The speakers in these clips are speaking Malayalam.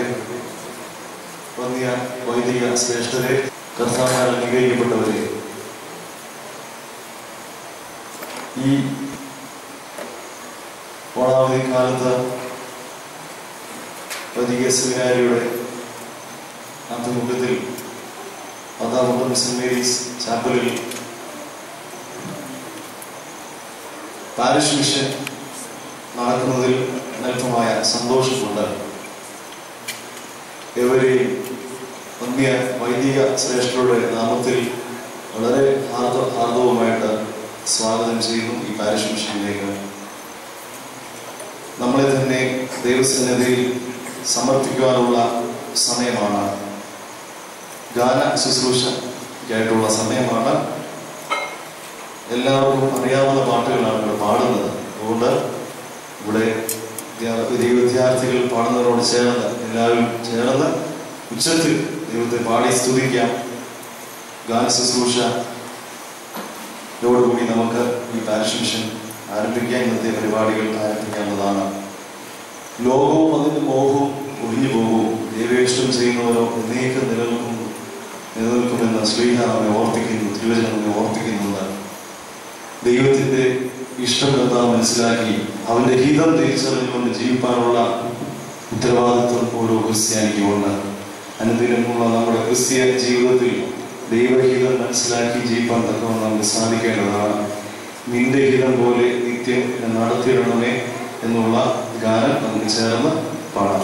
വന്യ വൈദിക ശ്രേഷ്ഠരെ കർത്താവാൽ അംഗീകരിക്കപ്പെട്ടവരെ ഈ ഓണാവധി കാലത്ത് വൈദിക സെമിനാരിയുടെ ആഭിമുഖ്യത്തിൽ പത്താമുഖം സെന്റ് മേരീസ് ചാപ്പലിൽ പാരിഷ് മിഷൻ നടക്കുന്നതിൽ അനൽപമായ സന്തോഷമുണ്ട് ഏവരെയും വന്യ വൈദിക ശ്രേഷ്ഠരുടെ നാമത്തിൽ വളരെ ഹാർദ ഹാർദവുമായിട്ട് സ്വാഗതം ചെയ്യുന്നു ഈ പാരിഷ് മിഷനിലേക്ക് നമ്മളെ തന്നെ ദൈവസന്നിധിയിൽ സമർപ്പിക്കുവാനുള്ള സമയമാണ് ഗാന ശുശ്രൂഷയ്ക്കായിട്ടുള്ള സമയമാണ് എല്ലാവർക്കും അറിയാവുന്ന പാട്ടുകളാണ് ഇവിടെ പാടുന്നത് അതുകൊണ്ട് ഇവിടെ വിദ്യാ- പുതിയ വിദ്യാർത്ഥികൾ പാടുന്നവരോട് ചേർന്ന് എല്ലാവരും ചേർന്ന് ഉച്ചത്തിൽ ദൈവത്തെ പാടി സ്തുതിക്കാം ഗാന ശുശ്രൂഷ ഇതോടുകൂടി നമുക്ക് ഈ പാരിഷ് മിഷൻ ആരംഭിക്കാൻ ഇന്നത്തെ പരിപാടികൾ ആരംഭിക്കാവുന്നതാണ് ലോകവും അതിന്റെ മോഹവും ഒഴിഞ്ഞു പോകും ദൈവേഷ്ടം ചെയ്യുന്നവരോ എന്നേക്ക് നിലനിൽക്കും നിലനിൽക്കുമെന്ന് ശ്രീഹ നമ്മെ ഓർപ്പിക്കുന്നു തിരുവചനം നമ്മെ ഓർപ്പിക്കുന്നുണ്ട് ദൈവത്തിന്റെ ഇഷ്ടം എന്താ മനസ്സിലാക്കി അവന്റെ ഹിതം തിരിച്ചറിഞ്ഞുകൊണ്ട് ജീവിക്കാനുള്ള ഉത്തരവാദിത്വം ഓരോ ക്രിസ്ത്യാനിക്കുമുണ്ട് അനുദിനമുള്ള നമ്മുടെ ക്രിസ്ത്യ ജീവിതത്തിൽ ദൈവഹിതം മനസ്സിലാക്കി ജീവിക്കാൻ തക്കവണ്ണം നമുക്ക് സാധിക്കേണ്ടതാണ് നിന്റെ ഹിതം പോലെ നിത്യം എന്നെ നടത്തിയിടണമേ എന്നുള്ള ഗാനം നമുക്ക് ചേർന്ന് പാടാം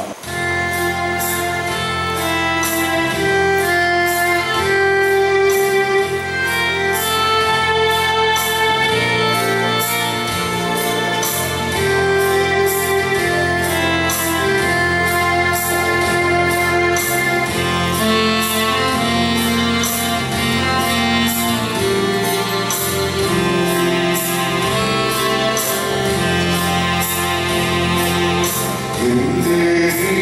എന്റെ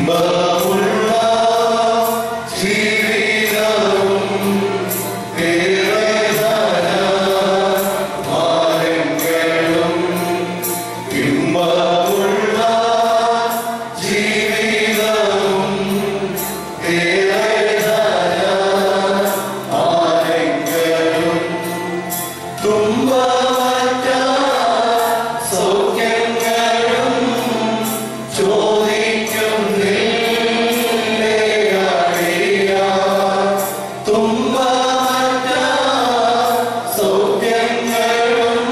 ഇമ്പമുള്ള ജീവിതവും വേദന മാരങ്ങളും ഇമ്പമുള്ള ജീവിതവും വേദന മാരങ്ങളും തുമ്പമറ്റ സൗഖ്യങ്ങളും ചോദിക്കുന്നില്ല തുമ്പമറ്റ സൗഖ്യങ്ങളും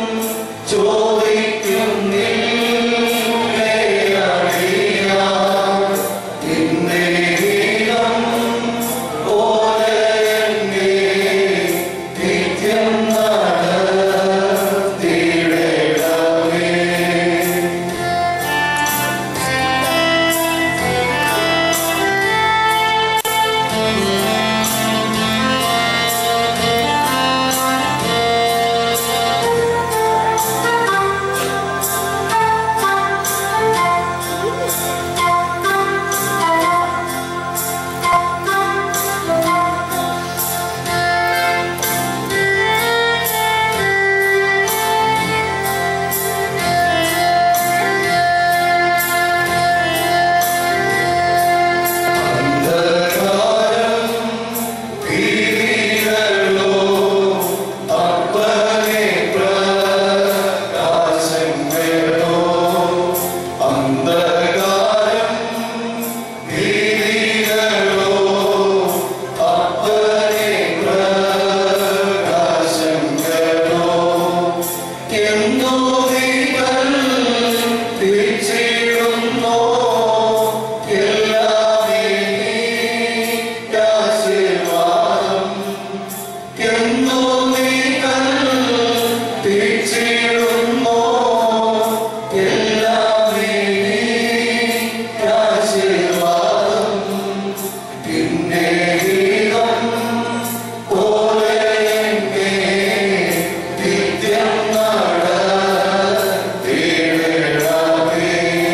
ചോദിക്കുന്നില്ല നിന്നെ ഗീതം പോലെ എന്നെ നിത്യം നടത്തിയിടണമേ. അന്ധകാരം ഭീതികളോ അപ്പനെ പ്രകാശങ്ങളോ അന്ധകാരം ഭീതികളോ അപ്പനെ പ്രകാശങ്ങളോ എന്നോ നിങ്ങൾ തിരിച്ചിടുന്നോ എല്ലാമേ ആശീർവാദം എന്നോ നിങ്ങൾ തിരിച്ചിടുന്നോ എല്ലാമേ ആശീർവാദം പിന്നെ ഗീതം പോലെ എന്നെ നിത്യം നടത്തിയിടണമേ.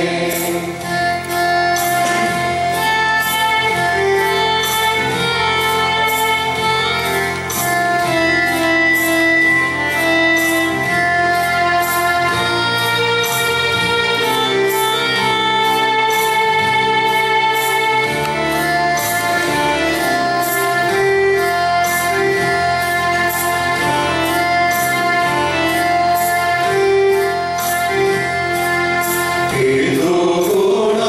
ഇതുകൂട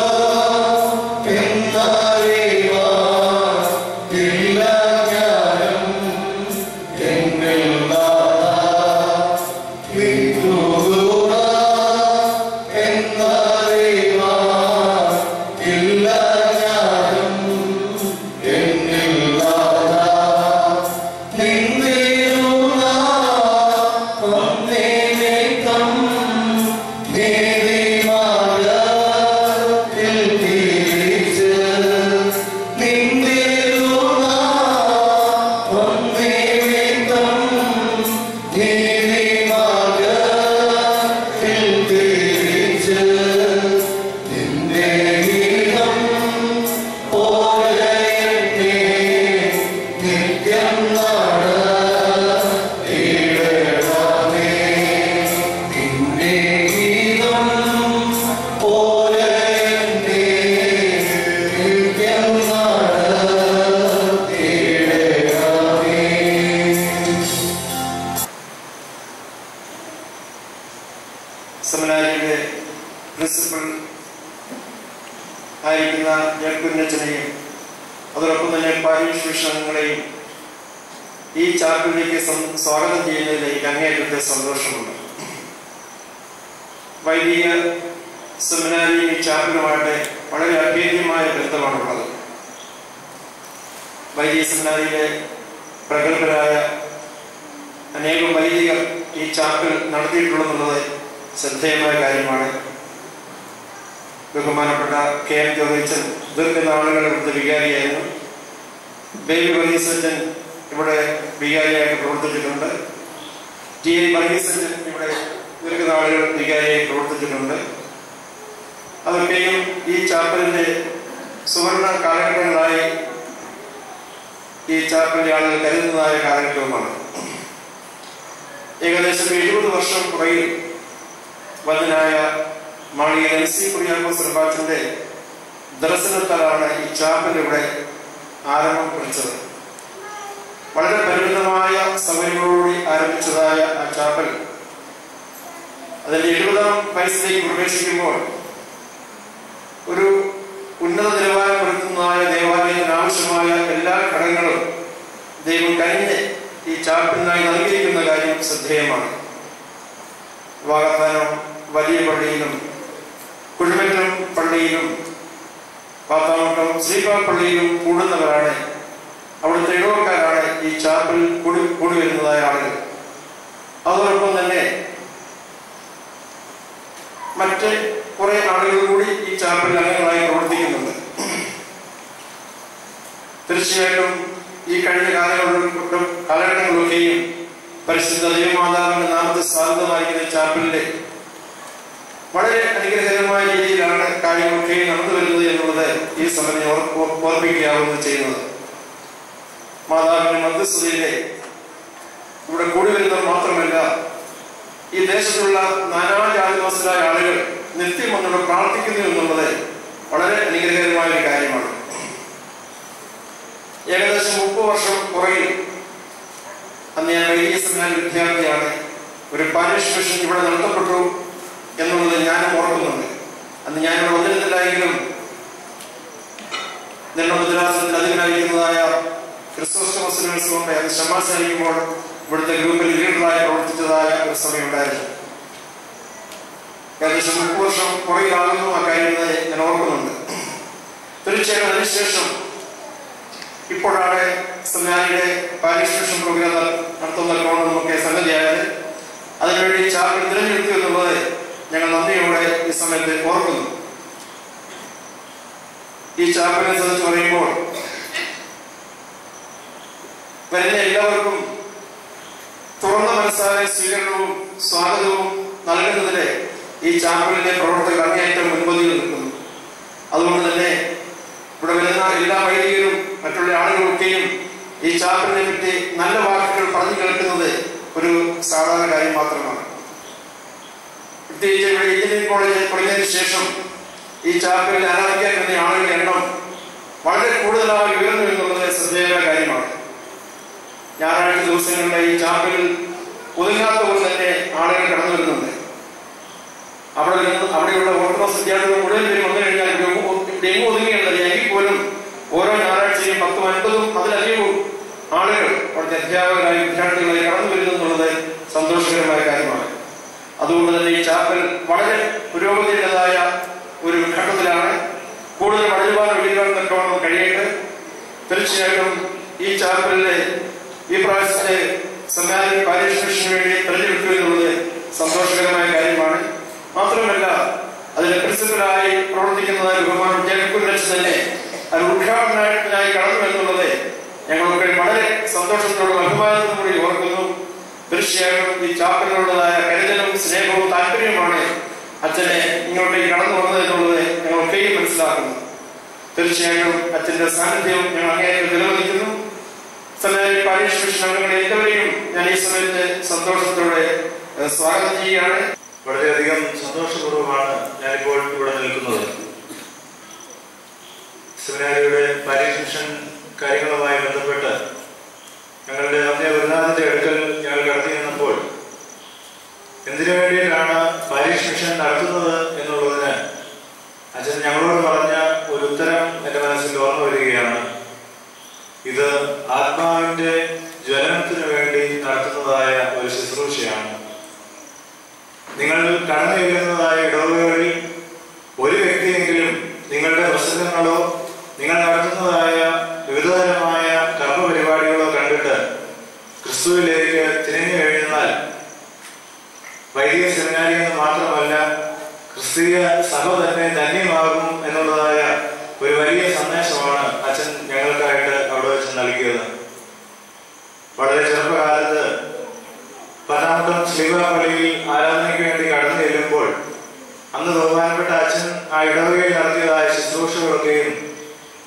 എന്നറിവാൻ ഇല്ല ജ്ഞാനം എന്നിൽ നാഥാ. ഇതുകൂട എന്നറിവാൻ ഇല്ല ജ്ഞാനം എന്നിൽ നാഥാ. നിന്നിലുള്ള വന്നേനേക്കം നീതിമാർഗ്ഗത്തിൽ തിരിച്ച് നിന്നിലുള്ള വന്നേനേക്കം നീതിമാർഗ്ഗത്തിൽ തിരിച്ച് നിന്റെ ഗീതം പോലെ എന്നെ നിത്യം നടത്തിയിടണമേ. നിന്റെ ഗീതം പോലെ എന്നെ നിത്യം നടത്തിയിടണമേ. സെമിനാരിയുടെ പ്രിൻസിപ്പൽ ആയിരിക്കുന്ന ജഡ്കുഞ്ഞച്ചനെയും അതോടൊപ്പം തന്നെ പാരീഷ് വിഷയങ്ങളെയും ഈ ചാർട്ടിലേക്ക് സം- സ്വാഗതം ചെയ്യുന്നതിൽ എനിക്ക് അങ്ങേയറ്റത്തെ സന്തോഷമുണ്ട് വൈദിക സെമിനാരി ചാർട്ടിലുമായിട്ട് വളരെ അഭേദ്യമായ ബന്ധമാണുള്ളത് വൈദിക സെമിനാരിയിലെ പ്രഗത്ഭരായ അനേകം വൈദികർ ഈ ചാർട്ടിൽ നടത്തിയിട്ടുള്ളതെന്നുള്ളത് ശ്രദ്ധേയമായ കാര്യമാണ് ബഹുമാനപ്പെട്ട കെ എം ജോഗിച്ചൻ ദീർഘനാളുകൾ ഇവിടുത്തെ വികാരിയായിരുന്നു ബേബി വർഗീസച്ചൻ ഇവിടെ വികാരിയായിട്ട് പ്രവർത്തിച്ചിട്ടുണ്ട് ടി എൻ വർഗീസച്ചൻ ഇവിടെ ദീർഘനാളുകൾ വികാരിയായി പ്രവർത്തിച്ചിട്ടുണ്ട് അതൊക്കെയും ഈ ചാപ്പലിന്റെ സുവർണ കാലഘട്ടങ്ങളായി ഈ ചാപ്പലിന്റെ ആളുകൾ കരുതുന്നതായ കാലഘട്ടവുമാണ് ഏകദേശം എഴുപത് വർഷം പുറകിൽ വന്നനായ മാളിക എൽ സി കുര്യാക്കോസ് റബാച്ചിന്റെ ദർശനത്താലാണ് ഈ ചാപ്പൽ ഇവിടെ ആരംഭം കുറിച്ചത് വളരെ പരിമിതമായ സൗകര്യങ്ങളോടുകൂടി ആരംഭിച്ചതായ ആ ചാപ്പൽ അതിന്റെ എഴുപതാം വയസ്സിലേക്ക് പ്രവേശിക്കുമ്പോൾ ഒരു ഉന്നത നിലവാരം പുലർത്തുന്നതായ ദേവാലയത്തിന് ആവശ്യമായ എല്ലാ ഘടകങ്ങളും ദൈവം കഴിഞ്ഞ് ഈ ചാപ്പിനായി നൽകിയിരിക്കുന്ന കാര്യം ശ്രദ്ധേയമാണ് വാഗത്താനം വലിയ പള്ളിയിലും കുഴിമറ്റം പള്ളിയിലും പാത്താമട്ടം ശ്രീകാൾ പള്ളിയിലും കൂടുന്നവരാണ് അവിടുത്തെ ഇടവക്കാരാണ് ഈ ചാപ്പിൽ കൂടി കൂടി വരുന്നതായ ആളുകൾ അതോടൊപ്പം തന്നെ മറ്റ് കുറെ ആളുകൾ കൂടി ഈ ചാപ്പലിൽ അംഗങ്ങളായി പ്രവർത്തിക്കുന്നുണ്ട് തീർച്ചയായിട്ടും ഈ കഴിഞ്ഞ കാലങ്ങളിലും കാലഘട്ടങ്ങളിലൊക്കെയും പരിശുദ്ധ ദൈവമാതാവിന്റെ നാമത്തെ സാധ്യതമായിരിക്കുന്ന ചാപ്പലിലെ വളരെ അനുഗ്രഹകരമായ രീതിയിലാണ് കാര്യങ്ങളൊക്കെ നടന്നു വരുന്നത് എന്നുള്ളത് ഈ സമയം ഓർമ്മിക്കുകയാവുന്നു ചെയ്യുന്നത് മാതാവിന്റെ മധ്യസ്ഥതയിലെ ഇവിടെ കൂടി വരുന്നവർ മാത്രമല്ല ഈ ദേശത്തുള്ള നാനാജാതിവാസരായ ആളുകൾ നിത്യം വന്നോട് പ്രാർത്ഥിക്കുന്നു എന്നുള്ളത് വളരെ അനുഗ്രഹകരമായ ഒരു കാര്യമാണ് ഏകദേശം മുപ്പത് വർഷം പുറകിൽ അന്ന് ഞാൻ വലിയ സെമിനാർ വിദ്യാർത്ഥിയാണ് ഒരു പാരിഷ് മിഷൻ ഇവിടെ നടത്തപ്പെട്ടു എന്നുള്ളത് ഞാനും ഓർക്കുന്നുണ്ട് അന്ന് ഞാൻ ഇവിടെ വന്നിരുന്നില്ലായെങ്കിലും നിർമ്മദ്രാസത്തിൽ അധികനായിരിക്കുന്നതായ ക്രിസ്തോസ്റ്റമസിനോട് കൊണ്ട് അത് ശമാസായിരിക്കുമ്പോൾ ഇവിടുത്തെ ഗ്രൂപ്പിൽ ലീഡറായി പ്രവർത്തിച്ചതായ ഒരു സമയം ഉണ്ടായിരുന്നു ഏകദേശം മുപ്പത് വർഷം പുറകിലാകുന്നു ആ കാര്യം ഞാൻ ഓർക്കുന്നുണ്ട് തീർച്ചയായും അതിനുശേഷം ഇപ്പോഴാണ് സെമിനാരിയുടെ പാരിസ്മിഷൻ പ്രോഗ്രാം നടത്തുന്ന ക്രമം നമുക്ക് സംഗതിയായത് അതിനുവേണ്ടി ചാപ്പിൽ തിരഞ്ഞെടുത്തു എന്നുള്ളത് ഞങ്ങൾ നന്ദിയോടെ ഈ സമയത്ത് ഓർക്കുന്നു ഈ ചാപ്പിനെ സംബന്ധിച്ച് പറയുമ്പോൾ വരുന്ന എല്ലാവർക്കും തുറന്ന മനസ്സായ സ്വീകരണവും സ്വാഗതവും നൽകുന്നതിന് ഈ ചാപ്പലിന്റെ പ്രവർത്തകർ അങ്ങേയറ്റം മുൻപന്തിയിൽ നിൽക്കുന്നു അതുകൊണ്ട് തന്നെ ഇവിടെ വരുന്ന എല്ലാ വൈദികരും മറ്റുള്ള ആളുകളൊക്കെയും ഈ ചാപ്പലിനെ പറ്റി നല്ല വാക്കുകൾ പറഞ്ഞു കേൾക്കുന്നത് ഒരു സാധാരണ കാര്യം മാത്രമാണ് പ്രത്യേകിച്ച് ഇവിടെ എഞ്ചിനീയറിംഗ് കോളേജ് തുടങ്ങിയതിനു ശേഷം ഈ ചാപ്പലിൽ ആരാധിക്കാൻ വരുന്ന ആളുകളുടെ എണ്ണം വളരെ കൂടുതലായി ഉയർന്നു എന്നുള്ളത് ശ്രദ്ധേയമായ കാര്യമാണ് ഞായറാഴ്ച ദിവസങ്ങളിലെ ഈ ചാപ്പലിൽ ഒതുങ്ങാത്ത പോലെ തന്നെ ആളുകൾ കടന്നു വരുന്നുണ്ട് അവിടെ നിന്ന് അവിടെയുള്ള ഓർത്തഡോക്സ് വിദ്യാർത്ഥികൾ മുഴുവൻ പേരും വന്നു കഴിഞ്ഞാൽ ഇവിടെ എങ്ങും ഒതുങ്ങിയുള്ളത് എങ്കിൽ പോലും ഓരോ ഞായറാഴ്ചയും പത്തും അൻപതും അതിലധികവും ആളുകൾ അവിടുത്തെ അധ്യാപകരായ വിദ്യാർത്ഥികളെ കടന്നു വരുന്നു എന്നുള്ളത് സന്തോഷകരമായ കാര്യമാണ് അതുകൊണ്ട് തന്നെ ഈ ചാപ്പൽ വളരെ പുരോഗതിയുടേതായ ഒരു ഘട്ടത്തിലാണ് കൂടുതൽ വളരുവാൻ ഒഴിയുവാൻ തക്കവണ്ണം കഴിയട്ടെ തീർച്ചയായിട്ടും ഈ ചാപ്പലിലെ ഈ പ്രാവശ്യത്തെ സെമിനാരി പാരിശ്രമിഷന് വേണ്ടി തെരഞ്ഞെടുക്കുക എന്നുള്ളത് സന്തോഷകരമായ കാര്യമാണ് മാത്രമല്ല അതിന്റെ പ്രിൻസിപ്പലായി പ്രവർത്തിക്കുന്നതായ ബഹുമാനം ജഗക്കുൽ വെച്ച് തന്നെ അത് ഉദ്ഘാടനത്തിനായി കടന്നു എന്നുള്ളത് ഞങ്ങൾക്ക് വളരെ സന്തോഷത്തോടും അഭിമാനത്തോടും കൂടി ഓർക്കുന്നു തീർച്ചയായും ഈ ചാപ്പലിനുള്ളതായ കരുതലും സ്നേഹവും താല്പര്യവുമാണ് അച്ഛനെ ഇങ്ങോട്ടേക്ക് കടന്നു വന്നത് എന്നുള്ളത് ഞങ്ങളൊക്കെയും മനസ്സിലാക്കുന്നു തീർച്ചയായും അച്ഛന്റെ സാന്നിധ്യവും ഞങ്ങൾ അങ്ങേയറ്റം വിലമതിക്കുന്നു സെമിനാരി പാരീഷ് മിഷൻ അംഗങ്ങളെ എല്ലാവരെയും ഞാൻ ഈ സമയത്ത് സന്തോഷത്തോടെ ഏഹ്, സ്വാഗതം ചെയ്യുകയാണ് വളരെയധികം സന്തോഷപൂർവ്വമാണ് ഞാനിപ്പോൾ ഇവിടെ നിൽക്കുന്നത് സെമിനാരിയുടെ പരീക്ഷ കാര്യങ്ങളുമായി ബന്ധപ്പെട്ട് ഞങ്ങളുടെ അമ്മ ഗുരുനാഥന്റെ അടുക്കൽ ഞങ്ങൾ കടത്തി നിന്നപ്പോൾ എന്തിനു വേണ്ടിയിട്ടാണ് പാരീഷ് മിഷൻ നടത്തുന്നത് എന്നുള്ളതിന് അച്ഛൻ ഞങ്ങളോട് പറഞ്ഞ ഒരു ഉത്തരം എൻ്റെ മനസ്സിൽ ഓർമ്മ വരികയാണ് ഇത് ആത്മാവിന്റെ ജ്വലനത്തിനു വേണ്ടി നടത്തുന്നതായ ഒരു ശുശ്രൂഷയാണ് നിങ്ങൾ കടന്നു ചെല്ലുന്നതായ ഇടവുകളിൽ ഒരു വ്യക്തിയെങ്കിലും നിങ്ങളുടെ പ്രസംഗങ്ങളോ നിങ്ങൾ നടത്തുന്നതായ വിവിധതരമായ കർമ്മ പരിപാടികളോ കണ്ടിട്ട് ക്രിസ്തുവിലേക്ക് തിരിഞ്ഞു കഴിഞ്ഞാൽ വൈദിക സെമിനാരി എന്ന് മാത്രമല്ല ക്രിസ്തീയ സഭ തന്നെ ധന്യമാകും എന്നുള്ളതായ ഒരു വലിയ സന്ദേശമാണ് അച്ഛൻ ഞങ്ങൾക്കായിട്ട് അവിടെ വെച്ച് നൽകിയത് വളരെ ചെറുപ്പകാലത്ത് പത്താമത്തം ശ്രീവാപള്ളിയിൽ ആരാധനയ്ക്ക് വേണ്ടി കടന്നു ചെല്ലുമ്പോൾ അന്ന് ബഹുമാനപ്പെട്ട അച്ഛൻ ആ ഇടവകയിൽ നടത്തിയതായ ശുശ്രൂഷകളൊക്കെയും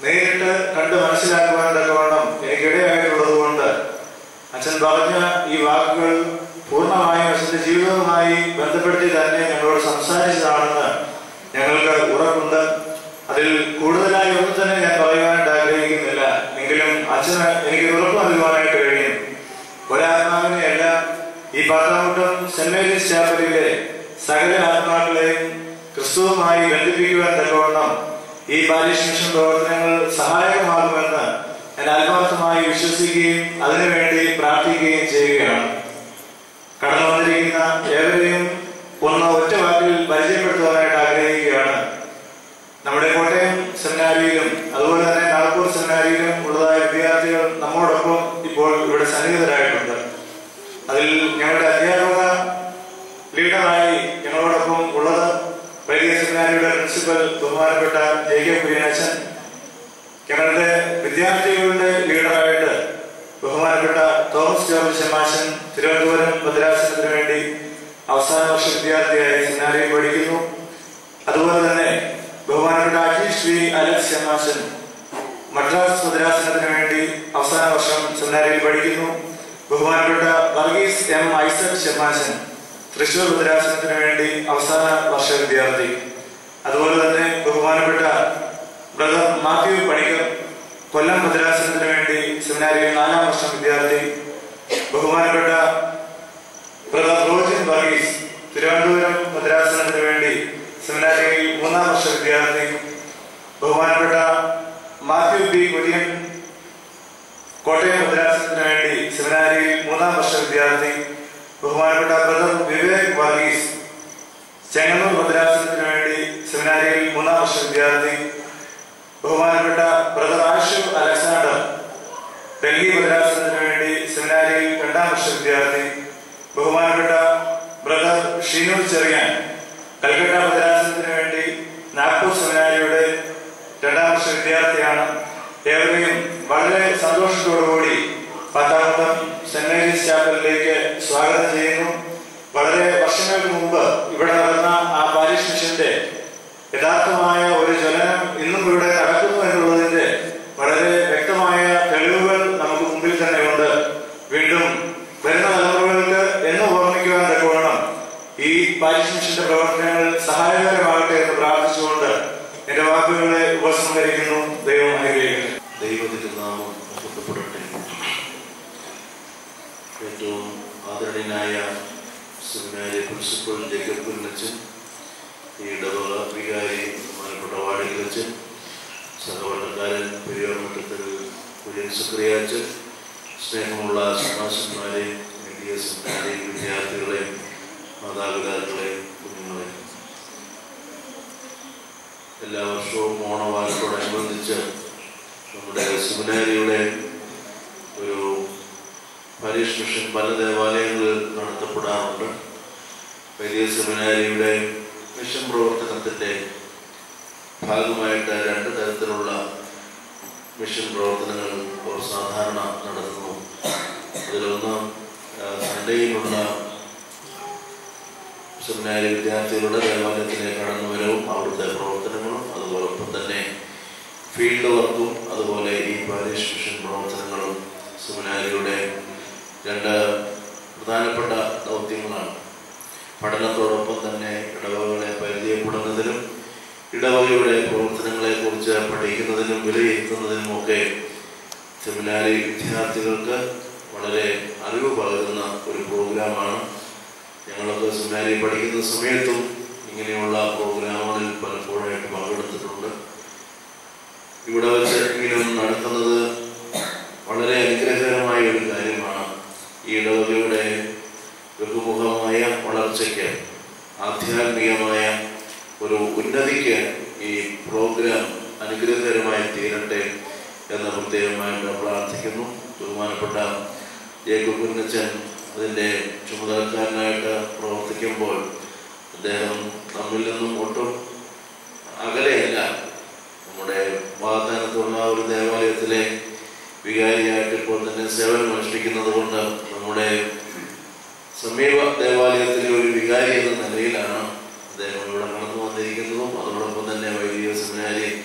നേരിട്ട് കണ്ട് മനസ്സിലാക്കുവാൻ തക്കവണ്ണം എനിക്കിടയായിട്ടുള്ളത് കൊണ്ട് അച്ഛൻ പറഞ്ഞ ഈ വാക്കുകൾ പൂർണ്ണമായും അച്ഛന്റെ ജീവിതവുമായി ബന്ധപ്പെടുത്തി തന്നെ ഞങ്ങളോട് സംസാരിച്ചതാണെന്ന് ഞങ്ങൾക്ക് ഉറപ്പുണ്ട് അതിൽ കൂടുതലായി ഒന്നും തന്നെ ഞാൻ പറയുവാനായിട്ട് ആഗ്രഹിക്കുന്നില്ല എങ്കിലും അച്ഛന് എനിക്ക് ഉറപ്പ് നൽകുവാനായിട്ട് കഴിയും ഒരാത്മാവിനെയല്ല ഈ പാട്ടാമുട്ടം സെന്റ് മേരീസ് ചാപ്പലിലെ സകല ആത്മാക്കളെയും ക്രിസ്തുവുമായി ബന്ധിപ്പിക്കുവാൻ തക്കവണ്ണം ഈ പാരീഷ് മിഷൻ പ്രവർത്തനങ്ങൾ സഹായകമാകുമെന്ന് ഞാൻ ആത്മാർത്ഥമായി വിശ്വസിക്കുകയും അതിനുവേണ്ടി പ്രാർത്ഥിക്കുകയും ചെയ്യുകയാണ് കടന്നു വന്നിരിക്കുന്ന ഏവരെയും ഒന്ന് ഒറ്റ വാക്കിൽ പരിചയപ്പെടുത്തുവാനായിട്ട് ആഗ്രഹിക്കുകയാണ് നമ്മുടെ കോട്ടയം സെമിനാരിയിലും അതുപോലെ തന്നെ നാഗ്പൂർ സെമിനാരിയിലും ഉള്ളതായ വിദ്യാർത്ഥികൾ നമ്മോടൊപ്പം ഇപ്പോൾ ഇവിടെ സന്നിഹിതരായിട്ടുണ്ട് അതിൽ ഞങ്ങളുടെ അധ്യാപക ലീഡറായി ഞങ്ങളോടൊപ്പം ഉള്ളത് വലിയ സെമിനാരിയുടെ പ്രിൻസിപ്പൽ ബഹുമാനപ്പെട്ട ജെ കെ കുര്യനച്ചൻ ഞങ്ങളുടെ വിദ്യാർത്ഥികളുടെ ലീഡറായിട്ട് ബഹുമാനപ്പെട്ട തോമസ് ജോർജ് ശമാശൻ തിരുവനന്തപുരം ഭദ്രാസനത്തിന് വേണ്ടി അവസാന വർഷ വിദ്യാർത്ഥിയായി സെമിനാരിയിൽ പഠിക്കുന്നു അതുപോലെ തന്നെ ബഹുമാനപ്പെട്ട അജീഷ് വി അലക്സ് ശമാശൻ മദ്രാസ് ഭദ്രാസനത്തിന് വേണ്ടി അവസാന വർഷം സെമിനാരിയിൽ പഠിക്കുന്നു ബഹുമാനപ്പെട്ട വർഗീസ് എം ഐസക് ശമാശൻ തൃശൂർ ഭദ്രാസനത്തിന് വേണ്ടി അവസാന വർഷ വിദ്യാർത്ഥി അതുപോലെ തന്നെ ബഹുമാനപ്പെട്ട ബ്രദർ മാത്യു പണിക്കർ കൊല്ലം ഭദ്രാസനത്തിന് വേണ്ടി സെമിനാരിയിൽ നാലാം വർഷം വിദ്യാർത്ഥി ബഹുമാനപ്പെട്ട ബ്രദർ റോജിൻ വർഗീസ് തിരുവനന്തപുരം ഭദ്രാസനത്തിന് വേണ്ടി സെമിനാരിയിൽ മൂന്നാം വർഷ വിദ്യാർത്ഥി ബഹുമാനപ്പെട്ട മാത്യു ബി കുര്യൻ കോട്ടയം ഭദ്രാസനത്തിന് വേണ്ടി സെമിനാരിയിൽ മൂന്നാം വർഷ വിദ്യാർത്ഥി ബഹുമാനപ്പെട്ട ബ്രദർ വിവേക് വർഗീസ് ചെങ്ങന്നൂർ ഭദ്രാസനത്തിന് വേണ്ടി സെമിനാരിയിൽ മൂന്നാം വർഷ വിദ്യാർത്ഥി ബഹുമാനപ്പെട്ട ബ്രദർ ആഷു അലക്സാണ്ടർ ഡൽഹി ഭദ്രാസനത്തിന് വേണ്ടി സെമിനാരിയിൽ രണ്ടാം വർഷ വിദ്യാർത്ഥി ബഹുമാനപ്പെട്ട ബ്രദർ ഷീനു ചെറിയാൻ കൽക്കട്ട ഭദ്രാസനത്തിന് വേണ്ടി നാഗ്പൂർ സെമിനാരിയുടെ രണ്ടാം വർഷ വിദ്യാർത്ഥിയാണ് ഏവരെയും വളരെ സന്തോഷത്തോടുകൂടി പത്താമത്തം സെന്റ് മേരീസ് ചാപ്പലിലേക്ക് സ്വാഗതം ചെയ്യുന്നു വളരെ വർഷങ്ങൾക്ക് മുമ്പ് ഇവിടെ നടന്ന ആ പാരീഷ് മിഷന്റെ യഥാർത്ഥമായ ഒരു ജ്വലനം ഇന്നും ഇവിടെ നടക്കുന്നു എന്നുള്ളതിന്റെ വളരെ വ്യക്തമായ തെളിവുകൾ നമുക്ക് മുമ്പിൽ തന്നെ ഉണ്ട് വീണ്ടും വരുന്ന തലമുറകൾക്ക് എന്ന് ഓർമ്മിക്കുവാൻ തക്കവണ്ണം ഈ പാരീഷ് മിഷന്റെ പ്രവർത്തനങ്ങൾ സഹായകരമാകട്ടെ എന്ന് പ്രാർത്ഥിച്ചുകൊണ്ട് എന്റെ വാക്കുകളെ ഉപസംഹരിക്കുന്നു ദൈവം അനുഗ്രഹിക്കുന്നു ദൈവത്തിന്റെ നാമം മഹത്വപ്പെടട്ടെ ഏറ്റവും ആദരണീയനായ സെമിനാരി പ്രിൻസിപ്പൽ ജേക്കബ് കുന്നച്ചൻ ഈ ഇടവക വികാരി ബഹുമാനപ്പെട്ട വാടിൽ വെച്ച് സഹവർണ്ണക്കാരൻ പെരിയോർമട്ടത്തിൽ കുര്യൻ സുക്രിയാച്ചൻ സ്നേഹമുള്ള സമാസന്മാരെ മീഡിയ സെമിനാരി വിദ്യാർത്ഥികളെ മാതാപിതാക്കളെ കുഞ്ഞുങ്ങളെ എല്ലാ വർഷവും ഓണവാരത്തോടനുബന്ധിച്ച് നമ്മുടെ സെമിനാരിയുടെ ഒരു പരീക്ഷ മിഷൻ പല ദേവാലയങ്ങളിൽ നടത്തപ്പെടാറുണ്ട് വലിയ സെമിനാരിയുടെ മിഷൻ പ്രവർത്തനത്തിൻ്റെ ഭാഗമായിട്ട് രണ്ട് തരത്തിലുള്ള മിഷൻ പ്രവർത്തനങ്ങൾ ഇപ്പോൾ സാധാരണ നടത്തുന്നു അതിലൊന്ന് ആ, സൺഡേയിലുള്ള സെമിനാരി വിദ്യാർത്ഥികളുടെ ദേവാലയത്തിലെ കടന്നുവരവും അവിടുത്തെ പ്രവർത്തനങ്ങളും അതുപോലൊപ്പം തന്നെ ഫീൽഡ് വർക്കും അതുപോലെ ഈ പാരീഷ് മിഷൻ പ്രവർത്തനങ്ങളും സെമിനാരിയുടെ രണ്ട് പ്രധാനപ്പെട്ട ദൗത്യങ്ങളാണ് പഠനത്തോടൊപ്പം തന്നെ ഇടവകളെ പരിചയപ്പെടുന്നതിനും ഇടവകയുടെ പ്രവർത്തനങ്ങളെ കുറിച്ച് പഠിക്കുന്നതിനും വിലയിരുത്തുന്നതിനുമൊക്കെ സെമിനാരി വിദ്യാർത്ഥികൾക്ക് വളരെ അറിവ് പകരുന്ന ഒരു പ്രോഗ്രാമാണ് ഞങ്ങളൊക്കെ സെമിനാരി പഠിക്കുന്ന സമയത്തും ഇങ്ങനെയുള്ള പ്രോഗ്രാമുകളിൽ പലപ്പോഴായിട്ട് പങ്കെടുത്തിട്ടുണ്ട് ഇവിടെ വെച്ച് എങ്കിലും നടത്തുന്നത് വളരെ അനുഗ്രഹകരമായ ഒരു കാര്യമാണ് ഈ ഇടവകയുടെ ബഹുമുഖമായ വളർച്ചയ്ക്ക് ആധ്യാത്മികമായ ഒരു ഉന്നതിക്ക് ഈ പ്രോഗ്രാം അനുഗ്രഹകരമായി തീരട്ടെ എന്ന് പ്രത്യേകമായിട്ട് പ്രാർത്ഥിക്കുന്നു ബഹുമാനപ്പെട്ട ജേക്കബ് കുന്നച്ചൻ അതിൻ്റെ ചുമതലക്കാരനായിട്ട് പ്രവർത്തിക്കുമ്പോൾ അദ്ദേഹം നമ്മിൽ നിന്നും ഒട്ടും അകലെയല്ല നമ്മുടെ വാഗ്ദാനത്തുള്ള ഒരു ദേവാലയത്തിലെ വികാരിയായിട്ട് ഇപ്പോൾ തന്നെ സേവനം അനുഷ്ഠിക്കുന്നത് കൊണ്ട് നമ്മുടെ സമീപ ദേവാലയത്തിലെ ഒരു വികാരി എന്ന നിലയിലാണ് അദ്ദേഹം ഇവിടെ കടന്നു വന്നിരിക്കുന്നതും അതോടൊപ്പം തന്നെ വൈദിക സെമിനാരി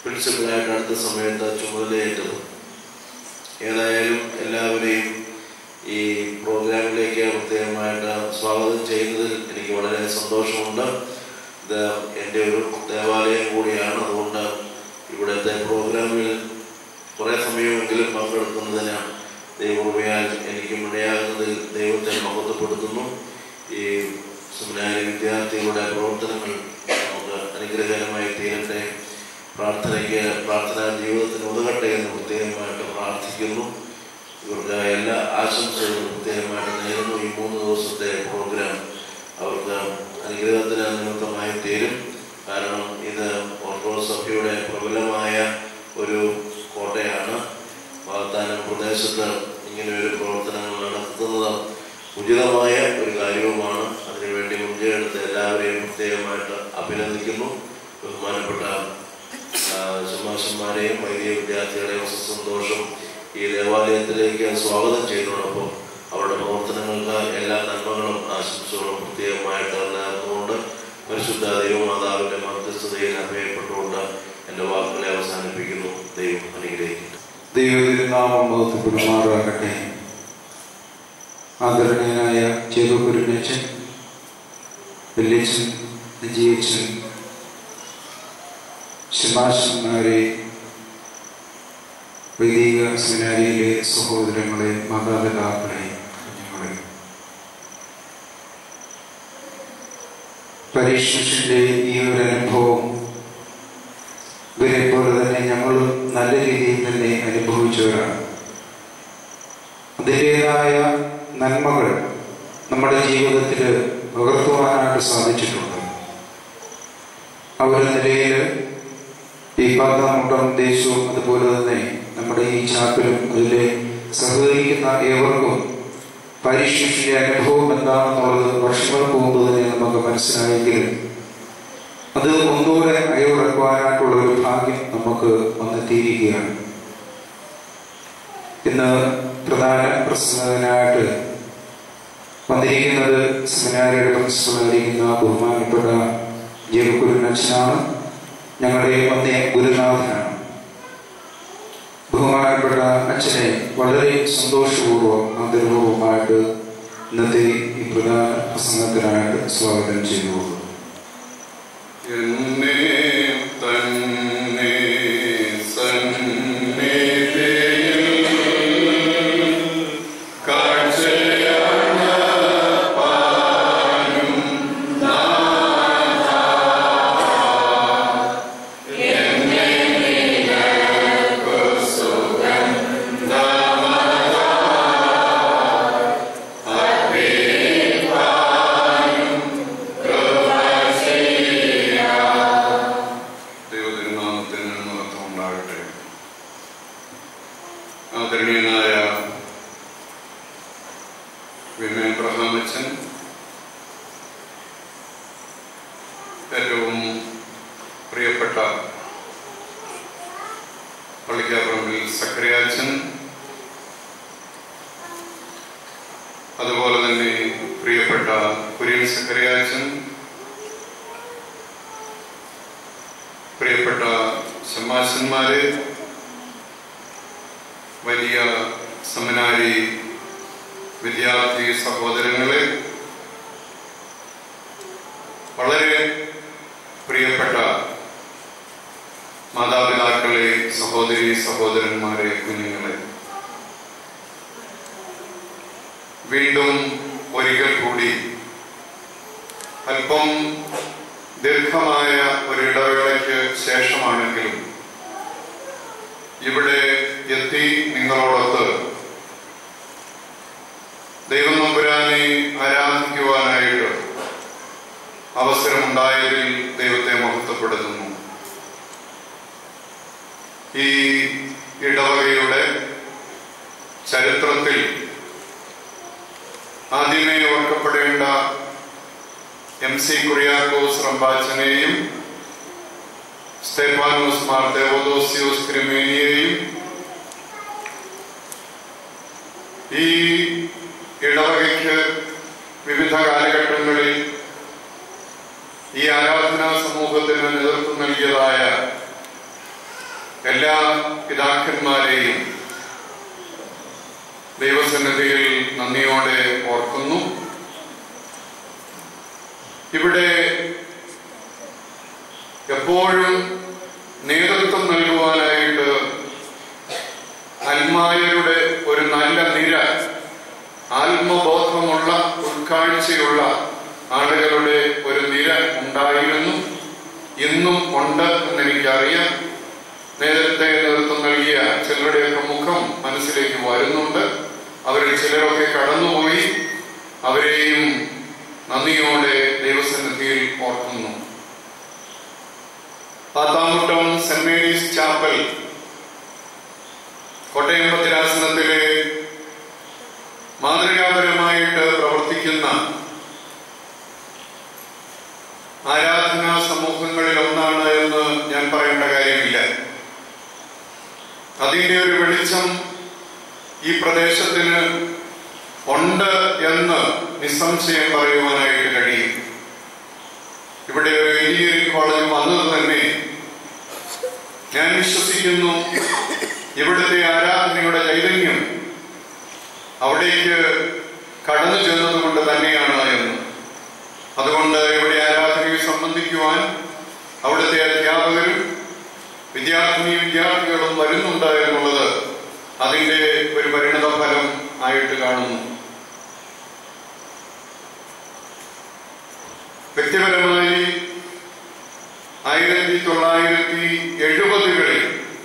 പ്രിൻസിപ്പലായിട്ട് അടുത്ത സമയത്ത് ചുമതലയേറ്റത് ഏതായാലും എല്ലാവരെയും ഈ പ്രോഗ്രാമിലേക്ക് പ്രത്യേകമായിട്ട് സ്വാഗതം ചെയ്യുന്നതിൽ എനിക്ക് വളരെ സന്തോഷമുണ്ട് ഇത് എൻ്റെ ഒരു ദേവാലയം കൂടിയാണ് അതുകൊണ്ട് ഇവിടുത്തെ പ്രോഗ്രാമിൽ കുറേ സമയമെങ്കിലും പങ്കെടുക്കുന്നതിന് ദൈവകൃപയാൽ എനിക്ക് ഇടയാകുന്നതിൽ ദൈവത്തെ മഹത്വപ്പെടുത്തുന്നു ഈ സെമിനാരി വിദ്യാർത്ഥികളുടെ പ്രവർത്തനങ്ങൾ നമുക്ക് അനുഗ്രഹകരമായി തീരട്ടെ പ്രാർത്ഥനയ്ക്ക് പ്രാർത്ഥനാ ജീവിതത്തിന് ഉതകട്ടെ എന്ന് പ്രത്യേകമായിട്ട് പ്രാർത്ഥിക്കുന്നു ഇവർക്ക് എല്ലാ ആശംസകളും പ്രത്യേകമായിട്ട് നേരുന്നു ഈ മൂന്ന് ദിവസത്തെ പ്രോഗ്രാം അവർക്ക് അനുഗ്രഹത്തിന് നിമിത്തമായി തീരും കാരണം ഇത് ഓർത്തഡോക്സ് സഭയുടെ പ്രബലമായ ഒരു കോട്ടയാണ് വാഗ്ദാനം പ്രദേശത്ത് ഇങ്ങനെ ഒരു പ്രവർത്തനങ്ങൾ നടത്തുന്നത് ഉചിതമായ ഒരു കാര്യവുമാണ് അതിനുവേണ്ടി മുൻകൈയെടുത്ത എല്ലാവരെയും പ്രത്യേകമായിട്ട് അഭിനന്ദിക്കുന്നു ബഹുമാനപ്പെട്ട സുമാഷന്മാരെയും വൈദിക വിദ്യാർത്ഥികളെയും സന്തോഷം ഈ ദേവാലയത്തിലേക്ക് സ്വാഗതം ചെയ്യുന്നതോടൊപ്പം അവരുടെ പ്രവർത്തനങ്ങൾക്ക് എല്ലാ നന്മകളും ആശംസകളും പ്രത്യേകമായിട്ട് നേർന്നുകൊണ്ട് പരിശുദ്ധ ദൈവമാതാവിന്റെ മധ്യസ്ഥതയിൽ അഭയപ്പെട്ടുകൊണ്ട് എൻ്റെ വാക്കുകളെ അവസാനിപ്പിക്കുന്നു ദൈവം അനുഗ്രഹിക്കുന്നു ദൈവതിരുനാമം ബോധപ്പെടുമാറാകട്ടെ ആദരണീയനായ ചേതുകുരുനച്ചൻ വെല്ലിച്ചൻ ജിയച്ചൻ ശിമാശന്മാരെ വൈദിക സെമിനാരിയിലെ സഹോദരങ്ങളെ മാതാപിതാക്കളെ കുഞ്ഞുങ്ങളെ പരീക്ഷന്റെ ഈ ഒരു അനുഭവം ഇവരെ പോലെ തന്നെ ഞങ്ങളും നല്ല രീതിയിൽ തന്നെ അനുഭവിച്ചവരാണ് അതിൻ്റെതായ നന്മകൾ നമ്മുടെ ജീവിതത്തിൽ പകർത്തുവാനായിട്ട് സാധിച്ചിട്ടുണ്ട് ആ ഒരു നിലയിൽ ഈ പാതാമുട്ടം ദേശവും അതുപോലെ തന്നെ നമ്മുടെ ഈ ചാപ്പിലും അതിലെ സഹകരിക്കുന്ന ഏവർക്കും പരീക്ഷയുടെ അനുഭവം എന്താണെന്നുള്ളത് വർഷങ്ങൾ പോകുമ്പോൾ തന്നെ നമുക്ക് മനസ്സിലായെങ്കിലും അത് ഒന്നുകൂടെ അയവിറക്കുവാനായിട്ടുള്ള ഒരു ഭാഗ്യം നമുക്ക് വന്നെത്തിയിരിക്കുകയാണ് ഇന്ന് പ്രധാന പ്രസംഗകനായിട്ട് വന്നിരിക്കുന്നത് സെമിനാരിയുടെ പ്രിൻസിപ്പലായിരിക്കുന്ന ബഹുമാനപ്പെട്ട ജയകുരുനച്ഛനാണ് ഞങ്ങളുടെ വന്യ ഗുരുനാഥനാണ് ബഹുമാനപ്പെട്ട അച്ഛനെ വളരെ സന്തോഷപൂർവ്വം ആദരപൂർവമായിട്ട് ഇന്നത്തെ ഈ പ്രധാന പ്രസംഗത്തിനായിട്ട് സ്വാഗതം ചെയ്തുകൊള്ളു എന്നെ തന്നെ സന്നിധിയിൽ കാഴ്ചയാണ് പാനും എന്നെ നിനക്ക് ദൈവതിരുനാമത്തിന് മഹത്വം ഉണ്ടാകട്ടെ ആദരണീയനായ വിമൻ പ്രഹാമച്ചൻ ഏറ്റവും പ്രിയപ്പെട്ട പള്ളിക്കാപ്പറമ്പിൽ സക്രിയാച്ചൻ അതുപോലെ തന്നെ പ്രിയപ്പെട്ട കുര്യൻ സക്രിയാച്ചൻ പ്രിയപ്പെട്ട ശമാശന്മാരെ വലിയ സെമിനാരി വിദ്യാർത്ഥി സഹോദരങ്ങളെ വളരെ പ്രിയപ്പെട്ട മാതാപിതാക്കളെ സഹോദരി സഹോദരന്മാരെ കുഞ്ഞുങ്ങളെ വീണ്ടും ഒരിക്കൽ കൂടി അല്പം ദീർഘമായ ഒരു ഇടവേളയ്ക്ക് ശേഷമാണെങ്കിലും ഇവിടെ എത്തി നിങ്ങളോടൊത്ത് ദൈവം നമ്പുരാനെ ആരാധിക്കുവാനായിട്ട് അവസരമുണ്ടായതിൽ ദൈവത്തെ മഹത്വപ്പെടുത്തുന്നു ഈ ഇടവകയുടെ ചരിത്രത്തിൽ ആദ്യമേ ഓർക്കപ്പെടേണ്ട എം സി കുറിയാക്കോസ് റമ്പാച്ചനെയും സ്റ്റെഫാനോസ് മാർ ദേവദോസിയോസ് ക്രിമേനിയെയും ഈ ഇടവകയ്ക്ക് വിവിധ കാലഘട്ടങ്ങളിൽ ഈ ആരാധനാ സമൂഹത്തിന് നേതൃത്വം നൽകിയതായ എല്ലാ പിതാക്കന്മാരെയും ദൈവസന്നിധിയിൽ നന്ദിയോടെ ഓർക്കുന്നു ഇവിടെ എപ്പോഴും നേതൃത്വം നൽകുവാനായിട്ട് അൽമായരുടെ ഒരു നല്ല നിര ആത്മബോധമുള്ള ഉൾക്കാഴ്ചയുള്ള ആളുകളുടെ ഒരു നിര ഉണ്ടായിരുന്നു ഇന്നും ഉണ്ട് എന്ന് എനിക്കറിയാം നേരത്തെ നേതൃത്വം നൽകിയ ചിലരുടെയൊക്കെ മുഖം മനസ്സിലേക്ക് വരുന്നുണ്ട് അവരിൽ ചിലരൊക്കെ കടന്നുപോയി അവരെയും നന്ദിയോടെ ദൈവസന്നിധിയിൽ ഓർക്കുന്നു Pathamuttam saint Mary's chapel Kottayam ഭദ്രാസനത്തിലെ മാതൃകാപരമായിട്ട് പ്രവർത്തിക്കുന്ന ആരാധനാ സമൂഹങ്ങളിൽ ഒന്നാണ് എന്ന് ഞാൻ പറയേണ്ട കാര്യമില്ല അതിന്റെ ഒരു വെളിച്ചം ഈ പ്രദേശത്തിന് ഉണ്ട് എന്ന് നിസ്സംശയം പറയുവാനായിട്ട് കഴിയും ഇവിടെ ഒരു എഞ്ചിനീയറിംഗ് കോളേജ് വന്നത് തന്നെ ഞാൻ വിശ്വസിക്കുന്നു ഇവിടുത്തെ ആരാധനയുടെ ചൈതന്യം അവിടേക്ക് കടന്നു ചെന്നതുകൊണ്ട് തന്നെയാണ് എന്ന് അതുകൊണ്ട് ഇവിടെ ആരാധനയിൽ സംബന്ധിക്കുവാൻ അവിടുത്തെ അധ്യാപകരും വിദ്യാർത്ഥിനി വിദ്യാർത്ഥികളും വരുന്നുണ്ട് എന്നുള്ളത് അതിന്റെ ഒരു പരിണത ഫലം ആയിട്ട് കാണുന്നു വ്യക്തിപരമായി ആയിരത്തി തൊള്ളായിരത്തി എഴുപതുകളിൽ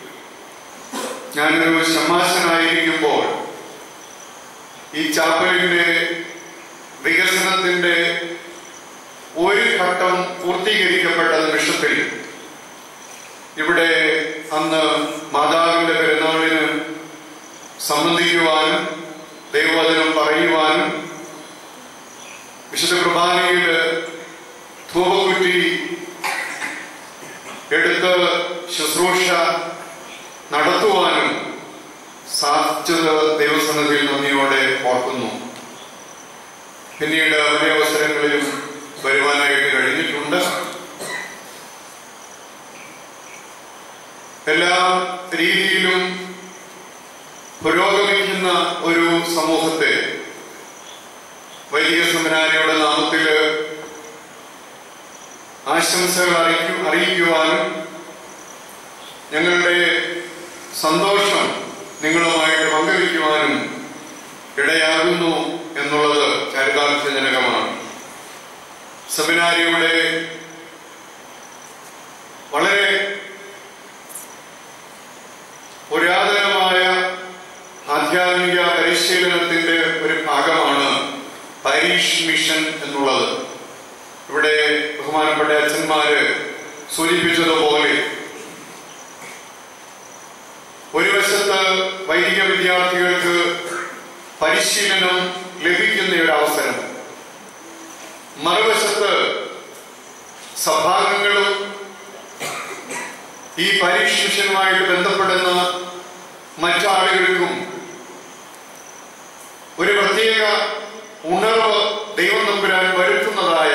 ഞാനൊരു ശമാശനായിരിക്കുമ്പോൾ ഈ ചാപ്പലിന്റെ വികസനത്തിന്റെ ഒരു ഘട്ടം പൂർത്തീകരിക്കപ്പെട്ട നിമിഷത്തിൽ ഇവിടെ അന്ന് മാതാവിന്റെ പെരുന്നാളിന് സംബന്ധിക്കുവാനും ദൈവവചനം പറയുവാനും വിശുദ്ധ കുർബാനയിൽ ധൂപക്കുറ്റി എടുത്ത് ശുശ്രൂഷ നടത്തുവാനും സാധിച്ചത് ദൈവസന്നിധിയിൽ നന്ദിയോടെ ഓർക്കുന്നു പിന്നീട് വലിയ അവസരങ്ങളിലും വരുവാനായിട്ട് കഴിഞ്ഞിട്ടുണ്ട് എല്ലാ രീതിയിലും പുരോഗമിക്കുന്ന ഒരു സമൂഹത്തെ വലിയ സെമിനാരിയുടെ നാമത്തില് ആശംസകൾ അറിയിക്കു അറിയിക്കുവാനും ഞങ്ങളുടെ സന്തോഷം നിങ്ങളുമായിട്ട് പങ്കുവയ്ക്കുവാനും ഇടയാകുന്നു എന്നുള്ളത് ചരിതാർത്ഥജനകമാണ് സെമിനാരിയുടെ വളരെ പുരാതനമായ ആധ്യാത്മിക പരിശീലനത്തിന്റെ ഒരു ഭാഗമാണ് പരീഷ് മിഷൻ എന്നുള്ളത് ഇവിടെ ബഹുമാനപ്പെട്ട അച്ഛന്മാര് സൂചിപ്പിച്ചതുപോലെ ഒരു വശത്ത് വൈദിക വിദ്യാർത്ഥികൾക്ക് പരിശീലനം ലഭിക്കുന്ന ഒരു അവസരം മറുവശത്ത് സഭാംഗങ്ങളും ഈ പരീക്ഷ മിഷനുമായിട്ട് ബന്ധപ്പെടുന്ന മറ്റാളുകൾക്കും ഒരു പ്രത്യേക ഉണർവ് ദൈവം തമ്പുരാൻ വരുത്തുന്നതായ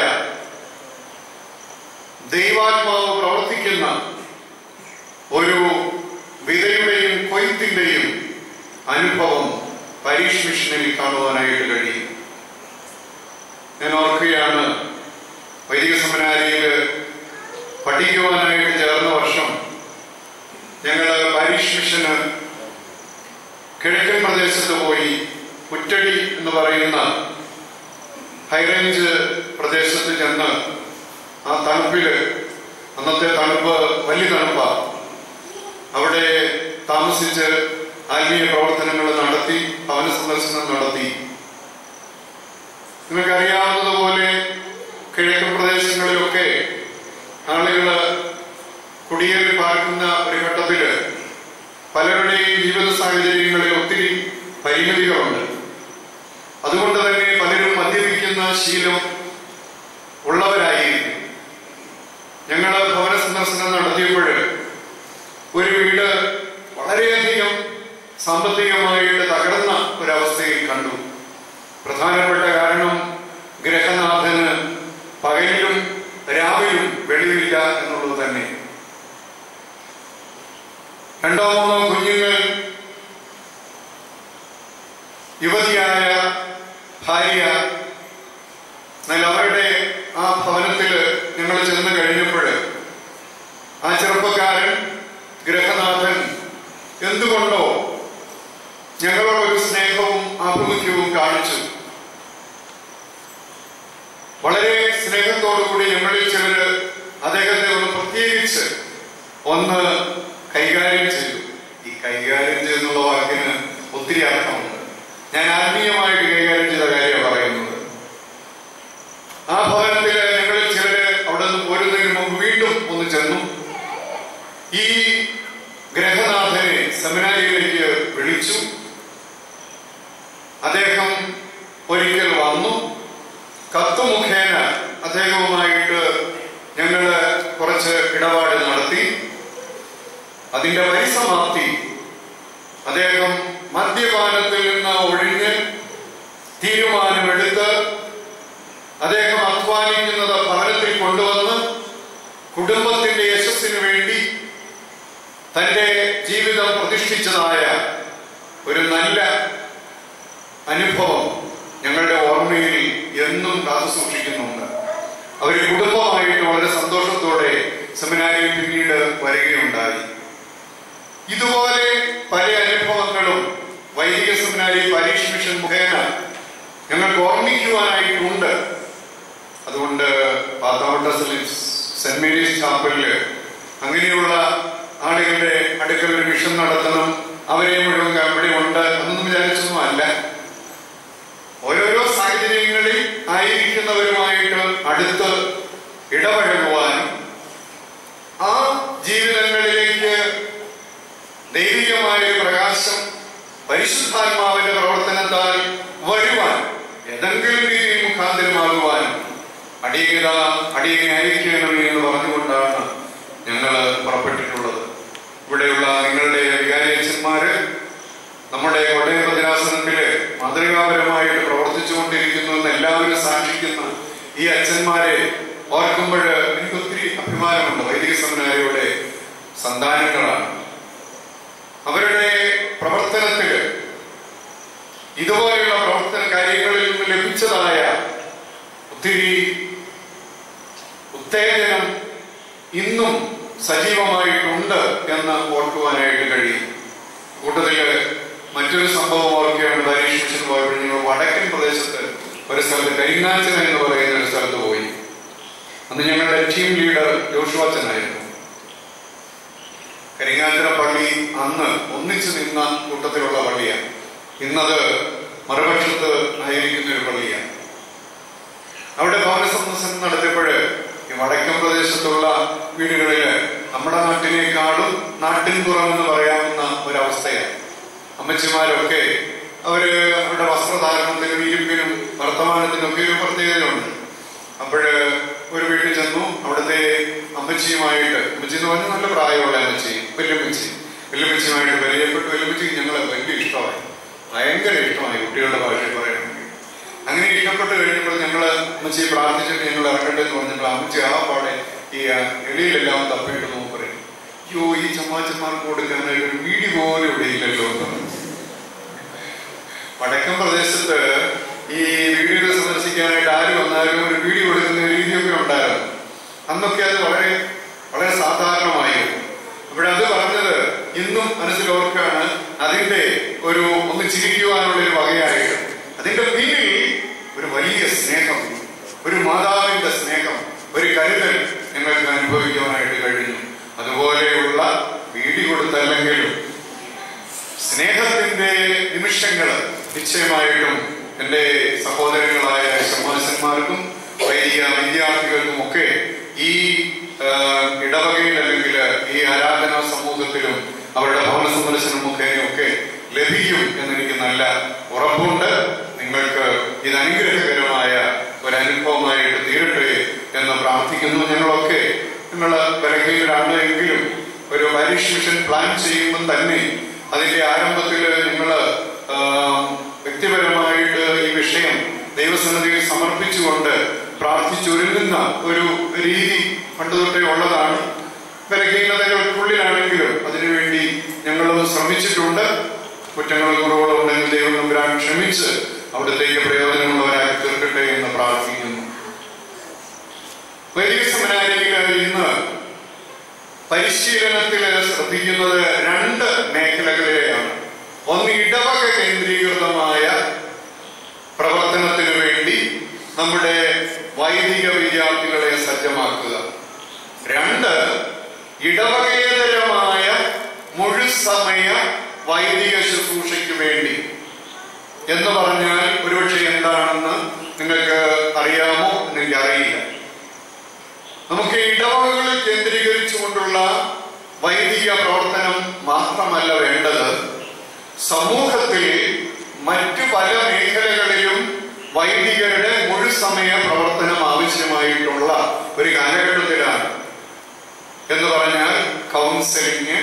ദൈവാത്മാവ് പ്രവർത്തിക്കുന്ന ഒരു വിതയുടെയും കൊയ്ത്തിന്റെയും അനുഭവം പരീക്ഷ മിഷനിൽ കാണുവാനായിട്ട് കഴിയും ഞാൻ ഓർക്കുകയാണ് വൈദിക സെമിനാരിയിൽ പഠിക്കുവാനായിട്ട് ചേർന്ന വർഷം ഞങ്ങൾ പരീക്ഷ മിഷന് കിഴക്കൻ പ്രദേശത്ത് പോയി കുറ്റടി എന്ന് പറയുന്ന ഹൈറേഞ്ച് പ്രദേശത്ത് ചെന്ന് ആ തണുപ്പില് അന്നത്തെ തണുപ്പ് വലിയ തണുപ്പാണ് അവിടെ താമസിച്ച് ആത്മീയ പ്രവർത്തനങ്ങൾ നടത്തി ഭവന സന്ദർശനം നടത്തി നിങ്ങൾക്കറിയാവുന്നതുപോലെ കിഴക്കൻ പ്രദേശങ്ങളിലൊക്കെ ആളുകൾ കുടിയേറി പാർക്കുന്ന ഒരു ഘട്ടത്തില് പലരുടെയും ജീവിത സാഹചര്യങ്ങളിൽ ഒത്തിരി പരിമിതികളുണ്ട് അതുകൊണ്ട് തന്നെ പലരും മദ്യപിക്കുന്ന ശീലം ഉള്ളവരായിരിക്കും ഞങ്ങൾ ഭവന സന്ദർശനം നടത്തിയപ്പോൾ ഒരു വീട് വളരെയധികം സാമ്പത്തികമായിട്ട് തകർന്ന ഒരവസ്ഥയിൽ കണ്ടു പ്രധാനപ്പെട്ട കാരണം ഗ്രഹനാഥന് പകലിലും രാവിലും വെളിവില്ല എന്നുള്ളത് തന്നെ രണ്ടോ മൂന്നോ കുഞ്ഞുങ്ങൾ യുവതിയായ ഭാര്യ എന്നാൽ അവരുടെ ആ ഭവനത്തിൽ ഞങ്ങൾ ചെന്ന് കഴിഞ്ഞപ്പോൾ ആ ചെറുപ്പക്കാരൻ ഗ്രഹനാഥൻ എന്തുകൊണ്ടോ ഞങ്ങളോട് ഒരു സ്നേഹവും ആഭിമുഖ്യവും കാണിച്ചു വളരെ സ്നേഹത്തോടുകൂടി ഞങ്ങളിൽ ചിലര് അദ്ദേഹത്തെ ഒന്ന് പ്രത്യേകിച്ച് ഒന്ന് കൈകാര്യം ചെയ്തു ഈ കൈകാര്യം ചെയ്യുന്നുള്ള വാക്കിന് ഒത്തിരി അർത്ഥമുണ്ട് ഞാൻ ആത്മീയമായിട്ട് കൈകാര്യം ചെയ്ത കാര്യമാണ് പറയുന്നത് ആ ഭവനത്തില് ഞങ്ങളിൽ ചിലര് അവിടെ നിന്ന് പോരുന്നതിന് മുമ്പ് വീണ്ടും ഒന്ന് ചെന്നു ഈ ഗ്രഹനാഥനെ സെമിനാരിയിലേക്ക് വിളിച്ചു അദ്ദേഹം ഒരിക്കൽ വന്നു കത്ത് മുഖേന അദ്ദേഹവുമായിട്ട് ഞങ്ങള് കുറച്ച് ഇടപാട് നടത്തി അതിന്റെ പരിസമാപ്തി അദ്ദേഹം മദ്യപാനത്തിൽ നിന്ന് ഒഴിഞ്ഞ് തീരുമാനമെടുത്ത് അദ്ദേഹം അധ്വാനിക്കുന്നത് ഭവനത്തിൽ കൊണ്ടുവന്ന് കുടുംബത്തിന്റെ യശസ്സിന് വേണ്ടി തന്റെ ജീവിതം പ്രതിഷ്ഠിച്ചതായ ഒരു നല്ല അനുഭവം ഞങ്ങളുടെ ഓർമ്മയിൽ എന്നും കാത്തു സൂക്ഷിക്കുന്നുണ്ട് അവർ കുടുംബമായിട്ട് വളരെ സന്തോഷത്തോടെ സെമിനാരിൽ പിന്നീട് വരികയുണ്ടായി ഇതുപോലെ പല അനുഭവങ്ങളും വൈദിക സെമിനാരി പരീക്ഷ മിഷൻ മുഖേന ഞങ്ങൾക്ക് ഓർമ്മിക്കുവാനായിട്ടുണ്ട് അതുകൊണ്ട് പാത്താവട്ട സെന്റ് മേരീസ് ചാപ്പലില് അങ്ങനെയുള്ള ആളുകളുടെ അടുക്കൽ ഒരു മിഷൻ നടത്തണം അവരെ മുഴുവൻ അവിടെ ഉണ്ട് എന്നൊന്നും വിചാരിച്ചൊന്നും അല്ല ഓരോരോ സാഹചര്യങ്ങളിൽ ആയിരിക്കുന്നവരുമായിട്ട് അടുത്ത് ഇടപഴകുവാനും ആ ജീവിതങ്ങളിലേക്ക് ദൈവികമായ ഒരു പ്രകാശം പരിശുദ്ധാത്മാവിന്റെ പ്രവർത്തനത്താൽ വരുവാൻ ഏതെങ്കിലും രീതിയിൽ മുഖാന്തരമാകുവാനും അടിയത അടിയനെ അയക്കണമേ എന്ന് പറഞ്ഞുകൊണ്ടാണ് ഞങ്ങൾ പുറപ്പെട്ടിട്ടുള്ളത് ഇവിടെയുള്ള നിങ്ങളുടെ വികാരിയച്ഛന്മാര് നമ്മുടെ കോട്ടയം ഭദ്രാസനത്തില് മാതൃകാപരമായിട്ട് പ്രവർത്തിച്ചുകൊണ്ടിരിക്കുന്നു എന്ന് എല്ലാവരും സാക്ഷിക്കുന്ന ഈ അച്ഛന്മാരെ ഓർക്കുമ്പോൾ എനിക്ക് ഒത്തിരി അഭിമാനമുണ്ട് വൈദിക സെമിനാരിയുടെ സന്താനങ്ങളാണ് അവരുടെ പ്രവർത്തനത്തില് ഇതുപോലെയുള്ള പ്രവർത്തന കാര്യങ്ങളിൽ നിന്ന് ലഭിച്ചതായ ഒത്തിരി ഉത്തേജനം ഇന്നും സജീവമായിട്ടുണ്ട് എന്ന് ഓർക്കുവാനായിട്ട് കഴിയും കൂട്ടത്തില് മറ്റൊരു സംഭവം ഓർക്കുകയാണ് പരീക്ഷ മിഷൻ പോയപ്പോൾ ഞങ്ങൾ വടക്കൻ പ്രദേശത്ത് ഒരു സ്ഥലത്ത് കരിങ്ങാച്ചൻ എന്ന് പറയുന്ന ഒരു സ്ഥലത്ത് പോയി അന്ന് ഞങ്ങളുടെ ടീം ലീഡർ ജോഷുവാച്ചനായിരുന്നു കരിങ്ങാഞ്ചിറ പള്ളി അന്ന് ഒന്നിച്ചു നിന്ന കൂട്ടത്തിലുള്ള പള്ളിയാണ് ഇന്നത് മറുപക്ഷത്ത് ആയിരിക്കുന്ന ഒരു പള്ളിയാണ് അവിടെ ഭവന സന്ദർശനം നടത്തിയപ്പോഴ് ഈ വടക്കൻ പ്രദേശത്തുള്ള വീടുകളില് നമ്മുടെ നാട്ടിനേക്കാളും നാട്ടിൻപുറം എന്ന് പറയാവുന്ന ഒരവസ്ഥയാണ് അമ്മച്ചിമാരൊക്കെ അവര് അവരുടെ വസ്ത്രധാരണത്തിനും ഇരുമ്പിനും വർത്തമാനത്തിനും ഒക്കെ ഒരു പ്രത്യേകതയുണ്ട് അപ്പോഴ് ഒരു വീട്ടിൽ ചെന്നു അവിടുത്തെ അമ്മച്ചിയുമായിട്ട് അമ്മച്ചി എന്ന് പറഞ്ഞാൽ നല്ല പ്രായമുള്ള അമ്മച്ചി വല്യമ്മച്ചി വല്യമ്മച്ചിയുമായിട്ട് പരിചയപ്പെട്ടു വല്യമ്മച്ചിക്ക് ഞങ്ങളെ വലിയ ഇഷ്ടമായി ഭയങ്കര ഇഷ്ടമായി കുട്ടികളുടെ ഭാഷയിൽ പറയണമെങ്കിൽ അങ്ങനെ ഇഷ്ടപ്പെട്ട് കഴിഞ്ഞപ്പോൾ ഞങ്ങള് അമ്മച്ചിയെ പ്രാർത്ഥിച്ചിട്ട് ഞങ്ങൾ ഇറങ്ങട്ടെ എന്ന് പറഞ്ഞപ്പോൾ അമ്മച്ചി ആ പാടെ ഈ ആ, എളിയിലെല്ലാം തപ്പിയിട്ട് നോക്കി പറയും അയ്യോ ഈ ചമ്മാച്ചന്മാർക്ക് കൊടുക്കാനായിട്ട് ഒരു വീടി പോലും ഇവിടെ ഇല്ലല്ലോ എന്ന് പറഞ്ഞു. വടക്കൻ പ്രദേശത്ത് ഈ വീടുകൾ സന്ദർശിക്കാനായിട്ട് ആര് വന്നാലും ഒരു വീഡിയോ എടുക്കുന്ന ഒരു രീതിയൊക്കെ ഉണ്ടായിരുന്നു അന്നൊക്കെ അത് വളരെ വളരെ സാധാരണമായിരുന്നു അപ്പോഴത് പറഞ്ഞത് ഇന്നും മനസ്സിൽ ഓർക്കാണ് അതിന്റെ ഒരു ഒന്ന് ചിരിക്കുവാനുള്ള ഒരു വകയായിട്ട് അതിന്റെ പിന്നിൽ ഒരു വലിയ സ്നേഹം ഒരു മാതാവിന്റെ സ്നേഹം ഒരു കരുതൽ ഞങ്ങൾക്ക് അനുഭവിക്കുവാനായിട്ട് കഴിഞ്ഞു അതുപോലെയുള്ള വീടി കൊടുത്തല്ലെങ്കിലും സ്നേഹത്തിന്റെ നിമിഷങ്ങൾ നിശ്ചയമായിട്ടും എൻ്റെ സഹോദരങ്ങളായ ശമാശന്മാർക്കും വൈദിക വിദ്യാർത്ഥികൾക്കും ഒക്കെ ഈ ആ, ഇടവകയിൽ അല്ലെങ്കിൽ ഈ ആരാധനാ സമൂഹത്തിലും അവരുടെ ഭവന സന്ദർശനം മുഖേനയൊക്കെ ലഭിക്കും എന്നെനിക്ക് നല്ല ഉറപ്പുണ്ട് നിങ്ങൾക്ക് ഇത് അനുഗ്രഹകരമായ ഒരു അനുഭവമായിട്ട് തീരട്ടെ എന്ന് പ്രാർത്ഥിക്കുന്നു ഞങ്ങളൊക്കെ നിങ്ങൾ ബലഹീനരാണ് എങ്കിലും ഒരു പരീക്ഷ മിഷൻ പ്ലാൻ ചെയ്യുമ്പോൾ തന്നെ അതിന്റെ ആരംഭത്തിൽ നിങ്ങൾ വ്യക്തിപരമായിട്ട് ഈ വിഷയം ദൈവസന്നിധിയിൽ സമർപ്പിച്ചുകൊണ്ട് പ്രാർത്ഥിച്ചൊരുങ്ങുന്ന ഒരു രീതി പണ്ട് തൊട്ടേ ഉള്ളതാണ് ബലഹീനതകൾക്കുള്ളിലാണെങ്കിലും അതിനുവേണ്ടി ഞങ്ങളും ശ്രമിച്ചിട്ടുണ്ട് കുറ്റങ്ങളും കുറവുകളും ഉണ്ടെങ്കിൽ ദൈവം നമ്പുരാൻ ക്ഷമിച്ച് അവിടത്തേക്ക് പ്രയോജനമുള്ളവരായി തീർക്കട്ടെ എന്ന് പ്രാർത്ഥിക്കുന്നു വൈദിക സെമിനാരിയിൽ ഇന്ന് പരിശീലനത്തിൽ ശ്രദ്ധിക്കുന്നത് രണ്ട് മേഖലകളിലെയാണ് ഒന്ന് ഇടവക കേന്ദ്രീകൃതമായ പ്രവർത്തനത്തിന് വേണ്ടി നമ്മുടെ വൈദിക വിദ്യാർത്ഥികളെ സജ്ജമാക്കുക രണ്ട് ഇടവകേതരമായ മുഴുസമയ വൈദിക ശുശ്രൂഷയ്ക്ക് വേണ്ടി എന്ന് പറഞ്ഞാൽ ഒരുപക്ഷെ എന്താണെന്ന് നിങ്ങൾക്ക് അറിയാമോ എന്ന് എനിക്കറിയില്ല നമുക്ക് ഇടവകകൾ കേന്ദ്രീകരിച്ചുകൊണ്ടുള്ള വൈദിക പ്രവർത്തനം മാത്രമല്ല വേണ്ടത് സമൂഹത്തിൽ മറ്റു പല മേഖലകളിലും വൈദികരുടെ മുഴുസമയ പ്രവർത്തനം ആവശ്യമായിട്ടുള്ള ഒരു കാലഘട്ടത്തിലാണ് എന്ന് പറഞ്ഞാൽ കൗൺസിലിംഗ്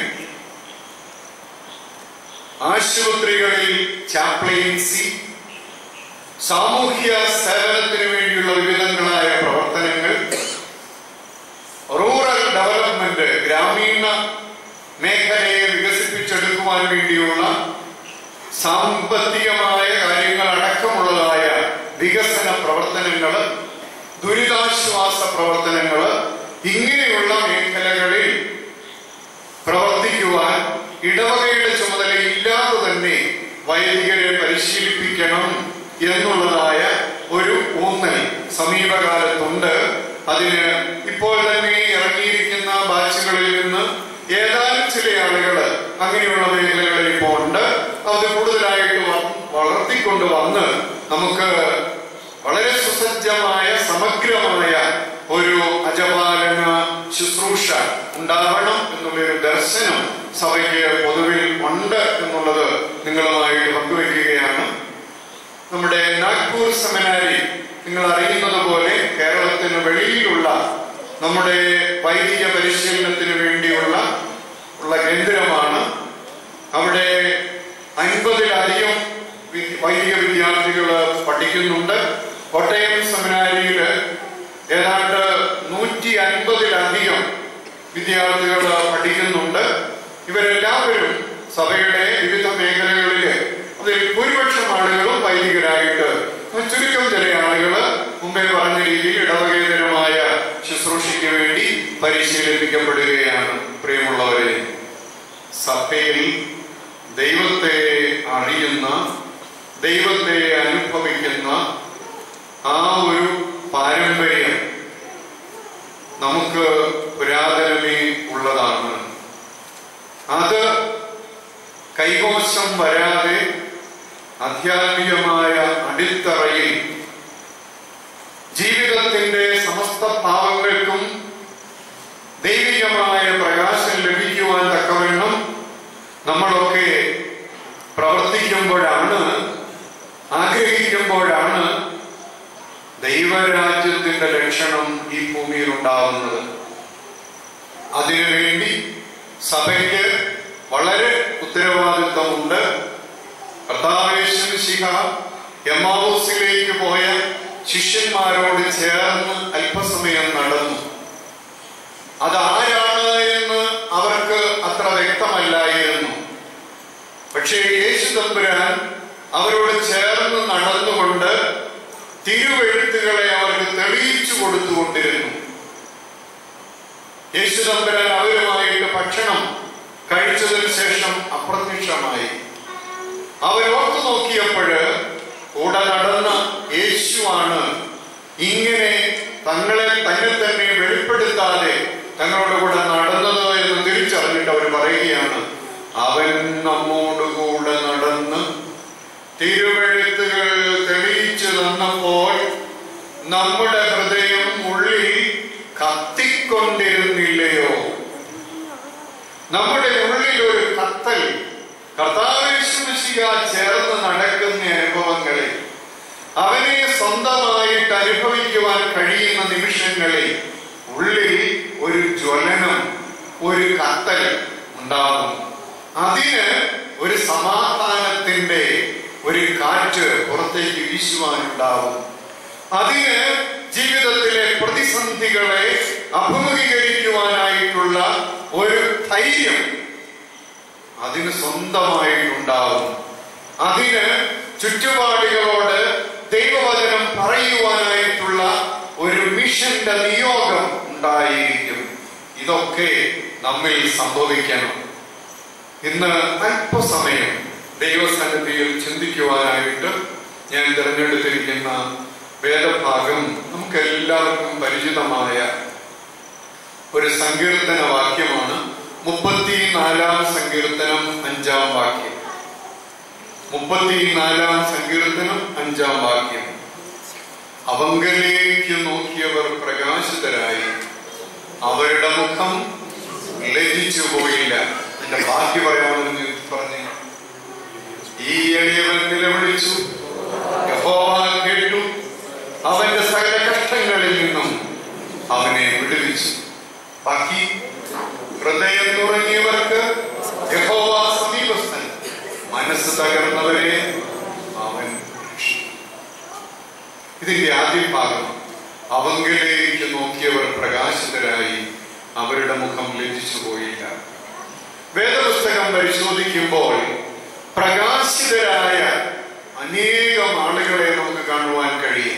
ആശുപത്രികളിൽ ചാപ്ലയിൻസി സാമൂഹ്യ സേവനത്തിന് വേണ്ടിയുള്ള വിവിധങ്ങളായ പ്രവർത്തനങ്ങൾ റൂറൽ ഡെവലപ്മെന്റ് ഗ്രാമീണ മേഖലയെ വികസിപ്പിച്ചെടുക്കുവാൻ വേണ്ടിയുള്ള സാമ്പത്തികമായ കാര്യങ്ങൾ അടക്കമുള്ളതായ വികസന പ്രവർത്തനങ്ങൾ ദുരിതാശ്വാസ പ്രവർത്തനങ്ങൾ ഇങ്ങനെയുള്ള മേഖലകളിൽ പ്രവർത്തിക്കുവാൻ ഇടവകയുടെ ചുമതല ഇല്ലാതെ തന്നെ വൈദികരെ പരിശീലിപ്പിക്കണം എന്നുള്ളതായ ഒരു ഊന്നൽ സമീപകാലത്തുണ്ട് അതിന് ഇപ്പോൾ തന്നെ ഇറങ്ങിയിരിക്കുന്ന ബാച്ചുകളിൽ നിന്ന് ഏതാനും ചില ആളുകൾ അങ്ങനെയുള്ള മേഖലകളിൽ ഇപ്പോൾ ഉണ്ട് അത് കൂടുതലായിട്ട് വ- വളർത്തിക്കൊണ്ട് വന്ന് നമുക്ക് വളരെ സുസജ്ജമായ സമഗ്രമായ ഒരു അജപാലന ശുശ്രൂഷ ഉണ്ടാവണം എന്നുള്ളൊരു ദർശനം സഭയ്ക്ക് പൊതുവിൽ ഉണ്ട് എന്നുള്ളത് നിങ്ങളുമായിട്ട് പങ്കുവെക്കുകയാണ് നമ്മുടെ നാഗ്പൂർ സെമിനാരി നിങ്ങൾ അറിയുന്നത് പോലെ കേരളത്തിന് വെളിയിലുള്ള നമ്മുടെ വൈദിക പരിശീലനത്തിന് വേണ്ടിയുള്ള ഉള്ള കേന്ദ്രമാണ് അവിടെ അൻപതിലധികം വി- വൈദിക വിദ്യാർത്ഥികൾ പഠിക്കുന്നുണ്ട് കോട്ടയം സെമിനാരിയിൽ ഏതാണ്ട് നൂറ്റി അൻപതിലധികം വിദ്യാർത്ഥികൾ പഠിക്കുന്നുണ്ട് ഇവരെല്ലാവരും സഭയുടെ വിവിധ മേഖലകളിൽ അതിൽ ഭൂരിപക്ഷം ആളുകളും വൈദികരായിട്ട് ചുരുക്കം ചില ആളുകൾ മുമ്പേ പറഞ്ഞ രീതിയിൽ ഇടവകേതരമായ ശുശ്രൂഷയ്ക്ക് വേണ്ടി പരിശീലിപ്പിക്കപ്പെടുകയാണ് പ്രിയമുള്ളവരെ സഭയിൽ ദൈവത്തെ അറിയുന്ന ദൈവത്തെ അനുഭവിക്കുന്ന ആ ഒരു പാരമ്പര്യം നമുക്ക് പുരാതനമേ ഉള്ളതാണ് അത് കൈകോശം വരാതെ ആധ്യാത്മികമായ അടിത്തറയിൽ ജീവിതത്തിന്റെ സമസ്ത ഭാവങ്ങൾക്കും ദൈവികമായ പ്രകാശം ലഭിക്കുവാൻ തക്കവണ്ണം നമ്മളൊക്കെ പ്രവർത്തിക്കുമ്പോഴാണ് ആഗ്രഹിക്കുമ്പോഴാണ് ദൈവരാജ്യത്തിന്റെ ലക്ഷണം ഈ ഭൂമിയിൽ ഉണ്ടാവുന്നത് അതിനുവേണ്ടി സഭയ്ക്ക് വളരെ ഉത്തരവാദിത്വമുണ്ട് കർത്താവേശിഹ എമാവൂസിലേക്ക് പോയ ശിഷ്യന്മാരോട് ചേർന്ന് അല്പസമയം നടന്നു അതാരാണ് എന്ന് അവർക്ക് അത്ര വ്യക്തമല്ലായിരുന്നു പക്ഷേ യേശു തമ്പുരാൻ അവരോട് ചേർന്ന് നടന്നുകൊണ്ട് തിരുവെഴുത്തുകളെ അവർക്ക് തെളിയിച്ചു കൊടുത്തുകൊണ്ടിരുന്നു യേശു തമ്പുരാൻ അവരുമായിട്ട് ഭക്ഷണം കഴിച്ചതിന് ശേഷം അപ്രത്യക്ഷമായി അവരോർത്തു നോക്കിയപ്പോഴ് കൂടെ നടന്ന യേശുവാണ് ഇങ്ങനെ തങ്ങളെ തന്നെ തന്നെ വെളിപ്പെടുത്താതെ തങ്ങളുടെ കൂടെ നടന്നത് എന്ന് തിരിച്ചറിഞ്ഞിട്ട് അവർ പറയുകയാണ് അവൻ നമ്മോടുകൂടെ നടന്ന് തിരുവെഴുത്തുകൾ തെളിയിച്ചു തന്നപ്പോൾ നമ്മുടെ ഹൃദയം ഉള്ളിൽ കത്തിക്കൊണ്ടിരുന്നില്ലയോ നമ്മുടെ ഉള്ളിൽ ഒരു കത്തൽ കർത്താവേശുമിശിക ചേർന്ന് നടക്കുന്ന അനുഭവങ്ങളിൽ അവനെ സ്വന്തമായിട്ട് അനുഭവിക്കുവാൻ കഴിയുന്ന നിമിഷങ്ങളിൽ ഉള്ളിൽ ഒരു ജ്വലനം ഒരു കത്തൽ ഉണ്ടാകും അതിന് ഒരു സമാധാനത്തിന്റെ ഒരു കാറ്റ് പുറത്തേക്ക് വീശുവാനുണ്ടാവും അതിന് ജീവിതത്തിലെ പ്രതിസന്ധികളെ അഭിമുഖീകരിക്കുവാനായിട്ട് ചെയ്യുവാനായിട്ടുള്ള ഒരു ധൈര്യം അതിന് സ്വന്തമായിട്ടുണ്ടാവും അതിന് ചുറ്റുപാടുകളോട് ദൈവവചനം പറയുവാനായിട്ടുള്ള ഒരു മിഷന്റെ നിയോഗം ഉണ്ടായിരിക്കും ഇതൊക്കെ നമ്മിൽ സംഭവിക്കണം ഇന്ന് അല്പസമയം ദൈവസന്നിധിയിൽ ചിന്തിക്കുവാനായിട്ട് ഞാൻ തിരഞ്ഞെടുത്തിരിക്കുന്ന വേദഭാഗം നമുക്ക് എല്ലാവർക്കും പരിചിതമായ ഒരു സങ്കീർത്തന വാക്യമാണ് മുപ്പത്തിനാലാം സങ്കീർത്തനം അഞ്ചാം വാക്യം മുപ്പത്തിനാലാം സങ്കീർത്തനം അഞ്ചാം വാക്യം അവങ്കലേക്ക് നോക്കിയവർ പ്രകാശിതരായി അവരുടെ മുഖം ലജിച്ചു പോയില്ല എന്റെ ബാക്കി പറയാമെന്ന് പറഞ്ഞു ഈ എളിയവൻ നിലവിളിച്ചു യഹോവ കേട്ടു അവന്റെ സകല കഷ്ടങ്ങളിൽ നിന്നും അവനെ വിടുവിച്ചു ബാക്കി ഹൃദയം തുറങ്ങിയവർക്ക് യഹോവ സമീപസ്ഥൻ മനസ്സ് തകർന്നവരെ അവൻ രക്ഷിക്കും. ഇതിന്റെ ആദ്യ ഭാഗം അവങ്കിലേക്ക് നോക്കിയവർ പ്രകാശിതരായി അവരുടെ മുഖം ലജ്ജിച്ചു പോയില്ല വേദപുസ്തകം പരിശോധിക്കുമ്പോൾ പ്രകാശിതരായ അനേകം ആളുകളെ നമുക്ക് കാണുവാൻ കഴിയും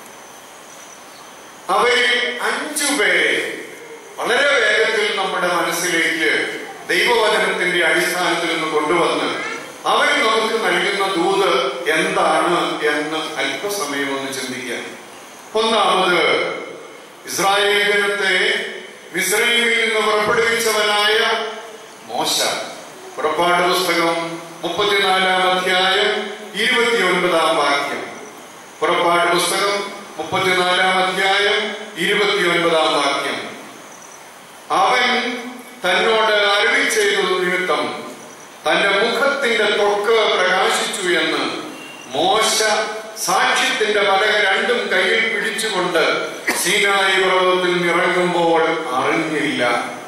അവരിൽ അഞ്ചു പേരെ വളരെ വേഗത്തിൽ നമ്മുടെ മനസ്സിലേക്ക് ദൈവവചനത്തിന്റെ അടിസ്ഥാനത്തിൽ നിന്ന് കൊണ്ടുവന്ന് അവർ നമുക്ക് നൽകുന്ന ദൂത് എന്താണ് എന്ന് അല്പസമയം ഒന്ന് ചിന്തിക്കാം ഒന്നാമത് ഇസ്രായേൽ ജനത്തെ മിസ്രൈമിൽ നിന്ന് പുറപ്പെടുവിച്ചവനായ മോശ പുറപ്പാട് പുസ്തകം മുപ്പത്തിനാലാം അധ്യായം ഇരുപത്തിയൊൻപതാം വാക്യം പുറപ്പാട് പുസ്തകം മുപ്പത്തിനാലാം അധ്യായം ഇരുപത്തിയൊൻപതാം വാക്യം അവൻ തന്നോട് അരുളി ചെയ്തത് നിമിത്തം തന്റെ മുഖത്തിന്റെ ത്വക്ക് പ്രകാശിച്ചു എന്ന് മോശ സാക്ഷ്യത്തിന്റെ പലക രണ്ടും കയ്യിൽ പിടിച്ചുകൊണ്ട് സീനായി പർവ്വതത്തിൽ ഇറങ്ങുമ്പോൾ അറിഞ്ഞില്ല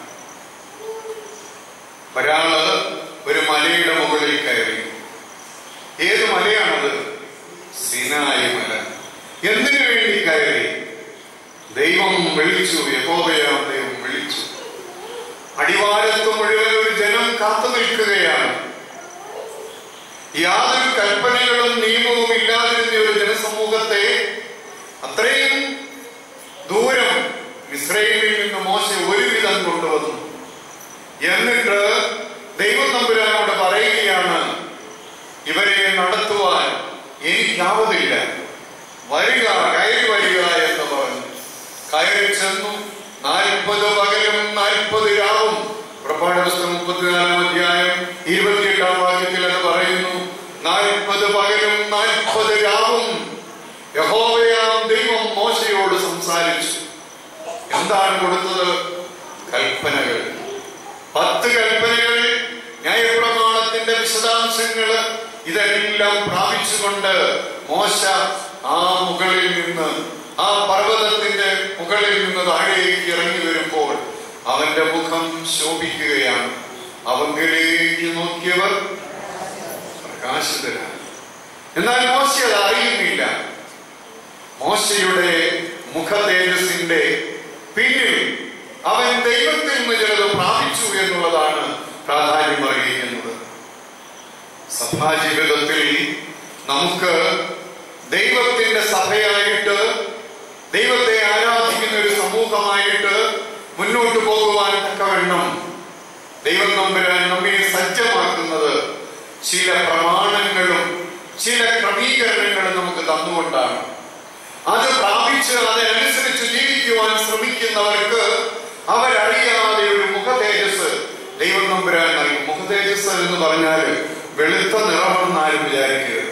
ഒരാള് ഒരു മലയുടെ മുകളിൽ കയറി ഏത് മലയാണത് സീനായി മല എന്തിനു വേണ്ടി കയറി ദൈവം വിളിച്ചു യഹോവയാം ദൈവം വിളിച്ചു അടിവാരത്ത് മുഴുവൻ ഒരു ജനം കാത്തു നിൽക്കുകയാണ് യാതൊരു കൽപ്പനകളും നിയമവും ഇല്ലാതിരുന്ന ഒരു ജനസമൂഹത്തെ അത്രയും ദൂരം ഇസ്രയേലിൽ നിന്ന് മോശ ഒരുവിധം കൊണ്ടുവന്നു എന്നിട്ട് ദൈവം തമ്പുരാനോട് പറയുകയാണ് ഇവരെ നടത്തുവാൻ എനിക്കാവതില്ല വരിക കയറി വരിക എന്ന് പറഞ്ഞു കയറി ചെന്നു നാൽപ്പത് പകലും നാൽപ്പത് രാവും പുറപ്പാട് പുസ്തകം മുപ്പത്തിനാലാം അധ്യായം ഇരുപത്തിയെട്ടാം വാക്യത്തിൽ അത് പറയുന്നു നാൽപ്പത് പകലും നാൽപ്പത് രാവും യഹോവയാം ദൈവം മോശയോട് സംസാരിച്ചു എന്താണ് കൊടുത്തത് കൽപ്പനകൾ പത്ത് കൽപ്പനകൾ ന്യായപ്രമാണത്തിന്റെ വിശദാംശങ്ങള് ഇതെല്ലാം പ്രാപിച്ചുകൊണ്ട് മോശ ആ മുകളിൽ നിന്ന് ആ പർവ്വതത്തിന്റെ മുകളിൽ നിന്ന് താഴേക്ക് ഇറങ്ങി വരുമ്പോൾ അവന്റെ മുഖം ശോഭിക്കുകയാണ് അവങ്കിലേക്ക് നോക്കിയവർ പ്രകാശിതരാണ് എന്നാൽ മോശ അത് അറിയുന്നില്ല മോശയുടെ മുഖ തേജസിന്റെ പിന്നിൽ അവൻ ദൈവത്തിൽ നിന്ന് ചിലത് പ്രാപിച്ചു എന്നുള്ളതാണ് പ്രാധാന്യം അറിയിക്കുന്നത് സഭാജീവിതത്തിൽ നമുക്ക് ദൈവത്തിന്റെ സഭയായിട്ട് ദൈവത്തെ ആരാധിക്കുന്ന ഒരു സമൂഹമായിട്ട് മുന്നോട്ട് പോകുവാൻ തക്കവണ്ണം ദൈവം നമ്പുരാൻ നമ്മെ സജ്ജമാക്കുന്നത് ചില പ്രമാണങ്ങളും ചില ക്രമീകരണങ്ങളും നമുക്ക് തന്നുകൊണ്ടാണ് അത് പ്രാപിച്ച് അതിനനുസരിച്ച് ജീവിക്കുവാൻ ശ്രമിക്കുന്നവർക്ക് അവരറിയാതെ ഒരു മുഖ തേജസ് ദൈവം നമ്പുരാൻ നൽകും മുഖ തേജസ് എന്ന് പറഞ്ഞാൽ വെളുത്ത നിറമെന്ന് ആരും വിചാരിക്കരുത്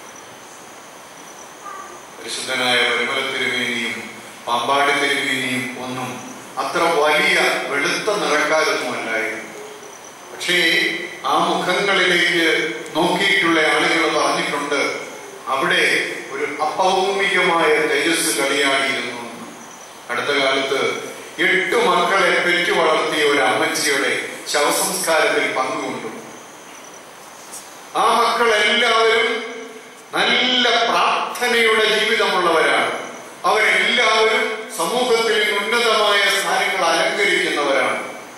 പരിശുദ്ധനായ പരിമല തിരുമേനിയും പാമ്പാടി തിരുമേനിയും ഒന്നും അത്ര വലിയ വെളുത്ത നിറക്കാരൊന്നും അല്ലായിരുന്നു പക്ഷേ ആ മുഖങ്ങളിലേക്ക് നോക്കിയിട്ടുള്ള ആളുകൾ പറഞ്ഞിട്ടുണ്ട് അവിടെ ഒരു അപൗമികമായ തേജസ് കളിയാടിയിരുന്നു എന്ന്. അടുത്ത കാലത്ത് എട്ട് മക്കളെ പെറ്റു വളർത്തിയ ഒരു അമ്മച്ചിയുടെ ശവസംസ്കാരത്തിൽ പങ്കുകൊണ്ടു ആ മക്കൾ എല്ലാവരും നല്ല പ്രാർത്ഥനയുടെ ജീവിതമുള്ളവരാണ് അവരെല്ലാവരും സമൂഹത്തിൽ ഉന്നതമായ സ്ഥാനങ്ങൾ അലങ്കരിക്കുന്നവരാണ്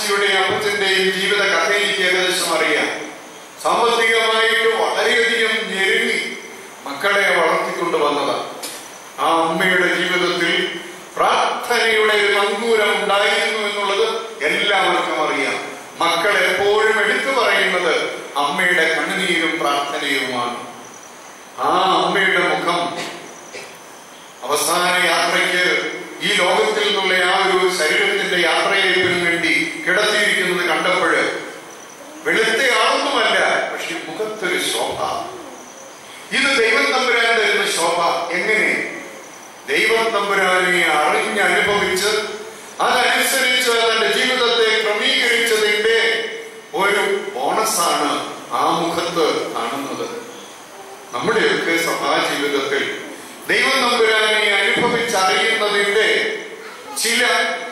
അമ്മച്ചിയുടെയും അപ്പച്ചന്റെയും ജീവിത കഥ എനിക്ക് ഏകദേശം അറിയാം സാമ്പത്തികമായിട്ട് വളരെയധികം ഞെരുങ്ങി മക്കളെ വളർത്തിക്കൊണ്ട് വന്നതാണ് ആ അമ്മയുടെ ജീവിതത്തിൽ പ്രാർത്ഥനയുടെ ഒരു നങ്കൂരം ഉണ്ടായിരുന്നു എന്നുള്ളത് എല്ലാവർക്കും അറിയാം മക്കൾ എപ്പോഴും എടുത്തു പറയുന്നത് അമ്മയുടെ കണ്ണുനീരും പ്രാർത്ഥനയുമാണ് ആ അമ്മയുടെ മുഖം അവസാന യാത്രയ്ക്ക് ഈ ലോകത്തിൽ നിന്നുള്ള ആ ഒരു ശരീരത്തിന്റെ യാത്രയയപ്പിന് വേണ്ടി കിടത്തിയിരിക്കുന്നത് കണ്ടപ്പോഴ് വെളുത്തയാളൊന്നുമല്ല പക്ഷെ മുഖത്തൊരു ശോഭ ഇത് ദൈവം തമ്പുരാൻ തരുന്ന ശോഭ എങ്ങനെ ദൈവം തമ്പുരാനെ അറിഞ്ഞനുഭവിച്ച് അതനുസരിച്ച് തന്റെ ജീവിതത്തെ ക്രമീകരിച്ചതിന്റെ ഒരു ബോണസാണ് ആ മുഖത്ത് കാണുന്നത് നമ്മുടെയൊക്കെ സഭാ ജീവിതത്തിൽ ദൈവം നമ്പുരാനെ അനുഭവിച്ചറിയുന്നതിന്റെ ചില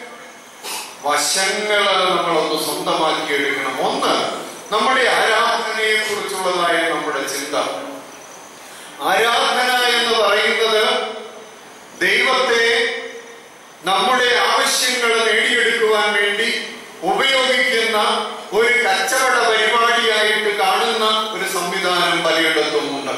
വശങ്ങള് നമ്മളൊന്ന് സ്വന്തമാക്കിയെടുക്കണം ഒന്ന് നമ്മുടെ ആരാധനയെ കുറിച്ചുള്ളതായ നമ്മുടെ ചിന്ത ആരാധന എന്ന് പറയുന്നത് ദൈവത്തെ നമ്മുടെ ആവശ്യങ്ങൾ നേടിയെടുക്കുവാൻ വേണ്ടി ഉപയോഗിക്കുന്ന ഒരു കച്ചവട പരിപാടിയായിട്ട് കാണുന്ന ഒരു സംവിധാനം പലയിടത്തും ഉണ്ട്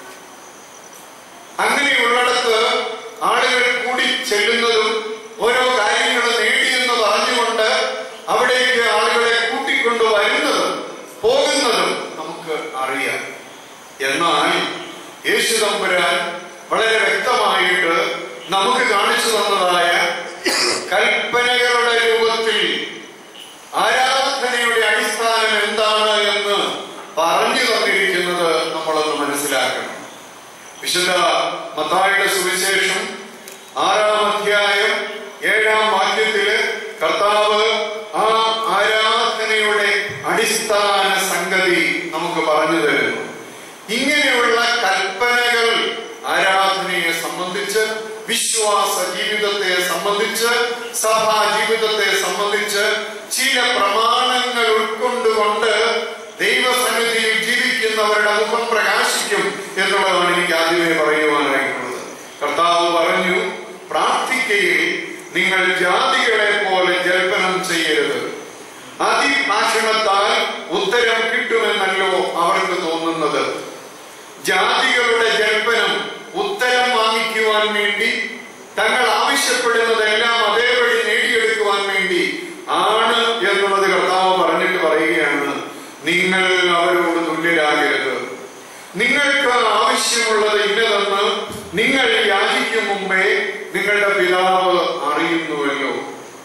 അങ്ങനെയുള്ളിടത്ത് ആളുകൾ കൂടി ചെല്ലുന്നതും ഓരോ കാര്യങ്ങൾ നേടിയെന്ന് പറഞ്ഞുകൊണ്ട് അവിടേക്ക് ആളുകളെ കൂട്ടിക്കൊണ്ടു വരുന്നതും പോകുന്നതും നമുക്ക് അറിയാം എന്നാൽ യേശു തമ്പുരാൻ വളരെ വ്യക്തമായിട്ട് നമുക്ക് കാണിച്ചു തന്നതായ കൽപ്പനകളുടെ രൂപത്തിൽ ആരാധനയുടെ അടിസ്ഥാനം എന്താണ് എന്ന് പറഞ്ഞു തന്നിരിക്കുന്നത് നമ്മളൊന്ന് മനസ്സിലാക്കണം വിശുദ്ധ മത്തായുടെ സുവിശേഷം ആറാം അധ്യായം ഏഴാം വാക്യത്തില് കർത്താവ് ആ ആരാധനയുടെ അടിസ്ഥാന സംഗതി നമുക്ക് പറഞ്ഞു തരുന്നു ഇങ്ങനെയുള്ള കൽപ്പനകൾ ആരാധനയെ സംബന്ധിച്ച് വിശ്വാസ ജീവിതത്തെ സംബന്ധിച്ച് സഭാ ജീവിതത്തെ സംബന്ധിച്ച് ചില പ്രമാണങ്ങൾ ഉൾക്കൊണ്ടുകൊണ്ട് ദൈവസന്നിധിയിൽ ജീവിക്കുന്നവരുടെ മുഖം പ്രകാശിക്കും എന്നുള്ളതാണ് എനിക്ക് ആദ്യമേ പറയുവാനായിട്ടുള്ളത് കർത്താവ് പറഞ്ഞു പ്രാർത്ഥിക്കയിൽ നിങ്ങൾ ജാതികളെ പോലെ ജൽപ്പനം ചെയ്യരുത് അതിഭാഷണത്താൽ ഉത്തരം കിട്ടുമെന്നല്ലോ അവർക്ക് തോന്നുന്നത് ജാതികളുടെ ജൽപ്പനം ഉത്തരം വാങ്ങിക്കുവാൻ വേണ്ടി തങ്ങൾ ആവശ്യപ്പെടുന്നതെല്ലാം അതേപടി നേടിയെടുക്കുവാൻ വേണ്ടി ആണ് എന്നുള്ളത് കർത്താവ് പറഞ്ഞിട്ട് പറയുകയാണ് നിങ്ങൾ അവരോട് തുല്യരാകരുത് നിങ്ങൾക്ക് ആവശ്യമുള്ളത് ഇന്നതെന്ന് നിങ്ങൾ യാചിക്കും മുമ്പേ നിങ്ങളുടെ പിതാവ് അറിയുന്നുവല്ലോ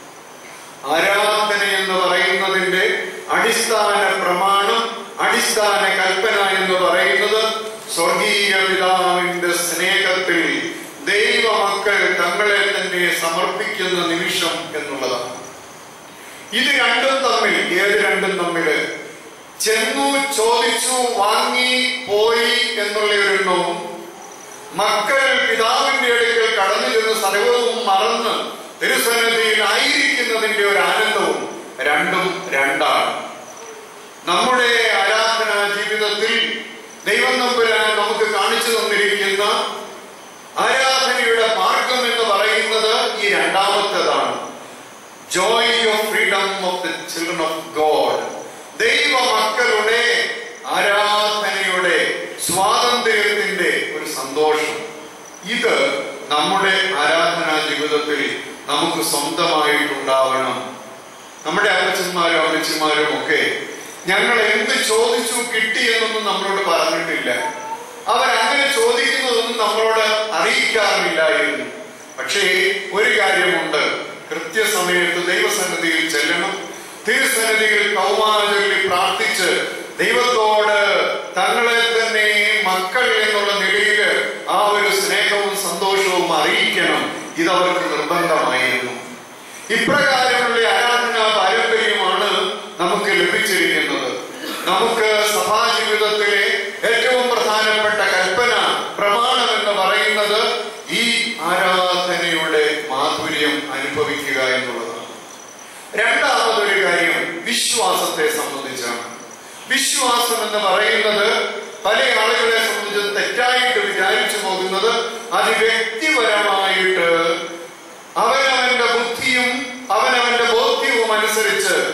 ആരാധന എന്ന് പറയുന്നതിന്റെ അടിസ്ഥാന പ്രമാണം അടിസ്ഥാന കൽപ്പന എന്ന് പറയുന്നത് സ്വർഗീയ പിതാവിന്റെ സ്നേഹത്തിൽ ദൈവമക്കൾ തങ്ങളെ തന്നെ സമർപ്പിക്കുന്ന നിമിഷം എന്നുള്ളതാണ് ഇത് രണ്ടും തമ്മിൽ ഏത് രണ്ടും തമ്മില് ചെന്നു ചോദിച്ചു വാങ്ങി പോയി എന്നുള്ള ഒരെണ്ണവും മക്കൾ പിതാവിന്റെ അടുക്കൽ കടന്നു ചെന്ന് സർവവും മറന്ന് തിരുസന്നിധിയിൽ ആയിരിക്കുന്നതിന്റെ ഒരു ആനന്ദവും രണ്ടും രണ്ടാണ് നമ്മുടെ ആരാധനാ ജീവിതത്തിൽ ദൈവം നമ്പുരാൻ നമുക്ക് കാണിച്ചു തന്നിരിക്കുന്ന ആരാധനയുടെ മാർഗം എന്ന് പറയുന്നത് ഈ രണ്ടാമത്തേതാണ് joy of freedom of the children of God ദൈവ മക്കളുടെ ആരാധനയുടെ സ്വാതന്ത്ര്യത്തിന്റെ ഒരു സന്തോഷം ഇത് നമ്മുടെ ആരാധനാ ജീവിതത്തിൽ നമുക്ക് സ്വന്തമായിട്ടുണ്ടാവണം നമ്മുടെ അപ്പച്ചന്മാരും അമ്മച്ചിമാരും ഒക്കെ ഞങ്ങൾ എന്ത് ചോദിച്ചു കിട്ടി എന്നൊന്നും നമ്മളോട് പറഞ്ഞിട്ടില്ല അവരങ്ങനെ ചോദിക്കുന്നതൊന്നും നമ്മളോട് അറിയിക്കാറില്ലായിരുന്നു പക്ഷേ ഒരു കാര്യമുണ്ട് കൃത്യസമയത്ത് ദൈവസന്നിധിയിൽ ചെല്ലണം തിരുസന്നിധിയിൽ കൗമാരചൊല്ലി പ്രാർത്ഥിച്ച് ദൈവത്തോട് തങ്ങളെ തന്നെ മക്കൾ എന്നുള്ള നിലയിൽ ആ ഒരു സ്നേഹവും സന്തോഷവും അറിയിക്കണം ഇതവർക്ക് നിർബന്ധമായിരുന്നു ഇപ്രകാരമുള്ള ആരാധനാ പാരമ്പര്യമാണ് നമുക്ക് ലഭിച്ചിരിക്കുന്നത് നമുക്ക് സഭാ ജീവിതത്തിലെ ഏറ്റവും പ്രധാനപ്പെട്ട കൽപ്പന പ്രമാണം എന്ന് പറയുന്നത് ഈ ആരാധനയുടെ മാധുര്യം അനുഭവിക്കുക എന്നുള്ളതാണ് രണ്ടാമതൊരു കാര്യം വിശ്വാസത്തെ സംബന്ധിച്ചാണ് വിശ്വാസം എന്ന് പറയുന്നത് പല ആളുകളെ സംബന്ധിച്ച് തെറ്റായിട്ട് വിചാരിച്ചു പോകുന്നത് അത് വ്യക്തിപരമായിട്ട് അവനവന്റെ ബുദ്ധിയും അവനവന്റെ ബോധ്യവും അനുസരിച്ച്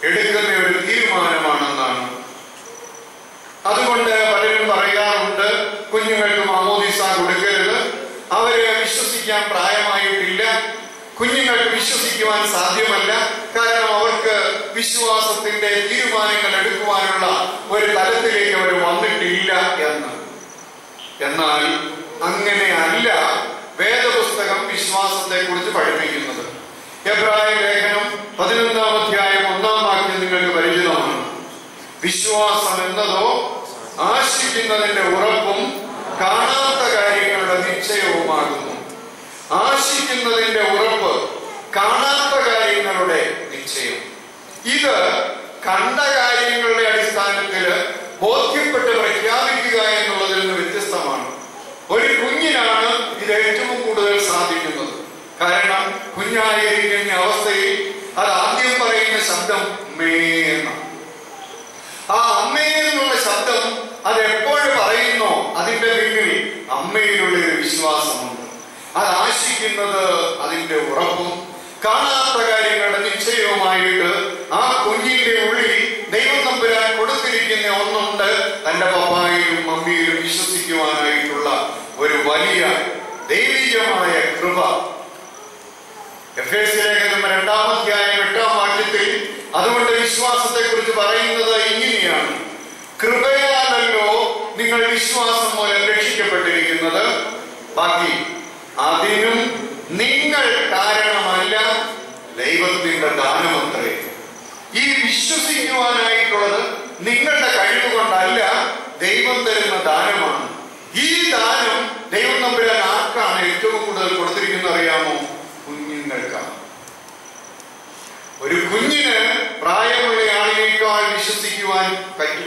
എടുക്കുന്ന ഒരു തീരുമാനമാണെന്നാണ് അതുകൊണ്ട് പലരും പറയാറുണ്ട് കുഞ്ഞുങ്ങൾക്ക് മാമോദിസ കൊടുക്കരുത് അവര് വിശ്വസിക്കാൻ പ്രായമായിട്ടില്ല കുഞ്ഞുങ്ങൾക്ക് വിശ്വസിക്കുവാൻ സാധ്യമല്ല കാരണം അവർക്ക് വിശ്വാസത്തിന്റെ തീരുമാനങ്ങൾ എടുക്കുവാനുള്ള ഒരു തലത്തിലേക്ക് അവർ വന്നിട്ടില്ല എന്ന് എന്നാൽ അങ്ങനെ അല്ല വേദപുസ്തകം വിശ്വാസത്തെ കുറിച്ച് പഠിപ്പിക്കുന്നത് എബ്രായ ലേഖനം പതിനൊന്നാം അധ്യായം ഒന്നാം വാക്യം നിങ്ങൾക്ക് പരിചിതമാണ് വിശ്വാസം എന്നതോ ആശിക്കുന്നതിന്റെ ഉറപ്പും കാണാത്ത കാര്യങ്ങളുടെ നിശ്ചയവുമാകുന്നു ആശിക്കുന്നതിന്റെ ഉറപ്പ് കാണാത്ത കാര്യങ്ങളുടെ നിശ്ചയം ഇത് കണ്ട കാര്യങ്ങളുടെ അടിസ്ഥാനത്തിൽ ബോധ്യപ്പെട്ട് പ്രഖ്യാപിക്കുക എന്നുള്ളതിൽ നിന്ന് വ്യത്യസ്തമാണ് ഒരു കുഞ്ഞിനാണ് ഇത് ഏറ്റവും കൂടുതൽ സാധിക്കുന്നത് കാരണം കുഞ്ഞായിരിക്കുന്ന അവസ്ഥയിൽ അത് ആദ്യം പറയുന്ന ശബ്ദം മേ എന്നാണ് ആ അമ്മേ എന്നുള്ള ശബ്ദം അത് എപ്പോഴും പറയുന്നോ അതിന്റെ പിന്നിൽ അമ്മയിലുള്ള ഒരു വിശ്വാസമുണ്ട് അത് ആശിക്കുന്നത് അതിന്റെ ഉറപ്പും കാണാത്ത കാര്യങ്ങളുടെ നിശ്ചയവുമായിട്ട് ആ കുഞ്ഞിന്റെ ഉള്ളിൽ ദൈവം തമ്പുരാൻ കൊടുത്തിരിക്കുന്ന ഒന്നുണ്ട് തന്റെ പപ്പായിലും മമ്മിയിലും വിശ്വസിക്കുവാനായിട്ടുള്ള ഒരു വലിയ ദൈവികമായ കൃപ എഫ് എസ് ലേഖനം രണ്ടാം അധ്യായം എട്ടാം വാക്യത്തിൽ അതുകൊണ്ട് വിശ്വാസത്തെ കുറിച്ച് പറയുന്നത് ഇങ്ങനെയാണ് കൃപയാലല്ലോ നിങ്ങൾ വിശ്വാസം മൂലം രക്ഷിക്കപ്പെട്ടിരിക്കുന്നത് ബാക്കി അതിനും നിങ്ങൾ കാരണമല്ല ദൈവത്തിന്റെ ദാനമത്രേ ഈ വിശ്വസിക്കുവാനായിട്ടുള്ളത് നിങ്ങളുടെ കഴിവ് കൊണ്ടല്ല ദൈവം തരുന്ന ദാനമാണ് ഈ ദാനം ദൈവം നമ്പുരാൻ ആർക്കാണ് ഏറ്റവും കൂടുതൽ കൊടുത്തിരിക്കുന്നത് അറിയാമോ കുഞ്ഞുങ്ങൾക്കാണ് ഒരു കുഞ്ഞിന് പ്രായമുള്ള ആളിനേക്കാൾ വിശ്വസിക്കുവാൻ പറ്റും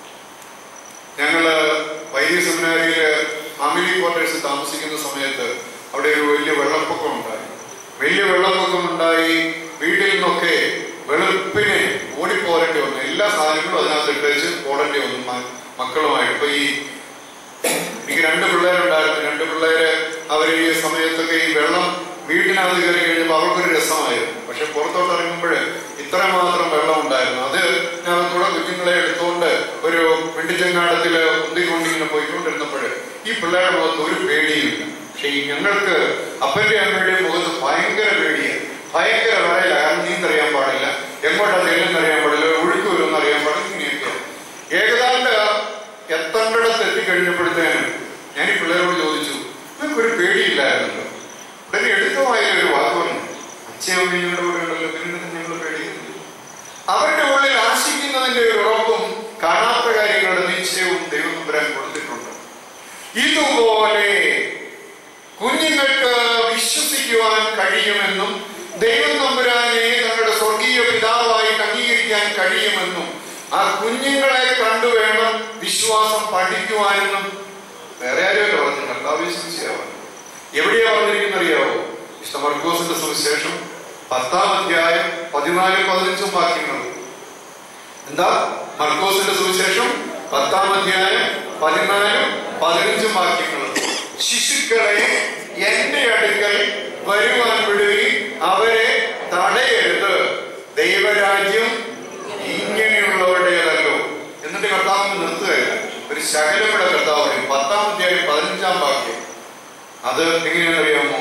ഞങ്ങള് വൈദ്യ സെമിനാരിയില് ഫാമിലി ക്വാർട്ടേഴ്സിൽ താമസിക്കുന്ന സമയത്ത് അവിടെ ഒരു വലിയ വെള്ളപ്പൊക്കം ഉണ്ടായി വലിയ വെള്ളപ്പൊക്കം ഉണ്ടായി വീട്ടിൽ നിന്നൊക്കെ വെളുപ്പിനെ ഓടിപ്പോരേണ്ടി വന്നു എല്ലാ സാധനങ്ങളും അതിനകത്ത് ഇട്ടേച്ച് ഓടേണ്ടി വന്നു മ- മക്കളുമായിട്ട് ഇപ്പൊ ഈ എനിക്ക് രണ്ട് പിള്ളേരുണ്ടായിരുന്നു രണ്ട് പിള്ളേര് അവർ ഈ സമയത്തൊക്കെ ഈ വെള്ളം വീട്ടിനകത്ത് കയറി കഴിഞ്ഞപ്പോൾ അവർക്കൊരു രസമായിരുന്നു പക്ഷെ പുറത്തോട്ട് ഇറങ്ങുമ്പോൾ ഇത്രമാത്രം വെള്ളം ഉണ്ടായിരുന്നു അത് ഞാൻ കൂടെ കുഞ്ഞുങ്ങളെ എടുത്തുകൊണ്ട് ഒരു വെണ്ടിച്ചെങ്ങാടത്തില് ഉന്തിക്കൊണ്ടിങ്ങനെ പോയിക്കൊണ്ടിരുന്നപ്പോൾ ഈ പിള്ളേരുടെ മുഖത്ത് ഒരു പേടിയുമില്ല പക്ഷെ ഈ ഞങ്ങൾക്ക് അപ്പന്റെ അമ്മയുടെയും മുഖത്ത് ഭയങ്കര പേടിയാണ് ഭയങ്കര വിറയില്ല കാരണം നീന്തറിയാൻ പാടില്ല എങ്ങോട്ടാ ചെല്ലുന്നറിയാൻ പാടില്ല ഒഴുക്ക് വരുമെന്ന് അറിയാൻ പാടില്ല ഇങ്ങനെയൊക്കെ ഏകദാണ്ട് എത്തേണ്ടിടത്ത് എത്തിക്കഴിഞ്ഞപ്പോഴത്തേനും ഞാൻ ഈ പിള്ളേരോട് ചോദിച്ചു നിങ്ങൾക്ക് ഒരു പേടിയില്ലായിരുന്നല്ലോ ഉടനെ എടുത്തമായ ഒരു വാക്ക് പറഞ്ഞു അച്ഛയമ്മയുടെ കൂടെ ഉണ്ടല്ലോ പിന്നെ ഞങ്ങൾ പേടിയുന്നില്ല അവരുടെ ഉള്ളിൽ ആശിക്കുന്നതിന്റെ ഒരു ഉറപ്പും കാണാത്ത കാര്യങ്ങളുടെ നിശ്ചയവും ദൈവം തമ്പുരാൻ കൊടുത്തിട്ടുണ്ട് ഇതുപോലെ കുഞ്ഞുങ്ങൾക്ക് വിശ്വസിക്കുവാൻ കഴിയുമെന്നും ദൈവം തമ്പുരാനെ തങ്ങളുടെ സ്വർഗീയ പിതാവായി അംഗീകരിക്കാൻ കഴിയുമെന്നും ആ കുഞ്ഞുങ്ങളെ കണ്ടു വേണം വിശ്വാസം പഠിക്കുവാനെന്നും വേറെ ആരുമല്ല പറഞ്ഞു കർത്താവ് വിശ്വസിച്ചാവാൻ എവിടെയാ പറഞ്ഞിരിക്കുന്ന അറിയാവോ വിശുദ്ധ മർക്കോസിന്റെ സുവിശേഷം പത്താം അധ്യായം പതിനാലും പതിനഞ്ചും വാക്യങ്ങൾ എന്താ മർക്കോസിന്റെ സുവിശേഷം പത്താം അധ്യായം പതിനാലും പതിനഞ്ചും വാക്യങ്ങൾ ശിശുക്കളെ എന്റെ അടുക്കൽ വരുവാൻ വിടുകയും അവരെ തടയരുത് ദൈവരാജ്യം ഇങ്ങനെയുള്ളവരുടേതല്ലോ എന്നിട്ട് കർത്താവ് നിർത്തുകയില്ല ഒരു ശകലമുടെ കർത്താവ് പറയും പത്താം അധ്യായം പതിനഞ്ചാം വാക്യം അത് എങ്ങനെയാണെന്നറിയാമോ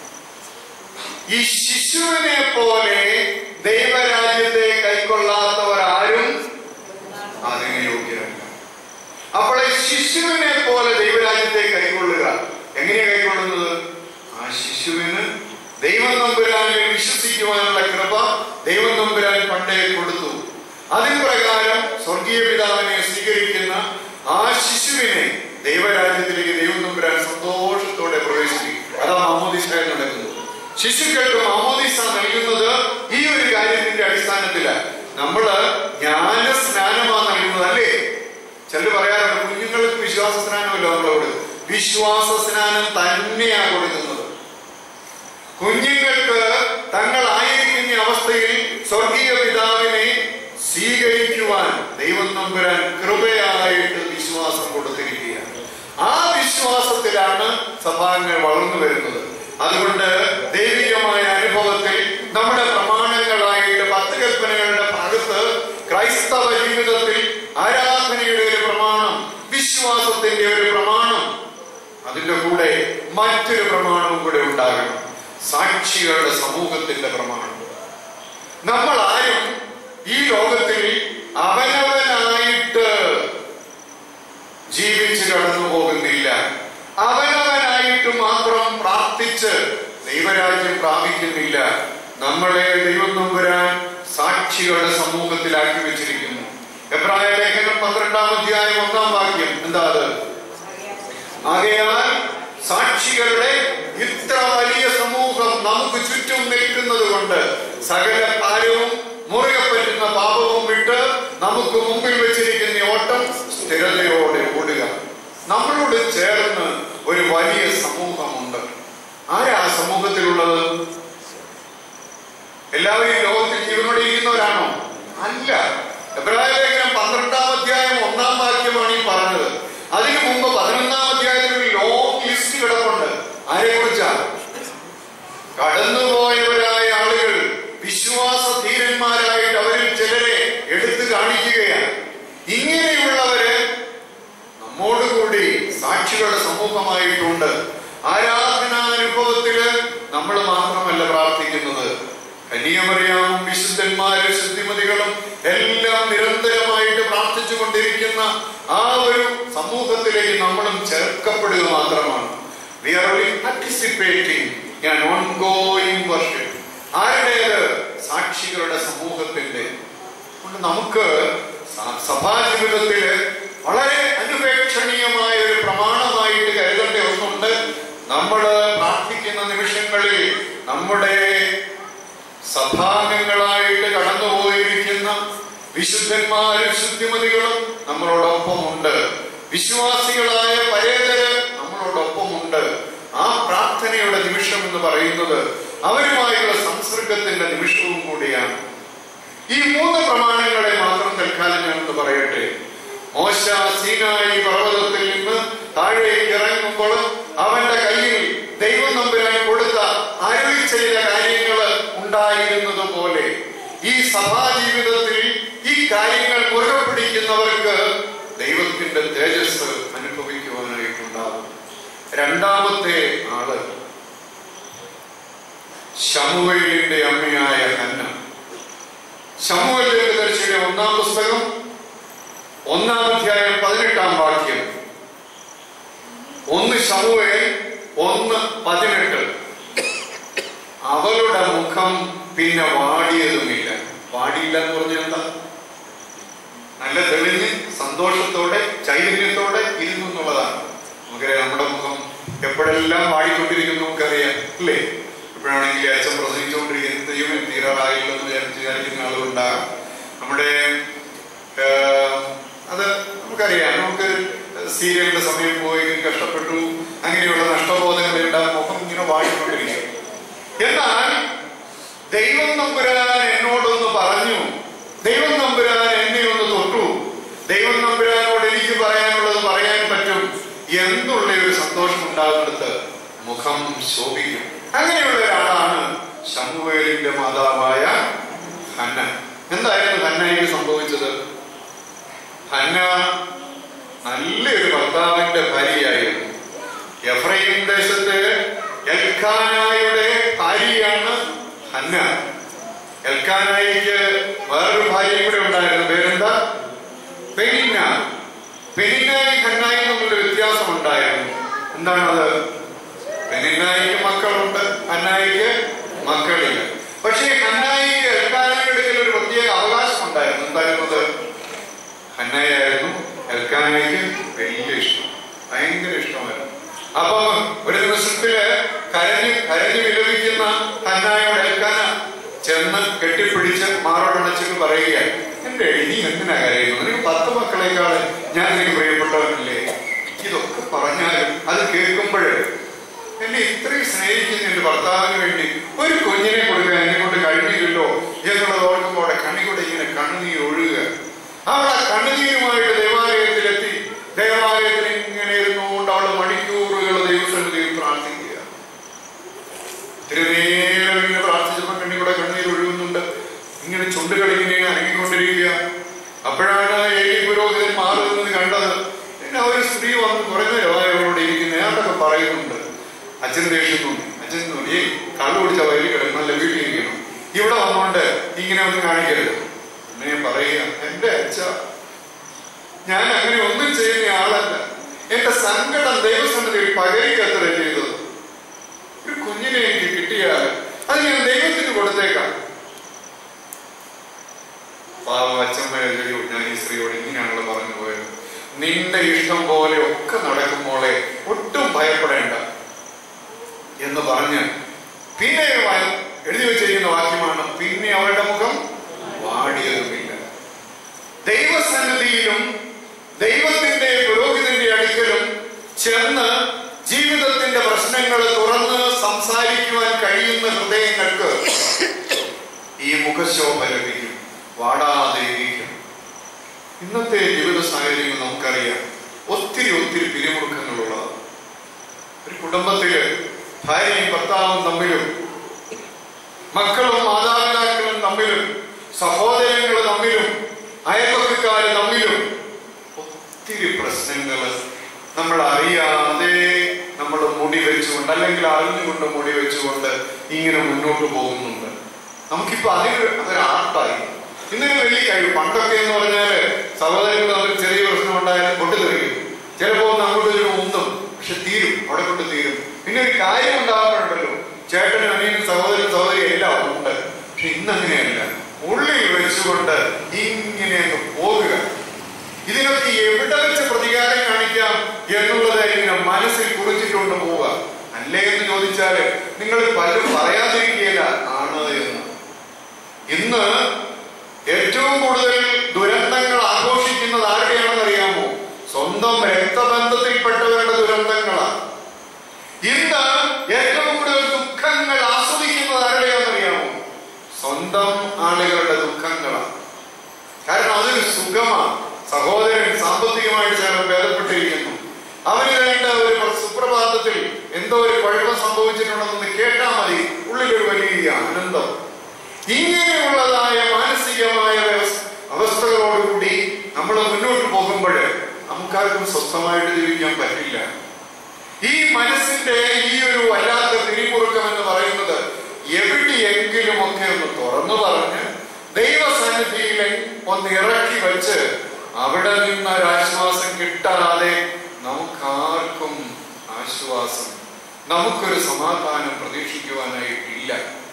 ഈ ശിശുവിനെ പോലെ ദൈവരാജ്യത്തെ കൈക്കൊള്ളാത്തവരാരും അതിന് യോഗ്യരല്ല അപ്പോൾ ഈ ശിശുവിനെ പോലെ ദൈവരാജ്യത്തെ കൈക്കൊള്ളുക എങ്ങനെയാ കൈക്കൊള്ളുന്നത് ആ ശിശുവിന് ദൈവം നമ്പുരാനിൽ വിശ്വസിക്കുവാനുള്ള കൃപ ദൈവം നമ്പുരാൻ പണ്ടേ കൊടുത്തു അതിൻ പ്രകാരം സ്വർഗീയ പിതാവിനെ സ്വീകരിക്കുന്ന ആ ശിശുവിനെ ദൈവരാജ്യത്തിലേക്ക് ദൈവം നമ്പുരാൻ സന്തോഷത്തോടെ പ്രവേശിപ്പിക്കും അതാ മാമോദിസായി നടക്കുന്നത് ശിശുക്കൾക്ക് മാമോദിസ നൽകുന്നത് ഈ ഒരു കാര്യത്തിന്റെ അടിസ്ഥാനത്തിലാണ് നമ്മള് ജ്ഞാന സ്നാനമാണ് നൽകുന്നത് അല്ലേ ചിലർ പറയാറുണ്ട് കുഞ്ഞുങ്ങൾക്ക് വിശ്വാസ സ്നാനമല്ല നമ്മളോട് വിശ്വാസ സ്നാനം തന്നെയാണ് കൊടുക്കുന്നത് കുഞ്ഞുങ്ങൾക്ക് തങ്ങളായിരിക്കുന്ന അവസ്ഥയിൽ സ്വർഗീയ പിതാവിനെ സ്വീകരിക്കുവാൻ ദൈവം നമ്പുരാൻ കൃപയായിട്ട് വിശ്വാസം കൊടുത്തിരിക്കുകയാണ് ആ വിശ്വാസത്തിലാണ് സഭാംഗങ്ങൾ വളർന്നു വരുന്നത് അതുകൊണ്ട് ദൈവികമായ അനുഭവത്തിൽ നമ്മുടെ പ്രമാണങ്ങളായിട്ട് പത്ത് കൽപ്പനകളുടെ ഭാഗത്ത് മറ്റൊരു പ്രമാണവും കൂടെ ഉണ്ടാകണം സാക്ഷികളുടെ സമൂഹത്തിന്റെ പ്രമാണം നമ്മൾ ആരും ഈ ലോകത്തിൽ അവനവനായിട്ട് ജീവിച്ച് കടന്നു പോകുന്നില്ല അവനവനായിട്ട് മാത്രം പ്രാർത്ഥിച്ച് ദൈവരാജ്യം പ്രാപിക്കുന്നില്ല നമ്മളെ ദൈവം നമ്പുരാൻ സാക്ഷികളുടെ സമൂഹത്തിലാക്കി വെച്ചിരിക്കുന്നു എബ്രായ ലേഖനം പന്ത്രണ്ടാം അധ്യായം ഒന്നാം വാക്യം എന്താ അത് ആകയാൽ സാക്ഷികളുടെ ഇത്ര വലിയ സമൂഹം നമുക്ക് ചുറ്റും നിൽക്കുന്നത് കൊണ്ട് സകല ഭാരവും മുറുകെ പറ്റുന്ന പാപവും വിട്ട് നമുക്ക് മുമ്പിൽ വെച്ചിരിക്കുന്ന ഈ ഓട്ടം സ്ഥിരതയോടെ ഓടുക നമ്മളോട് ചേർന്ന് ഒരു വലിയ സമൂഹമുണ്ട് ആരാ ആ സമൂഹത്തിലുള്ളത് എല്ലാവരും ഈ ലോകത്തിൽ ജീവനോടെ ഇരിക്കുന്നവരാണോ അല്ല എബ്രായ ലേഖനം പന്ത്രണ്ടാം അധ്യായം ഒന്നാം വാക്യമാണ് ഈ പറഞ്ഞത് അതിനു മുമ്പ് പതിനൊന്നാം അധ്യായത്തിൽ ഒരു ലോങ് ലിസ്റ്റ് കിടപ്പുണ്ട് ആരെ കുറിച്ചാണ് കടന്നുപോയവരായ ആളുകൾ വിശ്വാസ ധീരന്മാരായിട്ട് അവരിൽ ചിലരെ എടുത്തു കാണിക്കുകയാണ് ഇങ്ങനെയുള്ളവര് നമ്മോടുകൂടി സാക്ഷികളുടെ സമൂഹമായിട്ടുണ്ട് ആരാധനാനുഭവത്തില് നമ്മൾ മാത്രമല്ല പ്രാർത്ഥിക്കുന്നത് കന്യാമറിയാമും വിശുദ്ധന്മാരും ശുദ്ധിമതികളും എല്ലാം നിരന്തരമായിട്ട് പ്രാർത്ഥിച്ചു കൊണ്ടിരിക്കുന്ന ആ ഒരു സമൂഹത്തിലേക്ക് നമ്മളും ചേർക്കപ്പെടുക മാത്രമാണ് വി ആർ പാർട്ടിസിപ്പേറ്റിംഗ് ഞാൻ ഓൺ ഗോയിങ് വർഷം ആരുടേത് സാക്ഷികളുടെ സമൂഹത്തിന്റെ കൊണ്ട് നമുക്ക് സ- സഭാജീവിതത്തില് വളരെ അനുപേക്ഷണീയമായ ഒരു പ്രമാണമായിട്ട് കരുതേണ്ട ഒന്നുണ്ട് നമ്മൾ പ്രാർത്ഥിക്കുന്ന നിമിഷങ്ങളിൽ നമ്മുടെ സഭാംഗങ്ങളായിട്ട് കടന്നുപോയിരിക്കുന്ന വിശുദ്ധന്മാരും ശുദ്ധിമതികളും നമ്മളോടൊപ്പമുണ്ട് വിശ്വാസികളായ പരേതര് നമ്മളോടൊപ്പമുണ്ട് ആ പ്രാർത്ഥനയുടെ നിമിഷം എന്ന് പറയുന്നത് അവരുമായുള്ള സംസർഗത്തിന്റെ നിമിഷവും കൂടിയാണ് ഈ മൂന്ന് പ്രമാണങ്ങളെ മാത്രം തൽക്കാലം ഞാനൊന്ന് പറയട്ടെ മോശ സീനായി പർവ്വതത്തിൽ നിന്ന് താഴേക്ക് ഇറങ്ങുമ്പോൾ അവന്റെ കയ്യിൽ ദൈവം നമ്പുരാൻ കൊടുത്ത അരുളി ചെയ്ത കാര്യങ്ങൾ ഉണ്ടായിരുന്നത് പോലെ ഈ സഭാജീവിതത്തിൽ ഈ കാര്യങ്ങൾ മുറുകെ പിടിക്കുന്നവർക്ക് ദൈവത്തിന്റെ തേജസ് അനുഭവിക്കുവാനായിട്ടുണ്ടാകും രണ്ടാമത്തെ ആള് ശമുവയിലിന്റെ അമ്മയായ ഹന്ന ശമുവലിന്റെ ദർശിയുടെ ഒന്നാം പുസ്തകം ഒന്നാം അധ്യായം പതിനെട്ടാം വാക്യം ഒന്ന് ശമുവേൽ ഒന്ന് പതിനെട്ട് അവളുടെ മുഖം പിന്നെ വാടിയതുമില്ല വാടിയില്ല എന്ന് പറഞ്ഞാൽ എന്താ നല്ല തെളിഞ്ഞ് സന്തോഷത്തോടെ ചൈതന്യത്തോടെ ഇരുന്നു എന്നുള്ളതാണ് നമുക്കറിയാം നമ്മുടെ മുഖം എപ്പോഴെല്ലാം വാടിക്കൊണ്ടിരിക്കുന്നു നമുക്കറിയാം അല്ലേ ഇപ്പോഴാണെങ്കിൽ അച്ഛൻ പ്രസംഗിച്ചുകൊണ്ടിരിക്കുന്ന ദൈവം തീരാറായില്ലെന്ന് വിചാരിച്ച് വിചാരിക്കുന്ന ആളുകളുണ്ടാകാം നമ്മുടെ ഏഹ്, അത് നമുക്കറിയാം നമുക്ക് സീരിയലിന്റെ സമയം പോയി കഷ്ടപ്പെട്ടു അങ്ങനെയുള്ള നഷ്ടബോധങ്ങളുണ്ടാകും മുഖം ഇങ്ങനെ വാടിക്കൊണ്ടിരിക്കും എന്നാൽ ദൈവം നമ്പുരാൻ എന്നോടൊന്ന് പറഞ്ഞു ദൈവം നമ്പുരാൻ എന്നെ ഒന്ന് തൊട്ടു ദൈവം നമ്പുരാനോട് എനിക്ക് പറയാനുള്ളത് പറയാൻ പറ്റും എന്നുള്ള ഒരു സന്തോഷം ഉണ്ടാകുന്നിടത്ത് മുഖം ശോഭിക്കും അങ്ങനെയുള്ള ഒരാളാണ് ശമുവേലിന്റെ മാതാവായ ഹന്ന എന്തായിരുന്നു ഹന്നയ്ക്ക് സംഭവിച്ചത് ഹന്ന നല്ലൊരു ഭർത്താവിന്റെ ഭാര്യയായിരുന്നു എഫ്രൈം ദേശത്ത് എൽഖാനായുടെ ഭാര്യയാണ് ഹന്ന എൽഖാനായിക്ക് വേറൊരു ഭാര്യയും കൂടെ ഉണ്ടായിരുന്നു പേരെന്താ പെനിന്ന പെനിന്നായി ഹന്നായി തമ്മിലൊരു വ്യത്യാസം ഉണ്ടായിരുന്നു എന്താണത് പെനിന്നായിക്ക് മക്കളുണ്ട് ഹന്നായിക്ക് മക്കളില്ല പക്ഷേ ഹന്നായിക്ക് എൽക്കാനയുടെ ഇടയിൽ ഒരു പ്രത്യേക അവകാശം ഉണ്ടായിരുന്നു എന്തായിരുന്നത് ഹന്നായായിരുന്നു എൽക്കാനയ്ക്ക് വലിയ ഇഷ്ടം ഭയങ്കര ഇഷ്ടമായിരുന്നു അപ്പൊ ഒരു ദിവസത്തില് കരഞ്ഞ് കരഞ്ഞു വിലപിക്കുന്ന ഹന്നായോട് എൽക്കാന ചെന്ന് കെട്ടിപ്പിടിച്ച് മാറോടണച്ചിട്ട് പറയുക എന്റെ നീ എന്തിനാ കരയുന്നു നിനക്ക് പത്ത് മക്കളെക്കാൾ ഞാൻ നിനക്ക് പ്രിയപ്പെട്ടവനല്ലേ ഇതൊക്കെ പറഞ്ഞാലും അത് കേൾക്കുമ്പോഴേ എന്നെ ഇത്രയും സ്നേഹിക്കുന്ന എന്റെ ഭർത്താവിന് വേണ്ടി ഒരു കുഞ്ഞിനെ കൊടുക്കാൻ എന്നെ കൊണ്ട് കഴിഞ്ഞില്ലല്ലോ എന്നുള്ളത് ഓർക്കുമ്പോൾ അവിടെ കണ്ണിക്കൂടെ ഇങ്ങനെ കണ്ണുനീർ ഒഴുകുക അവളെ കണ്ണുനീരുമായിട്ട് ദേവാലയത്തിലെത്തി ദേവാലയത്തിൽ ഇങ്ങനെ ഇരുന്നുകൊണ്ട് അവള് മണിക്കൂറുകൾ ദൈവസന്നിധിയിൽ പ്രാർത്ഥിക്കുക തിരുനേരം ഇങ്ങനെ പ്രാർത്ഥിച്ചപ്പോൾ കണ്ണിക്കൂടെ കണ്ണീർ ഒഴുകുന്നുണ്ട് ഇങ്ങനെ ചുണ്ടുകൾ ഇങ്ങനെ അനങ്ങിക്കൊണ്ടിരിക്കുക അപ്പോഴാണ് ഏലി പുരോഹിതൻ മാറുന്നത് കണ്ടത് പിന്നെ ഒരു സ്ത്രീ വന്ന് കുറേ നേരമായി അവളോട് ഇരിക്കുന്നത് അതൊക്കെ പറയുന്നുണ്ട് അച്ഛൻ ദേഷ്യം തോന്നി അച്ഛൻ തോന്നി "ഏയ്, കള്ളു കുടിച്ച വയലിൽ കിടക്കണം അല്ല വീട്ടിൽ ഇരിക്കണം ഇവിടെ വന്നുകൊണ്ട് ഇങ്ങനെ ഒന്നും കാണിക്കരുത് അങ്ങനെ പറയുക എന്റെ അച്ഛ ഞാൻ അങ്ങനെ ഒന്നും ചെയ്യുന്ന ആളല്ല എന്റെ സങ്കടം ദൈവസന്നിധിയിൽ പകരിക്കത്ര ചെയ്തത് ഒരു കുഞ്ഞിനെ എനിക്ക് കിട്ടിയാൽ അത് ഞാൻ ദൈവത്തിന് കൊടുത്തേക്കാം പാവം അച്ഛമ്മയുടെ ഞാൻ ഈ സ്ത്രീയോട് ഇങ്ങനെയാണല്ലോ പറഞ്ഞു പോയത് നിന്റെ ഇഷ്ടം പോലെ ഒക്കെ നടക്കുമ്പോളെ ഒട്ടും ഭയപ്പെടേണ്ട എന്ന് പറഞ്ഞ് പിന്നെ വ- എഴുതി വെച്ചിരിക്കുന്ന വാക്യമാണ് പിന്നെ അവരുടെ മുഖം വാടിയതുമില്ല ദൈവസന്നിധിയിലും ദൈവത്തിന്റെ പുരോഹിതന്റെ അടുക്കലും ചെന്ന് ജീവിതത്തിന്റെ പ്രശ്നങ്ങൾ തുറന്ന് സംസാരിക്കുവാൻ കഴിയുന്ന ഹൃദയങ്ങൾക്ക് ഈ മുഖശോഭ ലഭിക്കും വാടാതെ ഇരിക്കും ഇന്നത്തെ ജീവിത സാഹചര്യങ്ങൾ നമുക്കറിയാം ഒത്തിരി ഒത്തിരി പിരിമുറുക്കങ്ങളുള്ളതാണ് ഒരു കുടുംബത്തില് ഭാര്യയും ഭർത്താവും തമ്മിലും മക്കളും മാതാപിതാക്കളും തമ്മിലും സഹോദരങ്ങൾ തമ്മിലും അയൽപക്കക്കാര് തമ്മിലും ഒത്തിരി പ്രശ്നങ്ങൾ നമ്മൾ അറിയാതെ നമ്മൾ മുടി വെച്ചുകൊണ്ട് അല്ലെങ്കിൽ അറിഞ്ഞുകൊണ്ട് മുടി വെച്ചുകൊണ്ട് ഇങ്ങനെ മുന്നോട്ട് പോകുന്നുണ്ട് നമുക്കിപ്പോ അതിന് അതൊരു ആർട്ടായി ഇന്നൊരു വലിയ കഴിവ് പണ്ടൊക്കെ എന്ന് പറഞ്ഞാല് സഹോദരങ്ങൾ തമ്മിൽ ചെറിയ പ്രശ്നം ഉണ്ടായാലും പൊട്ടിത്തെറിക്കും ചിലപ്പോ ഒന്ന് അങ്ങോട്ട് ഒരു മുന്തും പക്ഷെ തീരും അവിടെ കൊണ്ട് തീരും പിന്നെ ഒരു കാര്യം ഉണ്ടാകുമ്പോഴുണ്ടല്ലോ ചേട്ടനും അനിയനും സഹോദരനും സഹോദരി എല്ലാം ഉണ്ട് പക്ഷെ ഇന്ന് അങ്ങനെയല്ല ഉള്ളിൽ വെച്ചുകൊണ്ട് ഇങ്ങനെ അങ്ങ് പോകുക ഇതിനൊക്കെ എവിടെ വെച്ച് പ്രതികാരം കാണിക്കാം എന്നുള്ളത് ഇങ്ങനെ മനസ്സിൽ കുറിച്ചിട്ടുണ്ട് പോവുക അല്ലേ എന്ന് ചോദിച്ചാല് നിങ്ങൾ പലരും പറയാതിരിക്കുകയില്ല ആണ് എന്ന് ഇന്ന് ഏറ്റവും കൂടുതൽ ദുരന്തങ്ങൾ ആഘോഷിക്കുന്നത് ആരുടെയാണെന്ന് അറിയാമോ സ്വന്തം രക്തബന്ധത്തിൽപ്പെട്ടവരുടെ ദുരന്തങ്ങളാണ് ഇന്ന് ഏറ്റവും കൂടുതൽ ദുഃഖങ്ങൾ ആസ്വദിക്കുന്നത് ആരുടെയാണെന്ന് അറിയാമോ സ്വന്തം ആളുകളുടെ ദുഃഖങ്ങളാണ് കാരണം അതൊരു സുഖമാണ് സഹോദരൻ സാമ്പത്തികമായിട്ട് ചിലർ ഭേദപ്പെട്ടിരിക്കുന്നു അവന് വേണ്ട ഒരു പ്ര- സുപ്രഭാതത്തിൽ എന്തോ ഒരു കുഴപ്പം സംഭവിച്ചിട്ടുണ്ടെന്ന് കേട്ടാൽ മതി ഉള്ളിലൊരു വലിയ ആനന്ദം ഇങ്ങനെയുള്ളതായ മാനസികമായ വ്യവസ്ഥ അവസ്ഥകളോടുകൂടി നമ്മൾ മുന്നോട്ട് പോകുമ്പോൾ നമുക്കാർക്കും സ്വസ്ഥമായിട്ട് ജീവിക്കാൻ പറ്റില്ല ഈ മനസ്സിന്റെ ഈ ഒരു വല്ലാത്ത പിരിമുറുക്കം എന്ന് പറയുന്നത് എവിടെയെങ്കിലും ഒക്കെ ഒന്ന് തുറന്നു പറഞ്ഞ് ദൈവസന്നിധിയിൽ ഒന്ന് ഇറക്കി വെച്ച് അവിടെ നിന്ന് ഒരു ആശ്വാസം കിട്ടാതെ നമുക്കാർക്കും ആശ്വാസം നമുക്കൊരു സമാധാനം പ്രതീക്ഷിക്കുവാനായിട്ടില്ല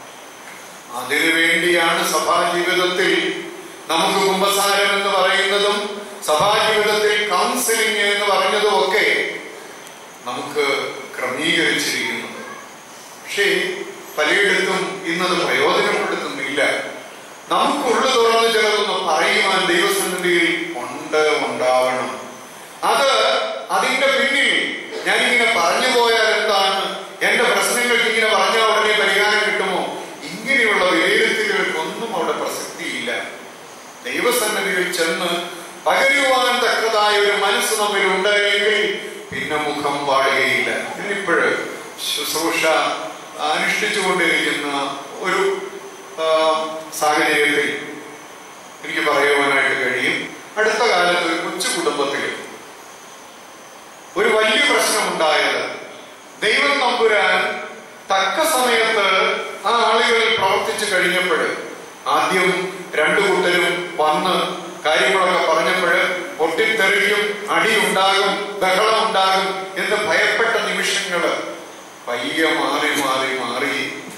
അതിനു വേണ്ടിയാണ് സഭാജീവിതത്തിൽ നമുക്ക് കുംഭസാരം എന്ന് പറയുന്നതും സഭാജീവിതത്തിൽ കൗൺസിലിംഗ് എന്ന് പറഞ്ഞതും ഒക്കെ നമുക്ക് ക്രമീകരിച്ചിരിക്കുന്നത് പക്ഷേ പലയിടത്തും ഇന്നത് പ്രയോജനപ്പെടുത്തുന്നില്ല നമുക്കുള്ളു തുറന്ന് ചിലതൊന്ന് പറയുവാൻ ദൈവസന്നിധിയിൽ ഉണ്ട് ഉണ്ടാവണം അത് അതിന്റെ പിന്നിൽ ഞാനിങ്ങനെ പറഞ്ഞു പോയാൽ എന്താണ് എന്റെ പ്രശ്നങ്ങൾക്ക് ഇങ്ങനെ പറഞ്ഞാൽ ഉടനെ പരിഹാരം കിട്ടുമോ ഇങ്ങനെയുള്ള വിലയിരുത്തലുകൾക്കൊന്നും അവിടെ പ്രസക്തിയില്ല ദൈവസന്നിധിയിൽ ചെന്ന് പകരുവാൻ തക്കതായ ഒരു മനസ്സ് നമ്മിൽ ഉണ്ടായെങ്കിൽ പിന്നെ മുഖം വാടുകയില്ല ഇന്നിപ്പോഴ് ശുശ്രൂഷ അനുഷ്ഠിച്ചുകൊണ്ടിരിക്കുന്ന ഒരു ആ, സാഹചര്യത്തിൽ എനിക്ക് പറയുവാനായിട്ട് കഴിയും അടുത്ത കാലത്ത് ഒരു കൊച്ചു കുടുംബത്തിൽ ഒരു വലിയ പ്രശ്നമുണ്ടായത് ദൈവം നമ്പുരാൻ തക്ക സമയത്ത് ആ ആളുകൾ പ്രവർത്തിച്ചു കഴിഞ്ഞപ്പോൾ ആദ്യം രണ്ടു കൂട്ടരും വന്ന് കാര്യങ്ങളൊക്കെ പറഞ്ഞപ്പോൾ പൊട്ടിത്തെറിയും അടിയുണ്ടാകും ബഹളമുണ്ടാകും എന്ന് ഭയപ്പെട്ട നിമിഷങ്ങള് പയ്യെ മാറി മാറി മാറി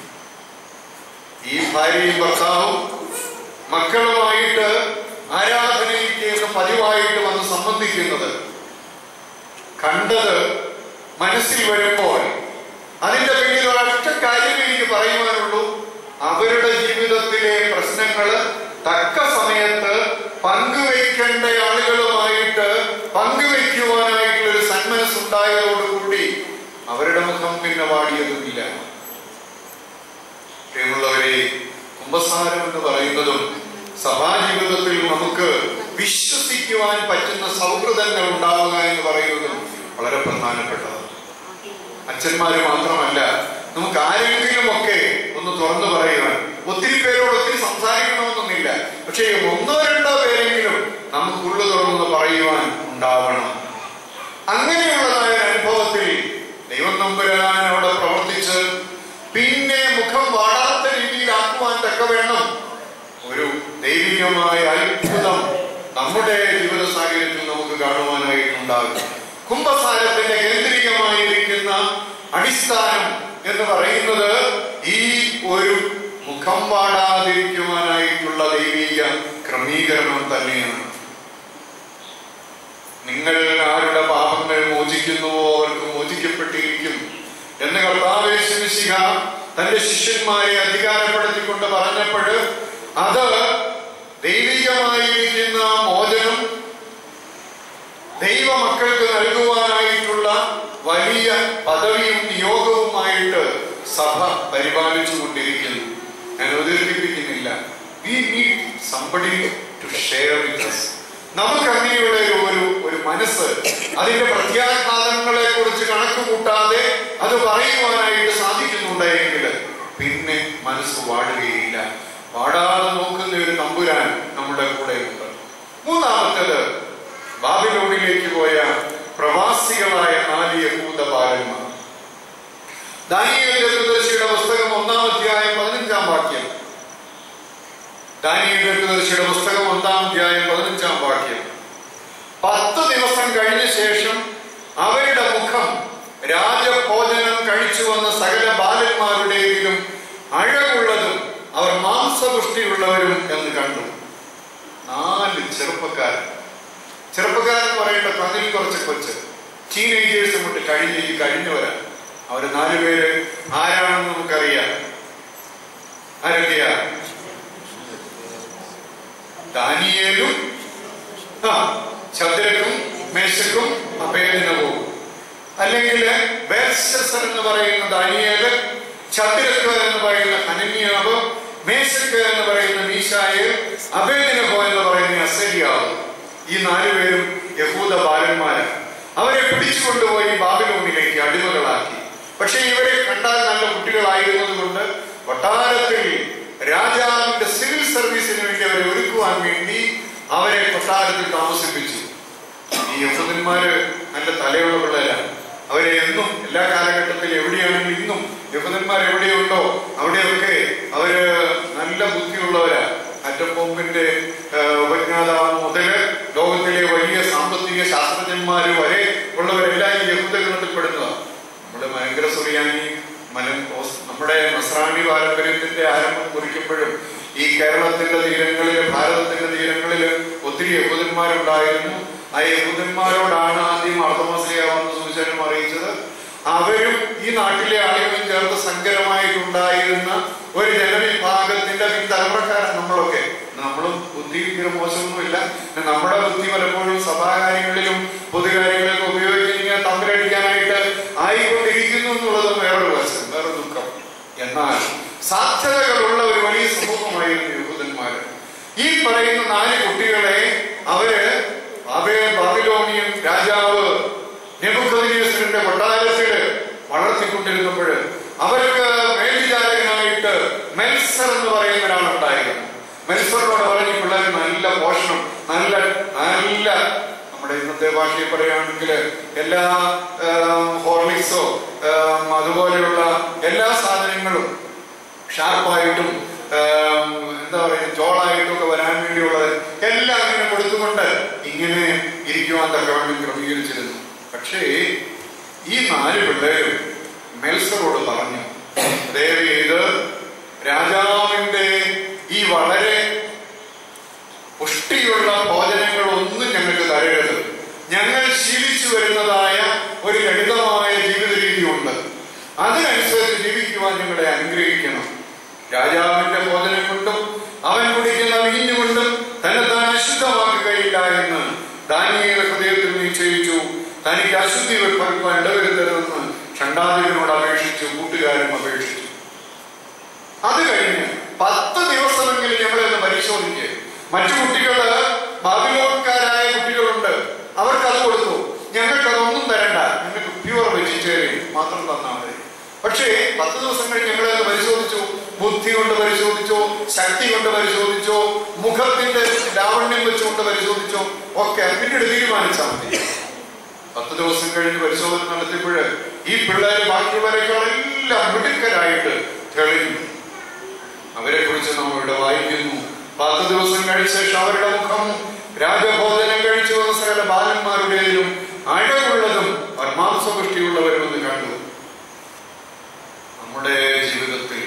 ഈ ഭാര്യയും ഭർത്താവും മക്കളുമായിട്ട് ആരാധനയിലേക്ക് എന്ന് പതിവായിട്ട് വന്ന് സംബന്ധിക്കുന്നത് കണ്ടത് മനസ്സിൽ വരുമ്പോൾ അതിന്റെ പിന്നിൽ ഒരൊറ്റ കാര്യം എനിക്ക് പറയുവാനുള്ളൂ അവരുടെ ജീവിതത്തിലെ പ്രശ്നങ്ങള് തക്ക സമയത്ത് പങ്കുവെക്കേണ്ട ആളുകളുമായിട്ട് പങ്കുവെക്കുവാനായിട്ടുള്ള ഒരു സന്മനസ്സുണ്ടായതോടുകൂടി അവരുടെ മുഖം പിന്നെ വാടിയതുമില്ല പ്രിയമുള്ളവരെ കുംഭസാരം എന്ന് പറയുന്നതും സഭാജീവിതത്തിൽ നമുക്ക് വിശ്വസിക്കുവാൻ പറ്റുന്ന സൗഹൃദങ്ങൾ ഉണ്ടാവുക എന്ന് പറയുന്നതും വളരെ പ്രധാനപ്പെട്ടതാണ് അച്ഛന്മാര് മാത്രമല്ല നമുക്ക് ആരെങ്കിലും ഒക്കെ ഒന്ന് തുറന്നു പറയുവാൻ ഒത്തിരി പേരോട് ഒത്തിരി സംസാരിക്കണമെന്നൊന്നുമില്ല പക്ഷേ ഒന്നോ രണ്ടോ പേരെങ്കിലും നമുക്കുള്ളു തുറന്ന് പറയുവാൻ ഉണ്ടാവണം അങ്ങനെയുള്ളതായ ഒരു അനുഭവത്തിൽ ദൈവം നമ്പുരാൻ അവിടെ കാരണം ഒരു ദൈവികമായ അത്ഭുതം നമ്മുടെ ജീവിത സാഹചര്യത്തിൽ നമുക്ക് കാണുവാനായിട്ടുണ്ടാകും കുംഭസാരത്തിന്റെ കേന്ദ്രീകമായിരിക്കുന്ന അടിസ്ഥാനം എന്ന് പറയുന്നത് ഈ ഒരു മുഖം പാടാതിരിക്കുവാനായിട്ടുള്ള ദൈവിക ക്രമീകരണം തന്നെയാണ് നിങ്ങൾ ആരുടെ പാപങ്ങൾ മോചിക്കുന്നുവോ അവർക്ക് മോചിക്കപ്പെട്ടിരിക്കും എന്ന് കർത്താവേശിക തന്റെ ശിഷ്യന്മാരെ അധികാരപ്പെടുത്തിക്കൊണ്ട് പറഞ്ഞപ്പോൾ അത് ദൈവികമായിരിക്കുന്ന മോചനം ദൈവമക്കൾക്ക് നൽകുവാനായിട്ടുള്ള വലിയ പദവിയും നിയോഗവുമായിട്ട് സഭ പരിപാലിച്ചു കൊണ്ടിരിക്കുന്നു ഞാൻ അവതരിപ്പിക്കുന്നില്ല we need somebody to share with us നമുക്ക് അങ്ങനെയുള്ള ഒരു ഒരു ഒരു മനസ്സ് അതിന്റെ പ്രത്യാഘാതങ്ങളെ കുറിച്ച് കണക്ക് കൂട്ടാതെ അത് പറയുവാനായിട്ട് സാധിക്കുന്നുണ്ടെങ്കിൽ പിന്നെ മനസ്സ് വാടുകയില്ല വാടാതെ നോക്കുന്ന ഒരു തമ്പുരാൻ നമ്മുടെ കൂടെ ഉണ്ട് മൂന്നാമത്തേത് ബാബിലോണിലേക്ക് പോയ പ്രവാസികളായ നാല് യഹൂദ ബാലന്മാർ ദാനിയേൽ ദീർഘദർശിയുടെ പുസ്തകം ഒന്നാം അധ്യായം പതിനഞ്ചാം വാക്യം ദാനിയേൽ ദീർഘദർശിയുടെ പുസ്തകം ഒന്നാം അധ്യായം പതിനഞ്ചാം വാക്യം പത്ത് ദിവസം കഴിഞ്ഞ ശേഷം അവരുടെ മുഖം രാജഭോജനം കഴിച്ചു വന്ന സകല ബാലന്മാരുടെയും അഴകുള്ളതും അവർ മാംസപുഷ്ടിയുള്ളവരും എന്ന് കണ്ടു നാല് ചെറുപ്പക്കാരൻ ചെറുപ്പക്കാരൻ പറയേണ്ട കണ്ണിൽ കുറച്ച് കൊച്ച് ടീനേജേഴ്സ് കൊണ്ട് കഴിഞ്ഞ് ഈ കഴിഞ്ഞവരാ അവര് നാലുപേര് ആരാണെന്ന് നമുക്കറിയാം ആരൊക്കെയാ ദാനിയേലും ആ ചന്ദ്രക്കും മേശക്കും അഭേദനവും അല്ലെങ്കിൽ ബേൽശസർ എന്ന് പറയുന്ന ദാനിയേല് ചന്ദ്രക്ക് എന്ന് പറയുന്ന ഹനന്യാവ് മേശക്ക് എന്ന് പറയുന്ന മീശായ് അഭേദനഹോ എന്ന് പറയുന്ന അസരിയാവ് ഈ നാലുപേരും യഹൂദ ബാലന്മാരാണ് അവരെ പിടിച്ചുകൊണ്ടുപോയി ബാബിലോണിലേക്ക് അടിമകളാക്കി പക്ഷെ ഇവരെ കണ്ടാൽ നല്ല കുട്ടികളായിരുന്നത് കൊണ്ട് കൊട്ടാരത്തിൽ രാജാവിന്റെ സിവിൽ സർവീസിന് വേണ്ടി അവരെ ഒരുക്കുവാൻ വേണ്ടി അവരെ കൊട്ടാരത്തിൽ താമസിപ്പിച്ചു ഈ യഹൂദന്മാര് നല്ല തലയുള്ള പിള്ളേരാണ് അവരെ എന്നും എല്ലാ കാലഘട്ടത്തിലും എവിടെയാണെങ്കിലും ഇന്നും യഹൂദന്മാർ എവിടെയുണ്ടോ അവിടെയൊക്കെ അവര് നല്ല ബുദ്ധിയുള്ളവരാ അറ്റംബോംബിന്റെ ഉപജ്ഞാതാവ് മുതല് ലോകത്തിലെ വലിയ സാമ്പത്തിക ശാസ്ത്രജ്ഞന്മാര് വരെ ഉള്ളവരെല്ലാം ഈ യഹൂദ ഗണത്തിൽപ്പെടുന്നതാണ് നമ്മുടെ ഭയങ്കര സുറിയാനി മലം നമ്മുടെ നസ്രാണി പാരമ്പര്യത്തിന്റെ ആരംഭം കുറിക്കുമ്പോഴും ഈ കേരളത്തിന്റെ തീരങ്ങളില് ഭാരതത്തിന്റെ തീരങ്ങളില് ഒത്തിരി യഹൂദന്മാരുണ്ടായിരുന്നു ആ യഹൂദന്മാരോടാണ് ആദ്യം അർദ്ധമാസിയാവുന്ന സൂചനം അറിയിച്ചത് അവരും ഈ നാട്ടിലെ ആളുകളും ചേർത്ത് സങ്കരമായിട്ടുണ്ടായിരുന്ന ഒരു ജനവിഭാഗത്തിന്റെ പിൻതലമുറക്കാരാണ് നമ്മളൊക്കെ നമ്മളും ബുദ്ധി ഇങ്ങനെ മോശമൊന്നുമില്ല നമ്മുടെ ബുദ്ധി പലപ്പോഴും സഭാകാര്യങ്ങളിലും പൊതുകാര്യങ്ങളിലൊക്കെ ഉപയോഗിച്ചിങ്ങനെ തമ്മിലടിക്കാനായിട്ട് ആയിക്കൊണ്ടിരിക്കുന്നു എന്നുള്ളതും വേറൊരു വശം വേറെ ദുഃഖം എന്നാൽ സാധ്യതകളുള്ള ഒരു വലിയ സമൂഹമായിരുന്നു യഹൂദന്മാര് ഈ പറയുന്ന നാല് കുട്ടികളെ അവര് അവേ ബാബിലോണിയൻ രാജാവ് നെബുക്കദിനേസറിന്റെ കൊട്ടാരത്തില് വളർത്തിക്കൊണ്ടിരുന്നപ്പോൾ അവർക്ക് മേൽവിചാരകനായിട്ട് മെൽസർ എന്ന് പറയുന്ന ഒരാളുണ്ടായിരുന്നു മെൽസറിനോട് പറഞ്ഞു പിള്ളേർ നല്ല പോഷണം നല്ല നല്ല നമ്മുടെ ഇന്നത്തെ ഭാഷയിൽ പറയുകയാണെങ്കിൽ എല്ലാ ഹോർലിക്സോ അതുപോലെയുള്ള എല്ലാ സാധനങ്ങളും ഷാർപ്പായിട്ടും എന്താ പറയുക ജോളായിട്ടും ഒക്കെ വരാൻ വേണ്ടിയുള്ളത് എല്ലാം ഇങ്ങനെ കൊടുത്തുകൊണ്ട് ഇങ്ങനെ ഇരിക്കുവാൻ തക്കവണ്ണം ക്രമീകരിച്ചിരുന്നു പക്ഷേ ഈ നാല് പിള്ളേരും മെൽസറോട് പറഞ്ഞു ദയവ് ചെയ്ത് രാജാവിന്റെ ഈ വളരെ പുഷ്ടിയുള്ള ഭോജനങ്ങളൊന്നും ഞങ്ങൾക്ക് തരരുത് ഞങ്ങൾ ശീലിച്ചു വരുന്നതായ ഒരു ലളിതമായ ജീവിത രീതിയുണ്ട് അതിനനുസരിച്ച് ജീവിക്കുവാൻ ഞങ്ങളെ അനുഗ്രഹിക്കണം രാജാവിന്റെ ഭോജനം കൊണ്ടും അവൻ കുടിക്കുന്ന വീഞ്ഞു കൊണ്ടും തന്നെ താൻ അശുദ്ധമാക്കുകയില്ല എന്ന് ദാനിയേല ഹൃദയത്തിൽ നിശ്ചയിച്ചു തനിക്ക് അശുദ്ധി വെപ്പാൻ ഇടവരുത്തരുതെന്ന് ഷണ്ടാധിപനോട് അപേക്ഷിച്ചു കൂട്ടുകാരും അപേക്ഷിച്ചു അത് കഴിഞ്ഞ് പത്ത് ദിവസമെങ്കിലും ഞങ്ങളൊന്ന് പരിശോധിക്കുക മറ്റു കുട്ടികള് ബാബിലോൺകാരായ കുട്ടികളുണ്ട് അവർക്ക് അത് കൊടുത്തു ഞങ്ങൾക്ക് അതൊന്നും തരണ്ട ഞങ്ങൾക്ക് പ്യുവർ വെജിറ്റേറിയൻ മാത്രം തന്നാൽ മതി പക്ഷേ പത്ത് ദിവസം കഴിഞ്ഞ് ഞങ്ങളത് പരിശോധിച്ചു ബുദ്ധി കൊണ്ട് പരിശോധിച്ചോ ശക്തി കൊണ്ട് പരിശോധിച്ചോ മുഖത്തിന്റെ ലാവണ്യം വെച്ചുകൊണ്ട് പരിശോധിച്ചോ ഒക്കെ പിന്നീട് തീരുമാനിച്ചാൽ മതി പത്ത് ദിവസം കഴിഞ്ഞ് പരിശോധന നടത്തിയപ്പോൾ ഈ പിള്ളേർ ബാക്കിയുള്ളവരെക്കാൾ എല്ലാം മിടുക്കരായിട്ട് തെളിഞ്ഞു അവരെ കുറിച്ച് നാം ഇവിടെ വായിക്കുന്നു പത്ത് ദിവസം കഴിച്ച ശേഷം അവരുടെ മുഖം രാജഭോജനം കഴിച്ചു വന്ന സകല ബാലന്മാരുടേതിലും അഴകുള്ളതും പരമാംസപുഷ്ടിയുള്ളവരുമെന്ന് കണ്ടു നമ്മുടെ ജീവിതത്തിൽ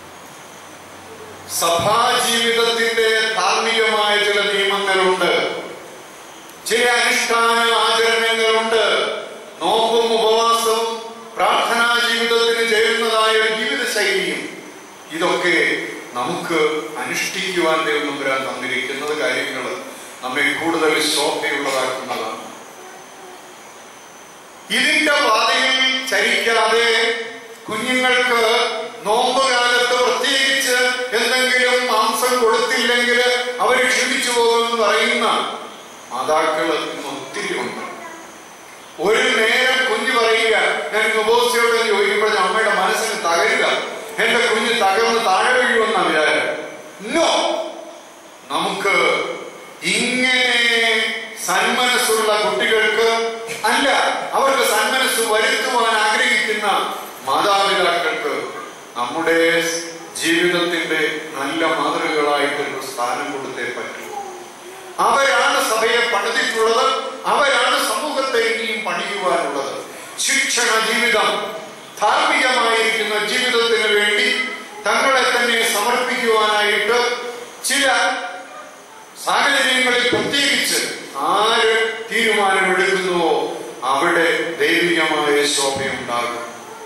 സഭാ ജീവിതത്തിന്റെ ധാർമ്മികമായ ചില നിയമങ്ങളുണ്ട് ചില അനുഷ്ഠാന ആചരണങ്ങളുണ്ട് നോമ്പും ഉപവാസവും പ്രാർത്ഥനാ ജീവിതത്തിന് ചേരുന്നതായ ഒരു ജീവിത ശൈലിയും ഇതൊക്കെ നമുക്ക് അനുഷ്ഠിക്കുവാൻ ദൈവം വരാൻ തന്നിരിക്കുന്നത് കാര്യങ്ങൾ നമ്മെ കൂടുതൽ ശോഭയുള്ളതാക്കുന്നതാണ് ഇതിന്റെ പാതയിൽ ചരിക്കാതെ കുഞ്ഞുങ്ങൾക്ക് നോമ്പ് കാലത്ത് പ്രത്യേകിച്ച് എന്തെങ്കിലും മാംസം കൊടുത്തില്ലെങ്കിൽ അവർ ക്ഷീണിച്ചു പോകുമെന്ന് പറയുന്ന മാതാക്കൾ ഇന്ന് ഒത്തിരി ഉണ്ട് ഒരു നേരം കുഞ്ഞ് പറയുക ഞാൻ ഉപോസിയോട് ചോദിക്കുമ്പോൾ അമ്മയുടെ മനസ്സിന് തകരുക എന്റെ കുഞ്ഞ് തകർന്ന് താഴെ വീഴുമെന്ന വിചാരം നോ നമുക്ക് ഇങ്ങനെ സന്മനസ്സുള്ള കുട്ടികൾക്ക് അല്ല അവർക്ക് സന്മനസ് വരുത്തുവാൻ ആഗ്രഹിക്കുന്ന മാതാപിതാക്കൾക്ക് നമ്മുടെ ജീവിതത്തിന്റെ നല്ല മാതൃകകളായിട്ടൊരു സ്ഥാനം കൊടുത്തേ പറ്റൂ അവരാണ് സഭയെ പണിതിട്ടുള്ളത് അവരാണ് സമൂഹത്തെ ഇനിയും പണിയുവാനുള്ളത് ശിക്ഷണ ജീവിതം ധാർമ്മികമായിരിക്കുന്ന ജീവിതത്തിന് വേണ്ടി തങ്ങളെ തന്നെ സമർപ്പിക്കുവാനായിട്ട് ചില സാഹചര്യങ്ങളിൽ പ്രത്യേകിച്ച് ആര് തീരുമാനമെടുക്കുന്നുവോ അവിടെ ദൈവികമായ ശോഭയുണ്ടാകും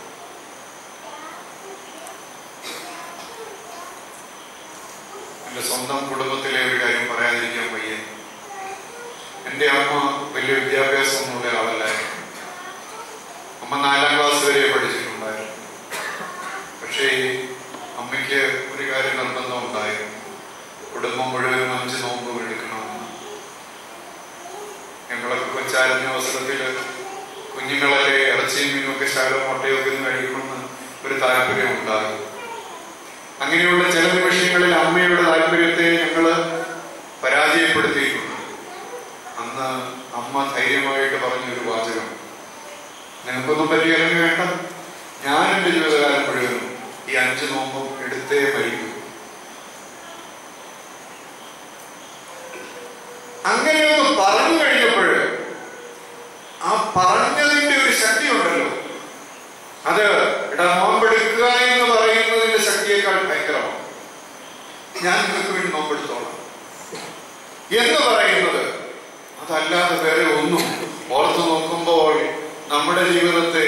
എന്റെ സ്വന്തം കുടുംബത്തിലെ ഒരു കാര്യം പറയാതിരിക്കാൻ വയ്യ എന്റെ അമ്മ വലിയ വിദ്യാഭ്യാസമൊന്നുള്ള ആളല്ലായിരുന്നു അമ്മ നാലാം ക്ലാസ് വരെ പഠിച്ചിട്ടുണ്ടായിരുന്നു പക്ഷേ അമ്മയ്ക്ക് ഒരു കാര്യം നിർബന്ധം ഉണ്ടായിരുന്നു കുടുംബം മുഴുവനും അഞ്ച് നോമ്പ് എടുക്കണമെന്ന് ഞങ്ങളൊക്കെ കൊച്ചായിരുന്ന അവസരത്തിൽ കുഞ്ഞുങ്ങളല്ലേ ഇറച്ചിയും മീനുമൊക്കെ ശകലം മുട്ടയൊക്കെ ഒന്ന് കഴിക്കണമെന്ന് ഒരു താല്പര്യം ഉണ്ടാകും അങ്ങനെയുള്ള ചില നിമിഷങ്ങളിൽ അമ്മയുടെ താല്പര്യത്തെ ഞങ്ങൾ പരാജയപ്പെടുത്തിയിട്ടുണ്ട് അന്ന് അമ്മ ധൈര്യമായിട്ട് പറഞ്ഞൊരു വാചകം നിനക്കൊന്നും പറ്റിയാലും വേണ്ട ഞാൻ എൻ്റെ ജീവിതകാലം മുഴുവനും ഈ അഞ്ച് നോമ്പും എടുത്തേ മരിക്കും അങ്ങനെയൊന്ന് പറഞ്ഞു കഴിഞ്ഞപ്പോൾ ആ പറഞ്ഞതിന്റെ ഒരു ശക്തി ഉണ്ടല്ലോ അത് എടാ നോമ്പെടുക്കുക എന്ന് പറയുന്നതിന്റെ ശക്തിയേക്കാൾ ഭയങ്കരമാണ് ഞാൻ നിങ്ങൾക്ക് വേണ്ടി നോമ്പെടുത്തോളാം എന്ന് പറയുന്നത് അതല്ലാതെ വേറെ ഒന്നും ഓർത്തു നോക്കുമ്പോൾ നമ്മുടെ ജീവിതത്തെ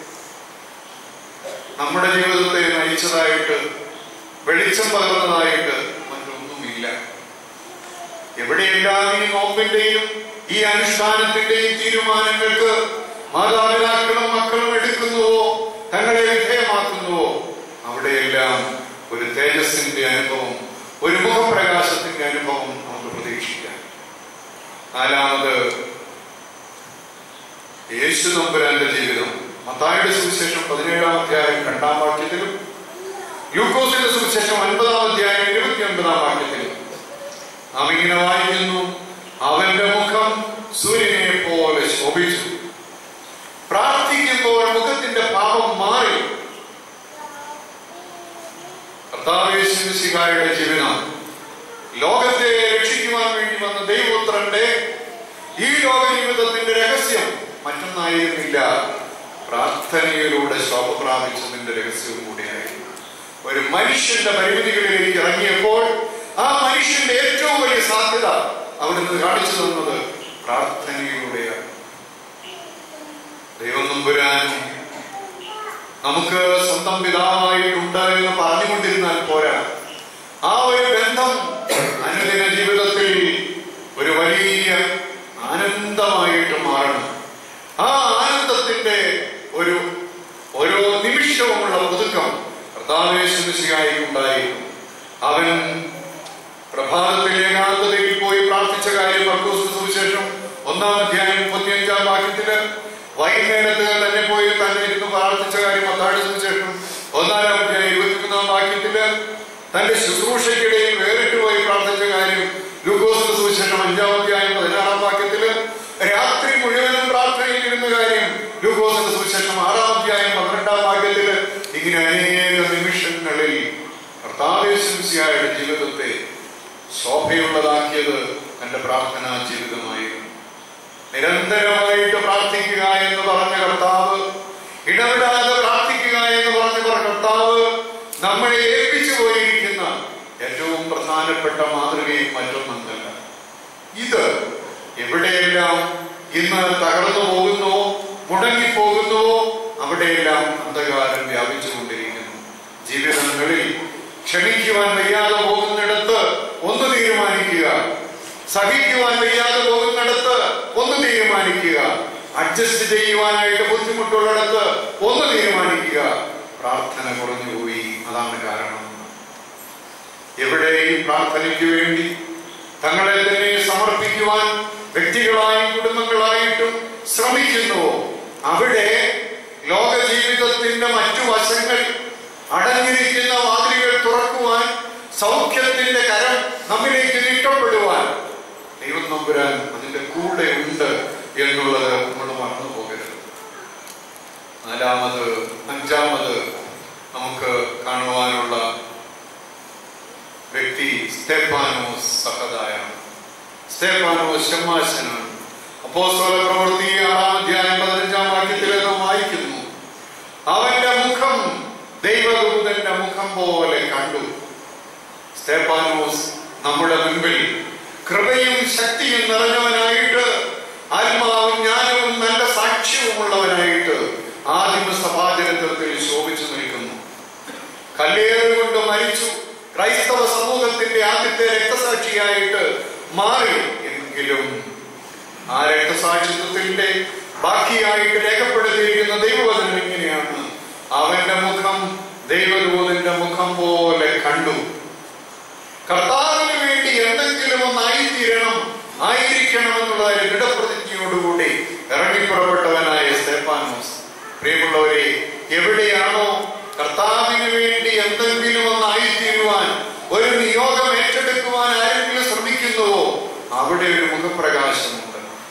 നമ്മുടെ ജീവിതത്തെ നയിച്ചതായിട്ട് വെളിച്ചം പകർന്നതായിട്ട് മറ്റൊന്നുമില്ല എവിടെയെല്ലാം ഈ നോമ്പിന്റെയും ഈ അനുഷ്ഠാനത്തിന്റെയും തീരുമാനങ്ങൾക്ക് മാതാപിതാക്കളും മക്കളും എടുക്കുന്നുവോ തങ്ങളെ വിധേയമാക്കുന്നുവോ അവിടെയെല്ലാം ഒരു തേജസ്സിന്റെ അനുഭവം ഒരു മുഖപ്രകാശത്തിന്റെ അനുഭവം നമുക്ക് പ്രതീക്ഷിക്കാം നാലാമത് യേശു നമ്പുരാന്റെ ജീവിതം മത്തായുടെ സുവിശേഷം പതിനേഴാം അധ്യായം രണ്ടാം വാക്യത്തിലും യൂക്കോസിന്റെ സുവിശേഷം ഒൻപതാം അധ്യായം ഇരുപത്തി ഒൻപതാം വാക്യത്തിലും നാം ഇങ്ങനെ വായിക്കുന്നു അവന്റെ മുഖം സൂര്യനെ പോലെ ശോഭിച്ചു പ്രാർത്ഥിക്കുമ്പോൾ മുഖത്തിന്റെ പാപം മാറി കർത്താവേശുശിഹായുടെ ജീവിതം ലോകത്തെ രക്ഷിക്കുവാൻ വേണ്ടി വന്ന ദൈവപുത്രന്റെ ഈ ലോക ജീവിതത്തിന്റെ രഹസ്യം മറ്റൊന്നായിരുന്നില്ല പ്രാർത്ഥനയിലൂടെ ശോഭ പ്രാപിച്ചതിന്റെ രഹസ്യവും കൂടിയായിരുന്നു ഒരു മനുഷ്യന്റെ പരിമിതികളിലേക്ക് ഇറങ്ങിയപ്പോൾ ആ മനുഷ്യന്റെ ഏറ്റവും വലിയ സാധ്യത അവിടുന്ന് കാണിച്ചു തന്നത് പ്രാർത്ഥനയിലൂടെയാണ് ദൈവം നമ്പുരാൻ നമുക്ക് സ്വന്തം പിതാവായിട്ടുണ്ട് എന്ന് പറഞ്ഞുകൊണ്ടിരുന്നാൽ പോരാ ആ ഒരു ബന്ധം അനുദിന ജീവിതത്തിൽ ഒരു വലിയ ആനന്ദമായിട്ട് മാറണം ആ ആനന്ദത്തിന്റെ ഒരു ഓരോ നിമിഷവുമുള്ള പുതുക്കം കർത്താവേശുശിയായി ഉണ്ടായിരുന്നു അവൻ പ്രഭാതത്തിൽ ഏകാന്തതയിൽ പോയി പ്രാർത്ഥിച്ച കാര്യം മർക്കോസ് സുവിശേഷം ഒന്നാം അധ്യായം മുപ്പത്തിയഞ്ചാം വാക്യത്തില് വൈകുന്നേരത്ത് തന്നെ പോയി തന്നെ ഇരുന്ന് പ്രാർത്ഥിച്ച കാര്യം മത്താടി സുവിശേഷം ഒന്നാം അധ്യായം ഇരുപത്തിമൂന്നാം വാക്യത്തില് തന്റെ ശുശ്രൂഷയ്ക്കിടയിൽ വേറിട്ട് പോയി പ്രാർത്ഥിച്ച കാര്യം ലൂക്കോസിന്റെ സുവിശേഷം അഞ്ചാം അധ്യായം പതിനാറാം വാക്യത്തില് രാത്രി മുഴുവനും പ്രാർത്ഥനയിൽ ഇരുന്ന കാര്യം ലൂക്കോസിന്റെ സുവിശേഷം ആറാം അധ്യായം പന്ത്രണ്ടാം വാക്യത്തില് ഇങ്ങനെ അനേക നിമിഷങ്ങളിൽ കർത്താവേശം ശോഭയുള്ളതാക്കിയത് തന്റെ പ്രാർത്ഥനാ ജീവിതമായിരുന്നു നിരന്തരമായിട്ട് പ്രാർത്ഥിക്കുക എന്ന് പറഞ്ഞ കർത്താവ് ഇടപെടാതെ പ്രാർത്ഥിക്കുക എന്ന് പറഞ്ഞ കർത്താവ് നമ്മളെ ഏൽപ്പിച്ചു പോയിരിക്കുന്ന ഏറ്റവും പ്രധാനപ്പെട്ട മാതൃകയും മറ്റൊന്നല്ല ഇത് എവിടെയെല്ലാം ഇന്ന് തകർന്നു പോകുന്നുവോ മുടങ്ങിപ്പോകുന്നുവോ അവിടെയെല്ലാം അന്ധകാരം വ്യാപിച്ചുകൊണ്ടിരിക്കുന്നു ജീവിതങ്ങളിൽ ക്ഷമിക്കുവാൻ വയ്യാതെ പോകുന്നിടത്ത് ഒന്ന് തീരുമാനിക്കുക സഹിക്കുവാൻ വയ്യാതെ പോകുന്നിടത്ത് ഒന്ന് തീരുമാനിക്കുക അഡ്ജസ്റ്റ് ചെയ്യുവാനായിട്ട് ബുദ്ധിമുട്ടുള്ളിടത്ത് ഒന്ന് തീരുമാനിക്കുക പ്രാർത്ഥന കുറഞ്ഞുപോയി അതാണ് കാരണം എവിടെയും പ്രാർത്ഥനയ്ക്ക് വേണ്ടി തങ്ങളെ തന്നെ സമർപ്പിക്കുവാൻ വ്യക്തികളായും കുടുംബങ്ങളായിട്ടും ശ്രമിക്കുന്നുവോ അവിടെ ലോക ജീവിതത്തിന്റെ മറ്റു വശങ്ങൾ അടഞ്ഞിരിക്കുന്ന വാതിലുകൾ തുറക്കുവാൻ സൗഖ്യത്തിന്റെ കരം നമ്മിലേക്ക് നീട്ടപ്പെടുവാൻ ദൈവം നമ്പുരാൻ അതിന്റെ കൂടെ ഉണ്ട് എന്നുള്ളത് നമ്മൾ മറന്നു പോകരുത് നാലാമത് അഞ്ചാമത് നമുക്ക് കാണുവാനുള്ള വ്യക്തി സ്തേപ്പാനോസ് സഹതായാണ് സ്തേപ്പാനോസ് ഷമ്മാശനാണ് അപ്പോസ്തല പ്രവൃത്തി ആറാം അധ്യായം പതിനഞ്ചാം വാക്യത്തിൽ നാം വായിക്കുന്നു അവന്റെ മുഖം ദൈവദൂതന്റെ മുഖം പോലെ കണ്ടു സ്തേപ്പാനോസ് നമ്മുടെ മുൻപിൽ കൃപയും ശക്തിയും നിറഞ്ഞവനായിട്ട് ആത്മാവും ജ്ഞാനവും നല്ല സാക്ഷ്യവുമുള്ളവനായിട്ട് ആദിമ സഭാചരിത്രത്തിൽ ശോഭിച്ചു നിൽക്കുന്നു കല്ലേറുകൊണ്ട് മരിച്ചു ക്രൈസ്തവ സമൂഹത്തിന്റെ ആദ്യത്തെ രക്തസാക്ഷിയായിട്ട് മാറി എങ്കിലും ആ രക്തസാക്ഷിത്വത്തിന്റെ ബാക്കിയായിട്ട് രേഖപ്പെടുത്തിയിരിക്കുന്ന ദൈവവചനം ഇങ്ങനെയാണ് അവന്റെ മുഖം ദൈവദൂതന്റെ മുഖം പോലെ കണ്ടു കർത്താവിന് വേണ്ടി എന്തെങ്കിലും ഒന്നായിത്തീരണം ആയിരിക്കണം എന്നുള്ള ഒരു ദൃഢപ്രതിജ്ഞയോടുകൂടി ഇറങ്ങിപ്പുറപ്പെട്ടവനായ സ്തേപ്പാനോസ് പ്രിയമുള്ളവരെ എവിടെയാണോ കർത്താവിന് വേണ്ടി എന്തെങ്കിലും ഒന്നായിത്തീരുവാൻ ഒരു നിയോഗം ഏറ്റെടുക്കുവാൻ ആരെങ്കിലും ശ്രമിക്കുന്നുവോ അവിടെ ഒരു മുഖപ്രകാശമുണ്ട്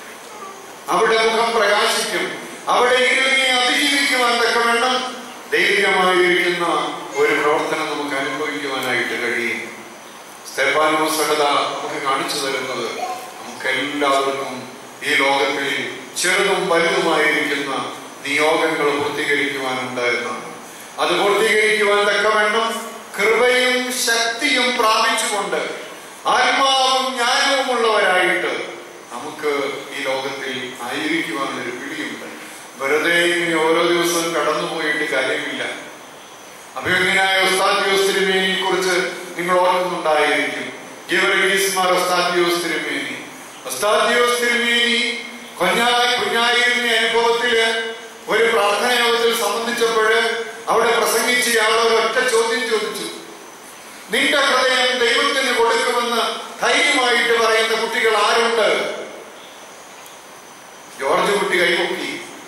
അവിടെ മുഖം പ്രകാശിക്കും അവിടെ ഇരുന്നിനെ അതിജീവിക്കുവാൻ തക്കവണ്ണം ദൈവികമായിരിക്കുന്ന ഒരു പ്രവർത്തനം നമുക്ക് അനുഭവിക്കുവാനായിട്ട് കഴിയും സ്തെഫാനോ സഹത നമുക്ക് കാണിച്ചു തരുന്നത് നമുക്ക് എല്ലാവർക്കും ഈ ലോകത്തിൽ ചെറുതും വലുതുമായിരിക്കുന്ന നിയോഗങ്ങൾ പൂർത്തീകരിക്കുവാനുണ്ട് എന്നാണ് അത് പൂർത്തീകരിക്കുവാൻ തക്കവണ്ണം കൃപയും ശക്തിയും പ്രാപിച്ചുകൊണ്ട് ആത്മാവും ജ്ഞാനവും ഉള്ളവരായിട്ട് നമുക്ക് ഈ ലോകത്തിൽ ആയിരിക്കുവാനൊരു പിടിയുണ്ട് വെറുതെ ഇങ്ങനെ ഓരോ ദിവസവും കടന്നുപോയിട്ട് കാര്യമില്ല അഭിമന്യനായ ഉസ്താദ്യോസ് തിരുമേനിയെ കുറിച്ച് നിങ്ങൾ ഓർക്കുന്നുണ്ടായിരിക്കും ഗിവർഗീസ്മാർ ഉസ്താദ്യോസ് തിരുമേനി ഉസ്താദ്യോസ് തിരുമേനി കുഞ്ഞാ കുഞ്ഞായിരുന്ന അനുഭവത്തില് ഒരു പ്രാർത്ഥന യോഗത്തിൽ സംബന്ധിച്ചപ്പോൾ അവിടെ പ്രസംഗിച്ച ആൾ ഒരു ഒറ്റ ചോദ്യം ചോദിച്ചു നിന്റെ ഹൃദയം ദൈവത്തിന് കൊടുക്കുമെന്ന് ധൈര്യമായിട്ട് പറയുന്ന കുട്ടികൾ ആരുണ്ട് ജോർജ് കുട്ടി കൈപൊക്കി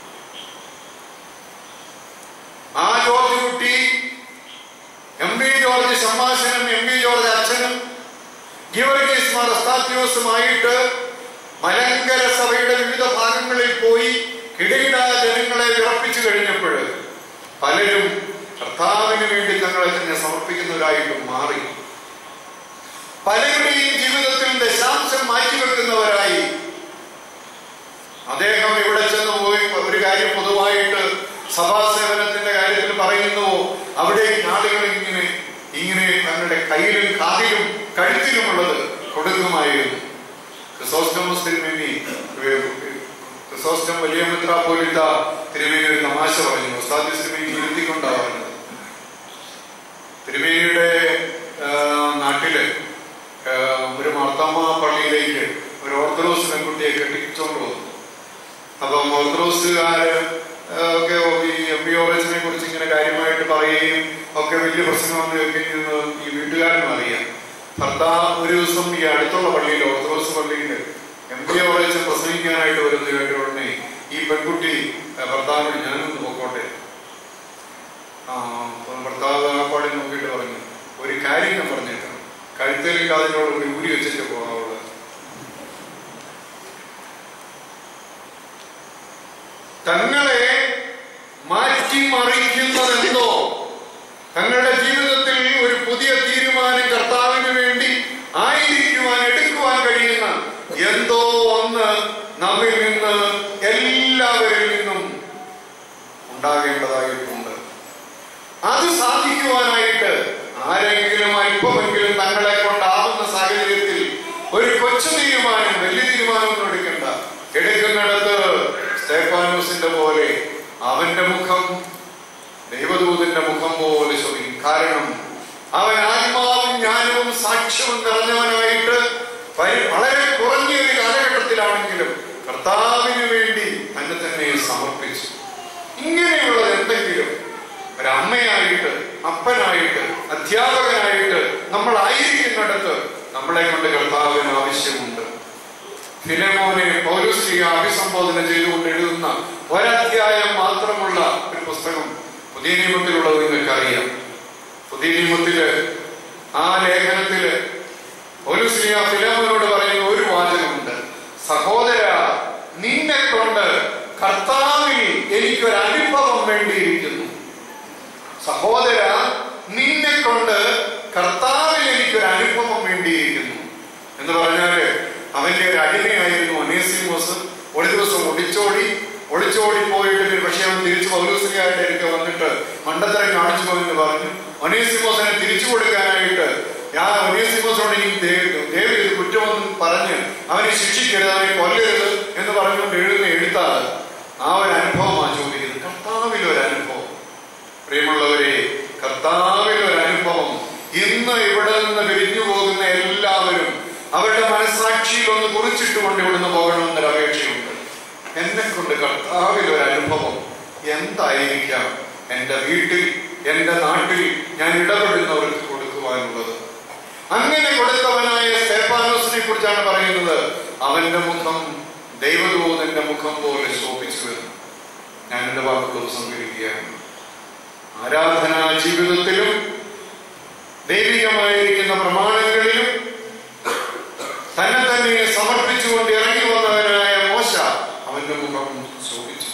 ആ ജോർജ് കുട്ടി എം വി ജോർജ് ഷമ്മാശനും എം വി ജോർജ് അച്ഛനും ഗിവർഗീസ് മാർ അസ്താത്യോസുമായിട്ട് മലങ്കര സഭയുടെ വിവിധ ഭാഗങ്ങളിൽ പോയി കിടകിട ജനങ്ങളെ വിറപ്പിച്ചു കഴിഞ്ഞപ്പോൾ പലരും കർത്താവിന് വേണ്ടി തങ്ങളെ തന്നെ സമർപ്പിക്കുന്നവരായിട്ട് മാറി പലരുടെയും ജീവിതത്തിൽ ദശാംശം മാറ്റിവെക്കുന്നവരായി അദ്ദേഹം ഇവിടെ ചെന്ന് പോയി ഒരു കാര്യം പൊതുവായിട്ട് സഭാസേവനത്തിന്റെ കാര്യത്തിൽ പറയുന്നു അവിടെ ആളുകൾ ഇങ്ങനെ ഇങ്ങനെ തങ്ങളുടെ കയ്യിലും കാതിലും കഴുത്തിലുമുള്ളത് കൊടുക്കുമായിരുന്നു ക്രിസോസ്റ്റമസ് തിരുമേനി ക്രിസോസ്റ്റം വലിയ മെത്രാപ്പോലിത്ത തിരുമേനി ഒരു തമാശ പറഞ്ഞു ഉസ്താദ് തിരുമേനി ഇരുത്തിക്കൊണ്ടാ പറഞ്ഞത് തിരുമേനിയുടെ ആ, നാട്ടില് ആ, ഒരു മാർത്താമ്മ പള്ളിയിലേക്ക് ഒരു ഓർത്തഡോക്സ് പെൺകുട്ടിയെ കെട്ടിച്ചോണ്ട് വന്നു അപ്പം ഓർത്തഡോക്സുകാര് ആ, ഒക്കെ ഈ എം പി ഓറസിനെ കുറിച്ച് ഇങ്ങനെ കാര്യമായിട്ട് പറയുകയും ഒക്കെ വലിയ പ്രശ്നം വന്നു വെക്കുന്നത് ഈ വീട്ടുകാരനും അറിയാം ഭർത്താവ് ഒരു ദിവസം ഈ അടുത്തുള്ള പള്ളിയിൽ ഓർത്തഡോക്സ് പള്ളിയിൽ എം പി ഓറസ് പ്രസംഗിക്കാനായിട്ട് വരുന്ന കേട്ട ഉടനെ ഈ പെൺകുട്ടി ആ, ഭർത്താവിനോട് ഞാനൊന്ന് പൊക്കോട്ടെ ആ അപ്പം ഭർത്താവ് ആ പാടി നോക്കിയിട്ട് പറഞ്ഞു ഒരു കാര്യം ഞാൻ പറഞ്ഞേക്കാം കഴുത്തേലേക്ക് അതിനോട് കൂടി ഊരി വെച്ചിട്ട് പോകാവുള്ളത് തങ്ങളെ മാറ്റിമറിക്കുന്നതെന്തോ തങ്ങളുടെ ജീവിതത്തിൽ ഒരു പുതിയ തീരുമാനം കർത്താവിന് വേണ്ടി ആയിരിക്കുവാൻ കൊച്ചു തീരുമാനം വലിയ തീരുമാനമൊന്നും എടുക്കണ്ട എടുക്കുന്നിടത്ത് സ്തേഫാനോസിന്റെ പോലെ അവന്റെ മുഖം ദൈവദൂതന്റെ മുഖം പോലെ ശോഭിക്കും കാരണം അവൻ ആത്മാവും ജ്ഞാനവും സാക്ഷ്യവും നിറഞ്ഞവനായിട്ട് പരി- വളരെ കുറഞ്ഞ ഒരു കാലഘട്ടത്തിലാണെങ്കിലും കർത്താവിന് വേണ്ടി തന്നെ തന്നെ സമർപ്പിച്ചു ഇങ്ങനെയുള്ള എന്തെങ്കിലും ഒരമ്മയായിട്ട് അപ്പനായിട്ട് അധ്യാപകനായിട്ട് നമ്മളായിരിക്കുന്നിടത്ത് നമ്മളെ കൊണ്ട് കർത്താവിന് ആവശ്യമുണ്ട് ഫിലമോനെ പൗരസ്ത്രീയ അഭിസംബോധന ചെയ്തുകൊണ്ട് എഴുതുന്ന ഒരധ്യായം മാത്രമുള്ള ഒരു പുസ്തകം പുതിയ നിയമത്തിലുള്ളത് നിങ്ങൾക്കറിയാം പുതിയ നിയമത്തില് ആ ലേഖനത്തില് പൗരസ്ത്രീയ ഫിലമോനോട് പറയുന്ന ഒരു വാചകമുണ്ട് സഹോദര നിന്നെ കൊണ്ട് കർത്താവിൽ എനിക്കൊരു അനുഭവം വേണ്ടിയിരിക്കുന്നു സഹോദര നിന്നെ കൊണ്ട് കർത്താവിൽ എനിക്കൊരു അനുഭവം വേണ്ടിയിരിക്കുന്നു എന്ന് പറഞ്ഞാല് അവന്റെ ഒരു അടിമയായിരുന്നു അനേസിമോസ് ഒരു ദിവസം ഒളിച്ചോടി ഒളിച്ചോടി പോയിട്ട് പക്ഷെ അവൻ തിരിച്ചു പൗരസ്ത്രീയായിട്ട് എനിക്ക് വന്നിട്ട് മണ്ടത്തരം കാണിച്ചു പോയെന്ന് പറഞ്ഞു ഒനേസിമോസിനെ തിരിച്ചു കൊടുക്കാനായിട്ട് ഞാൻ ഒനേസിമോസിനോട് ഇനി ദേവി ഇത് കുറ്റമൊന്നും പറഞ്ഞ് അവനെ ശിക്ഷിക്കരുത് അവനെ കൊല്ലരുത് എന്ന് പറഞ്ഞുകൊണ്ട് എഴുതുന്ന എഴുത്താൽ ആ ഒരു അനുഭവമാണ് ചോദിക്കുന്നത് കർത്താവിൽ ഒരു അനുഭവം പ്രിയമുള്ളവരെ കർത്താവിൽ ഒരു അനുഭവം ഇന്ന് ഇവിടെ നിന്ന് പിരിഞ്ഞു പോകുന്ന എല്ലാവരും അവരുടെ മനസ്സാക്ഷിയിൽ ഒന്ന് കുറിച്ചിട്ടുകൊണ്ട് ഇവിടുന്ന് പോകണമെന്നൊരു അപേക്ഷയുണ്ട് എന്നെ കൊണ്ട് കർത്താവിൽ ഒരു അനുഭവം എന്തായിരിക്കാം എൻ്റെ വീട്ടിൽ എൻ്റെ നാട്ടിൽ ഞാൻ ഇടപെടുന്നവർക്ക് കൊടുക്കുവാനുള്ളത് അങ്ങനെ കൊടുത്തവനായ സ്തേഫാനോസിനെ കുറിച്ചാണ് പറയുന്നത് അവന്റെ മുഖം ദൈവദൂതന്റെ മുഖം പോലെ ശോഭിച്ചു എന്ന് ഞാൻ എന്റെ വാക്കുകൾ സംഗ്രഹിക്കുകയാണ് ആരാധനാ ജീവിതത്തിലും ദൈവികമായിരിക്കുന്ന പ്രമാണങ്ങളിലും തന്നെ തന്നെ സമർപ്പിച്ചുകൊണ്ട് ഇറങ്ങി വന്നവനായ മോശ അവന്റെ മുഖം ശോഭിച്ചു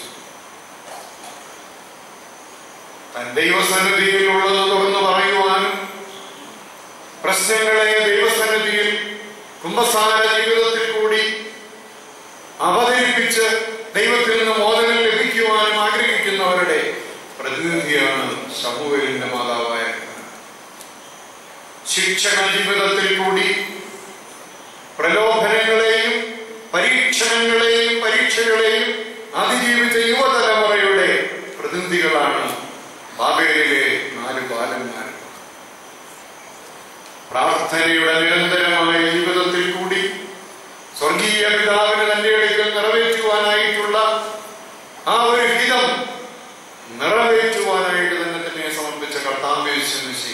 തൻ ദൈവസന്നിധിയിലുള്ളത് തുറന്നു പറയുവാനും പ്രശ്നങ്ങളെ ദൈവസന്നിധിയിൽ കുംഭസാര ജീവിതത്തിൽ കൂടി അവതരിപ്പിച്ച് ദൈവത്തിൽ നിന്ന് മോചനം ലഭിക്കുവാനും ആഗ്രഹിക്കുന്നവരുടെ പ്രതിനിധിയാണ് ശമുവേലിന്റെ മാതാവായ ശിക്ഷക ജീവിതത്തിൽ കൂടി പ്രലോഭനങ്ങളെയും പരീക്ഷണങ്ങളെയും പരീക്ഷകളെയും അതിജീവിച്ച യുവതലമുറയുടെ പ്രതിനിധികളാണ് ബാബേലിലെ നാല് ബാലന്മാർ പ്രാർത്ഥനയുടെ നിരന്തരമായ ജീവിതത്തിൽ കൂടി സ്വർഗീയ പിതാവിന് തന്റെ അടുക്കൽ നിറവേറ്റുവാനായിട്ടുള്ള ആ ഒരു ഹിതം നിറവേറ്റുവാനായിട്ട് തന്നെ തന്നെ സമർപ്പിച്ച കർത്താവേശിക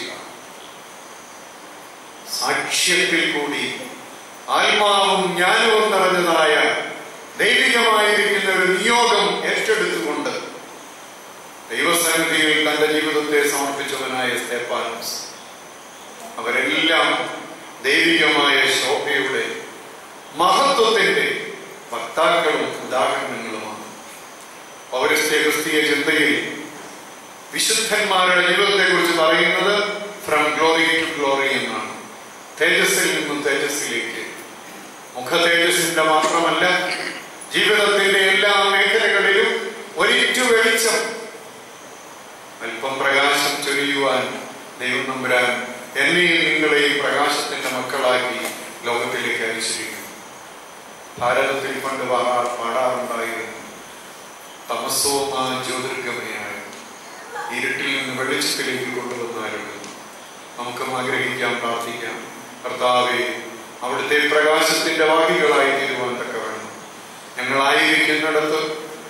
സാക്ഷ്യത്തിൽ കൂടി ആത്മാവും ജ്ഞാനവും നിറഞ്ഞതായ ദൈവികമായിരിക്കുന്ന ഒരു നിയോഗം ഏറ്റെടുത്തുകൊണ്ട് ദൈവസന്നിധിയിൽ തന്റെ ജീവിതത്തെ സമർപ്പിച്ചവനായ സ്തേപ്പാനോസ് അവരെല്ലാം ദൈവികമായ ശോഭയുടെ മഹത്വത്തിന്റെ വക്താക്കളും ഉദാഹരണങ്ങളുമാണ് പൗരസ്ത്യ ക്രിസ്തീയ ചിന്തയിൽ വിശുദ്ധന്മാരുടെ ജീവിതത്തെ കുറിച്ച് പറയുന്നത് ഫ്രം ഗ്ലോറി ടു ഗ്ലോറി എന്നാണ് തേജസ്സിൽ നിന്നും തേജസ്സിലേക്ക് മുഖ തേജസ്സിന്റെ മാത്രമല്ല ജീവിതത്തിന്റെ എല്ലാ മേഖലകളിലും ഒരിറ്റു വെളിച്ചം അല്പം പ്രകാശം ചൊരിയുവാൻ ദൈവം നമ്പുരാൻ എന്നെയും നിങ്ങളെയും പ്രകാശത്തിന്റെ മക്കളാക്കി ലോകത്തിലേക്ക് അയച്ചിരിക്കുന്നു ഭാരതത്തിൽ പണ്ട് പാടാ പാടാറുണ്ടായിരുന്നു തമസോമാ ജ്യോതിർഗമയായ ഇരുട്ടിൽ നിന്ന് വെളിച്ചത്തിലേക്ക് കൊണ്ടുവന്നായിരുന്നു നമുക്കും ആഗ്രഹിക്കാം പ്രാർത്ഥിക്കാം കർത്താവെ അവിടുത്തെ പ്രകാശത്തിന്റെ വാഹികളായി തീരുവാൻ തക്കവണ്ണം ഞങ്ങളായിരിക്കുന്നിടത്ത്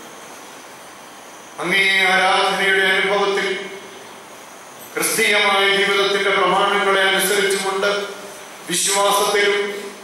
അങ്ങേ ആരാധനയുടെ അനുഭവത്തിൽ ക്രിസ്തീയമായ ജീവിതത്തിന്റെ പ്രമാണങ്ങളെ അനുസരിച്ചുകൊണ്ട് വിശ്വാസത്തിലും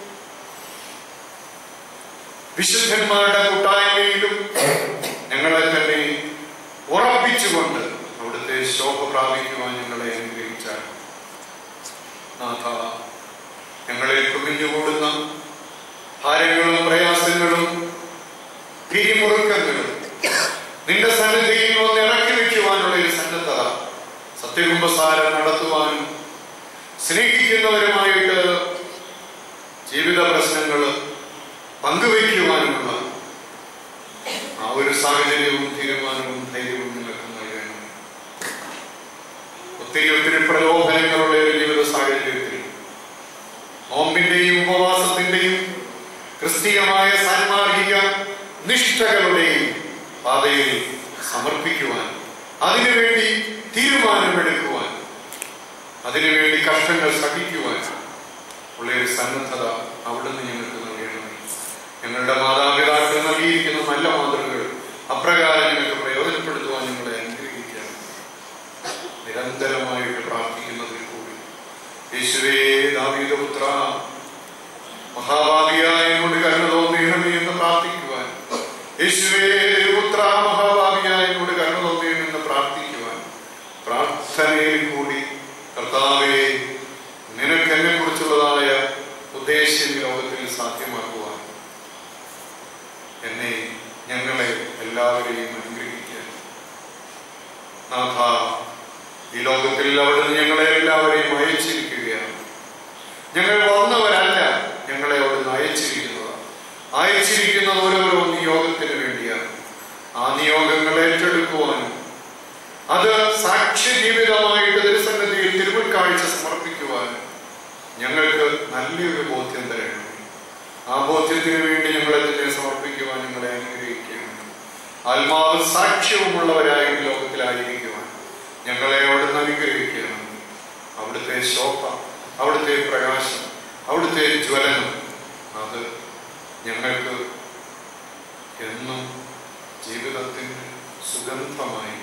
വിശുദ്ധന്മാരുടെ കൂട്ടായ്മയിലും ഞങ്ങളെ തന്നെ ഉറപ്പിച്ചുകൊണ്ട് അവിടുത്തെ ശോഭ പ്രാപിക്കുവാൻ ഞങ്ങളെ അനുഗ്രഹിച്ചാൽ നാഥ ഞങ്ങളിൽ കുമിഞ്ഞുകൂടുന്ന ഭാരങ്ങളും പ്രയാസങ്ങളും പിരിമുറുക്കങ്ങളും നിന്റെ സന്നിധിയിൽ ഒന്ന് ഇറക്കി വയ്ക്കുവാനുള്ള ഒരു സന്നദ്ധത സത്യകുംഭസാരം നടത്തുവാനും സ്നേഹിക്കുന്നവരുമായിട്ട് ജീവിത പ്രശ്നങ്ങൾ പങ്കുവയ്ക്കുവാനുമുള്ള ആ ഒരു സാഹചര്യവും തീരുമാനവും ധൈര്യവും നിങ്ങൾക്ക് നൽകണം ഒത്തിരി ഒത്തിരി പ്രലോഭനങ്ങളുള്ള ഒരു ജീവിത സാഹചര്യത്തിൽ നോമ്പിന്റെയും ഉപവാസത്തിന്റെയും ക്രിസ്തീയമായ സാൻമാർഗിക നിഷ്ഠകളുടെയും പാതയിൽ സമർപ്പിക്കുവാൻ അതിനുവേണ്ടി തീരുമാനമെടുക്കുവാൻ അതിനുവേണ്ടി കഷ്ടങ്ങൾ സഹിക്കുവാൻ ഉള്ള ഒരു സന്നദ്ധത അവിടുന്ന് ഞങ്ങൾക്ക് നൽകണമേ ഞങ്ങളുടെ മാതാപിതാക്കൾ നൽകിയിരിക്കുന്ന നല്ല മാതൃകകൾ അപ്രകാരം ഞങ്ങൾക്ക് പ്രയോജനപ്പെടുത്തുവാൻ ഞങ്ങളെ അനുഗ്രഹിക്കാം നിരന്തരമായിട്ട് പ്രാർത്ഥിക്കുന്നതിൽ കൂടി യേശുവേ ദാവീദപുത്ര മഹാഭാവിയായ എന്നോട് കരുണ തോന്നിയണമേ എന്ന് പ്രാർത്ഥിക്കുവാൻ യേശുവേ പുത്ര മഹാഭാവിയായ എന്നോട് കരുണ തോന്നിയണമെന്ന് പ്രാർത്ഥിക്കുവാൻ പ്രാർത്ഥനയിൽ കൂടി കർത്താവെ നിനക്ക് എന്നെ കുറിച്ചുള്ളതായ ഉദ്ദേശ്യം ഈ ലോകത്തിൽ സാധ്യമാക്കുവാൻ എന്നെ ഞങ്ങളെ എല്ലാവരെയും അനുഗ്രഹിക്കാൻ നാഥ ഈ ലോകത്തിൽ അവിടുന്ന് ഞങ്ങളെ എല്ലാവരെയും അയച്ചിരിക്കുകയാണ് ഞങ്ങൾ വന്നവരല്ല ഞങ്ങളെ അവിടുന്ന് അയച്ചിരിക്കുന്നതാണ് അയച്ചിരിക്കുന്നത് ഓരോരോ നിയോഗത്തിന് വേണ്ടിയാണ് ആ നിയോഗങ്ങൾ ഏറ്റെടുക്കുവാനും അത് സാക്ഷ്യ ജീവിതമായിട്ട് തിരുസന്നിധിയിൽ തിരുമുൽക്കാഴ്ച സമർപ്പിക്കുവാനും ഞങ്ങൾക്ക് നല്ലൊരു ബോധ്യം തരണം ആ ബോധ്യത്തിന് വേണ്ടി ഞങ്ങളെ തന്നെ സമർപ്പിക്കുവാൻ ഞങ്ങളെ അനുഗ്രഹിക്കുകയാണ് ആത്മാവ് സാക്ഷ്യവുമുള്ളവരായി ഈ ലോകത്തിലായിരിക്കുവാൻ ഞങ്ങളെ അവിടുന്ന് അനുഗ്രഹിക്കണം അവിടുത്തെ ശോഭ അവിടുത്തെ പ്രകാശം അവിടുത്തെ ജ്വലനം അത് ഞങ്ങൾക്ക് എന്നും ജീവിതത്തിന് സുഗന്ധമായി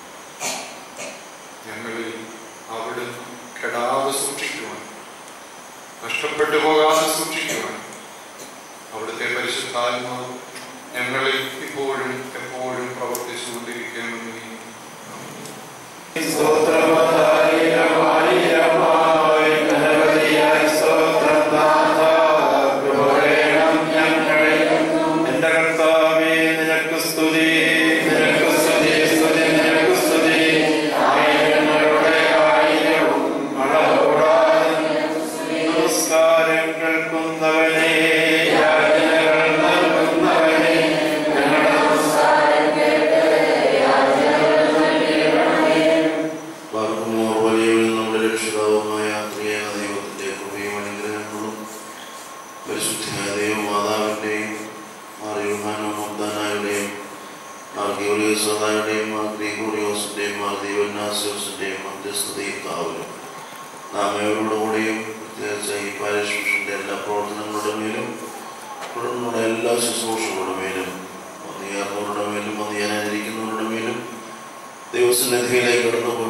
ഞങ്ങളിൽ അവിടുന്ന് കെടാതെ സൂക്ഷിക്കുവാൻ നഷ്ടപ്പെട്ടു പോകാതെ സൂക്ഷിക്കുവാൻ അവിടുത്തെ പരിശുദ്ധാത്മാവ് ഞങ്ങളിൽ ഇപ്പോഴും എപ്പോഴും പ്രവർത്തിച്ചുകൊണ്ടിരിക്കണമെന്ന് നീ എന്റെ കർത്താവേ നിനക്ക് സ്തുതി നിനക്ക് സ്തുതി സ്തുതി നിനക്ക് സ്തുതി ആയിരങ്ങളുടെ ആയിരവും അളകൂടാതെ നമസ്കാരം കേൾക്കുന്നവനെ യാചനകൾ നൽകുന്നവനെ ഞങ്ങളുടെ പാർക്കുമോർ വലിയവരും നമ്മുടെ രക്ഷിതാവുമായ ത്രിയേക ദൈവത്തിന്റെ കൃപയും അനുഗ്രഹങ്ങളും പരിശുദ്ധിയായ ദൈവമാതാവിന്റെയും മാറിയുഹാനോ മുഗ്ദാനായുടെയും മാർ ഗൗരിയോസോദായുടെയും മാർ ഗ്രീഗോറിയോസിന്റെയും മാർ ദൈവനാസിയോസിന്റെയും മധ്യസ്ഥതയും കാവലും നാം എവരോടുകൂടിയും പ്രത്യേകിച്ച് ഈ പാരിശ്മിഷന്റെ എല്ലാ പ്രവർത്തനങ്ങളുടെ മേലും തുടർന്നുള്ള എല്ലാ ശുശ്രൂഷകളുടെ മേലും മതിയാർന്നവരുടെ മേലും മതിയാനായിരിക്കുന്നവരുടെ മേലും ദൈവസന്നിധിയിലേക്ക് കടന്നു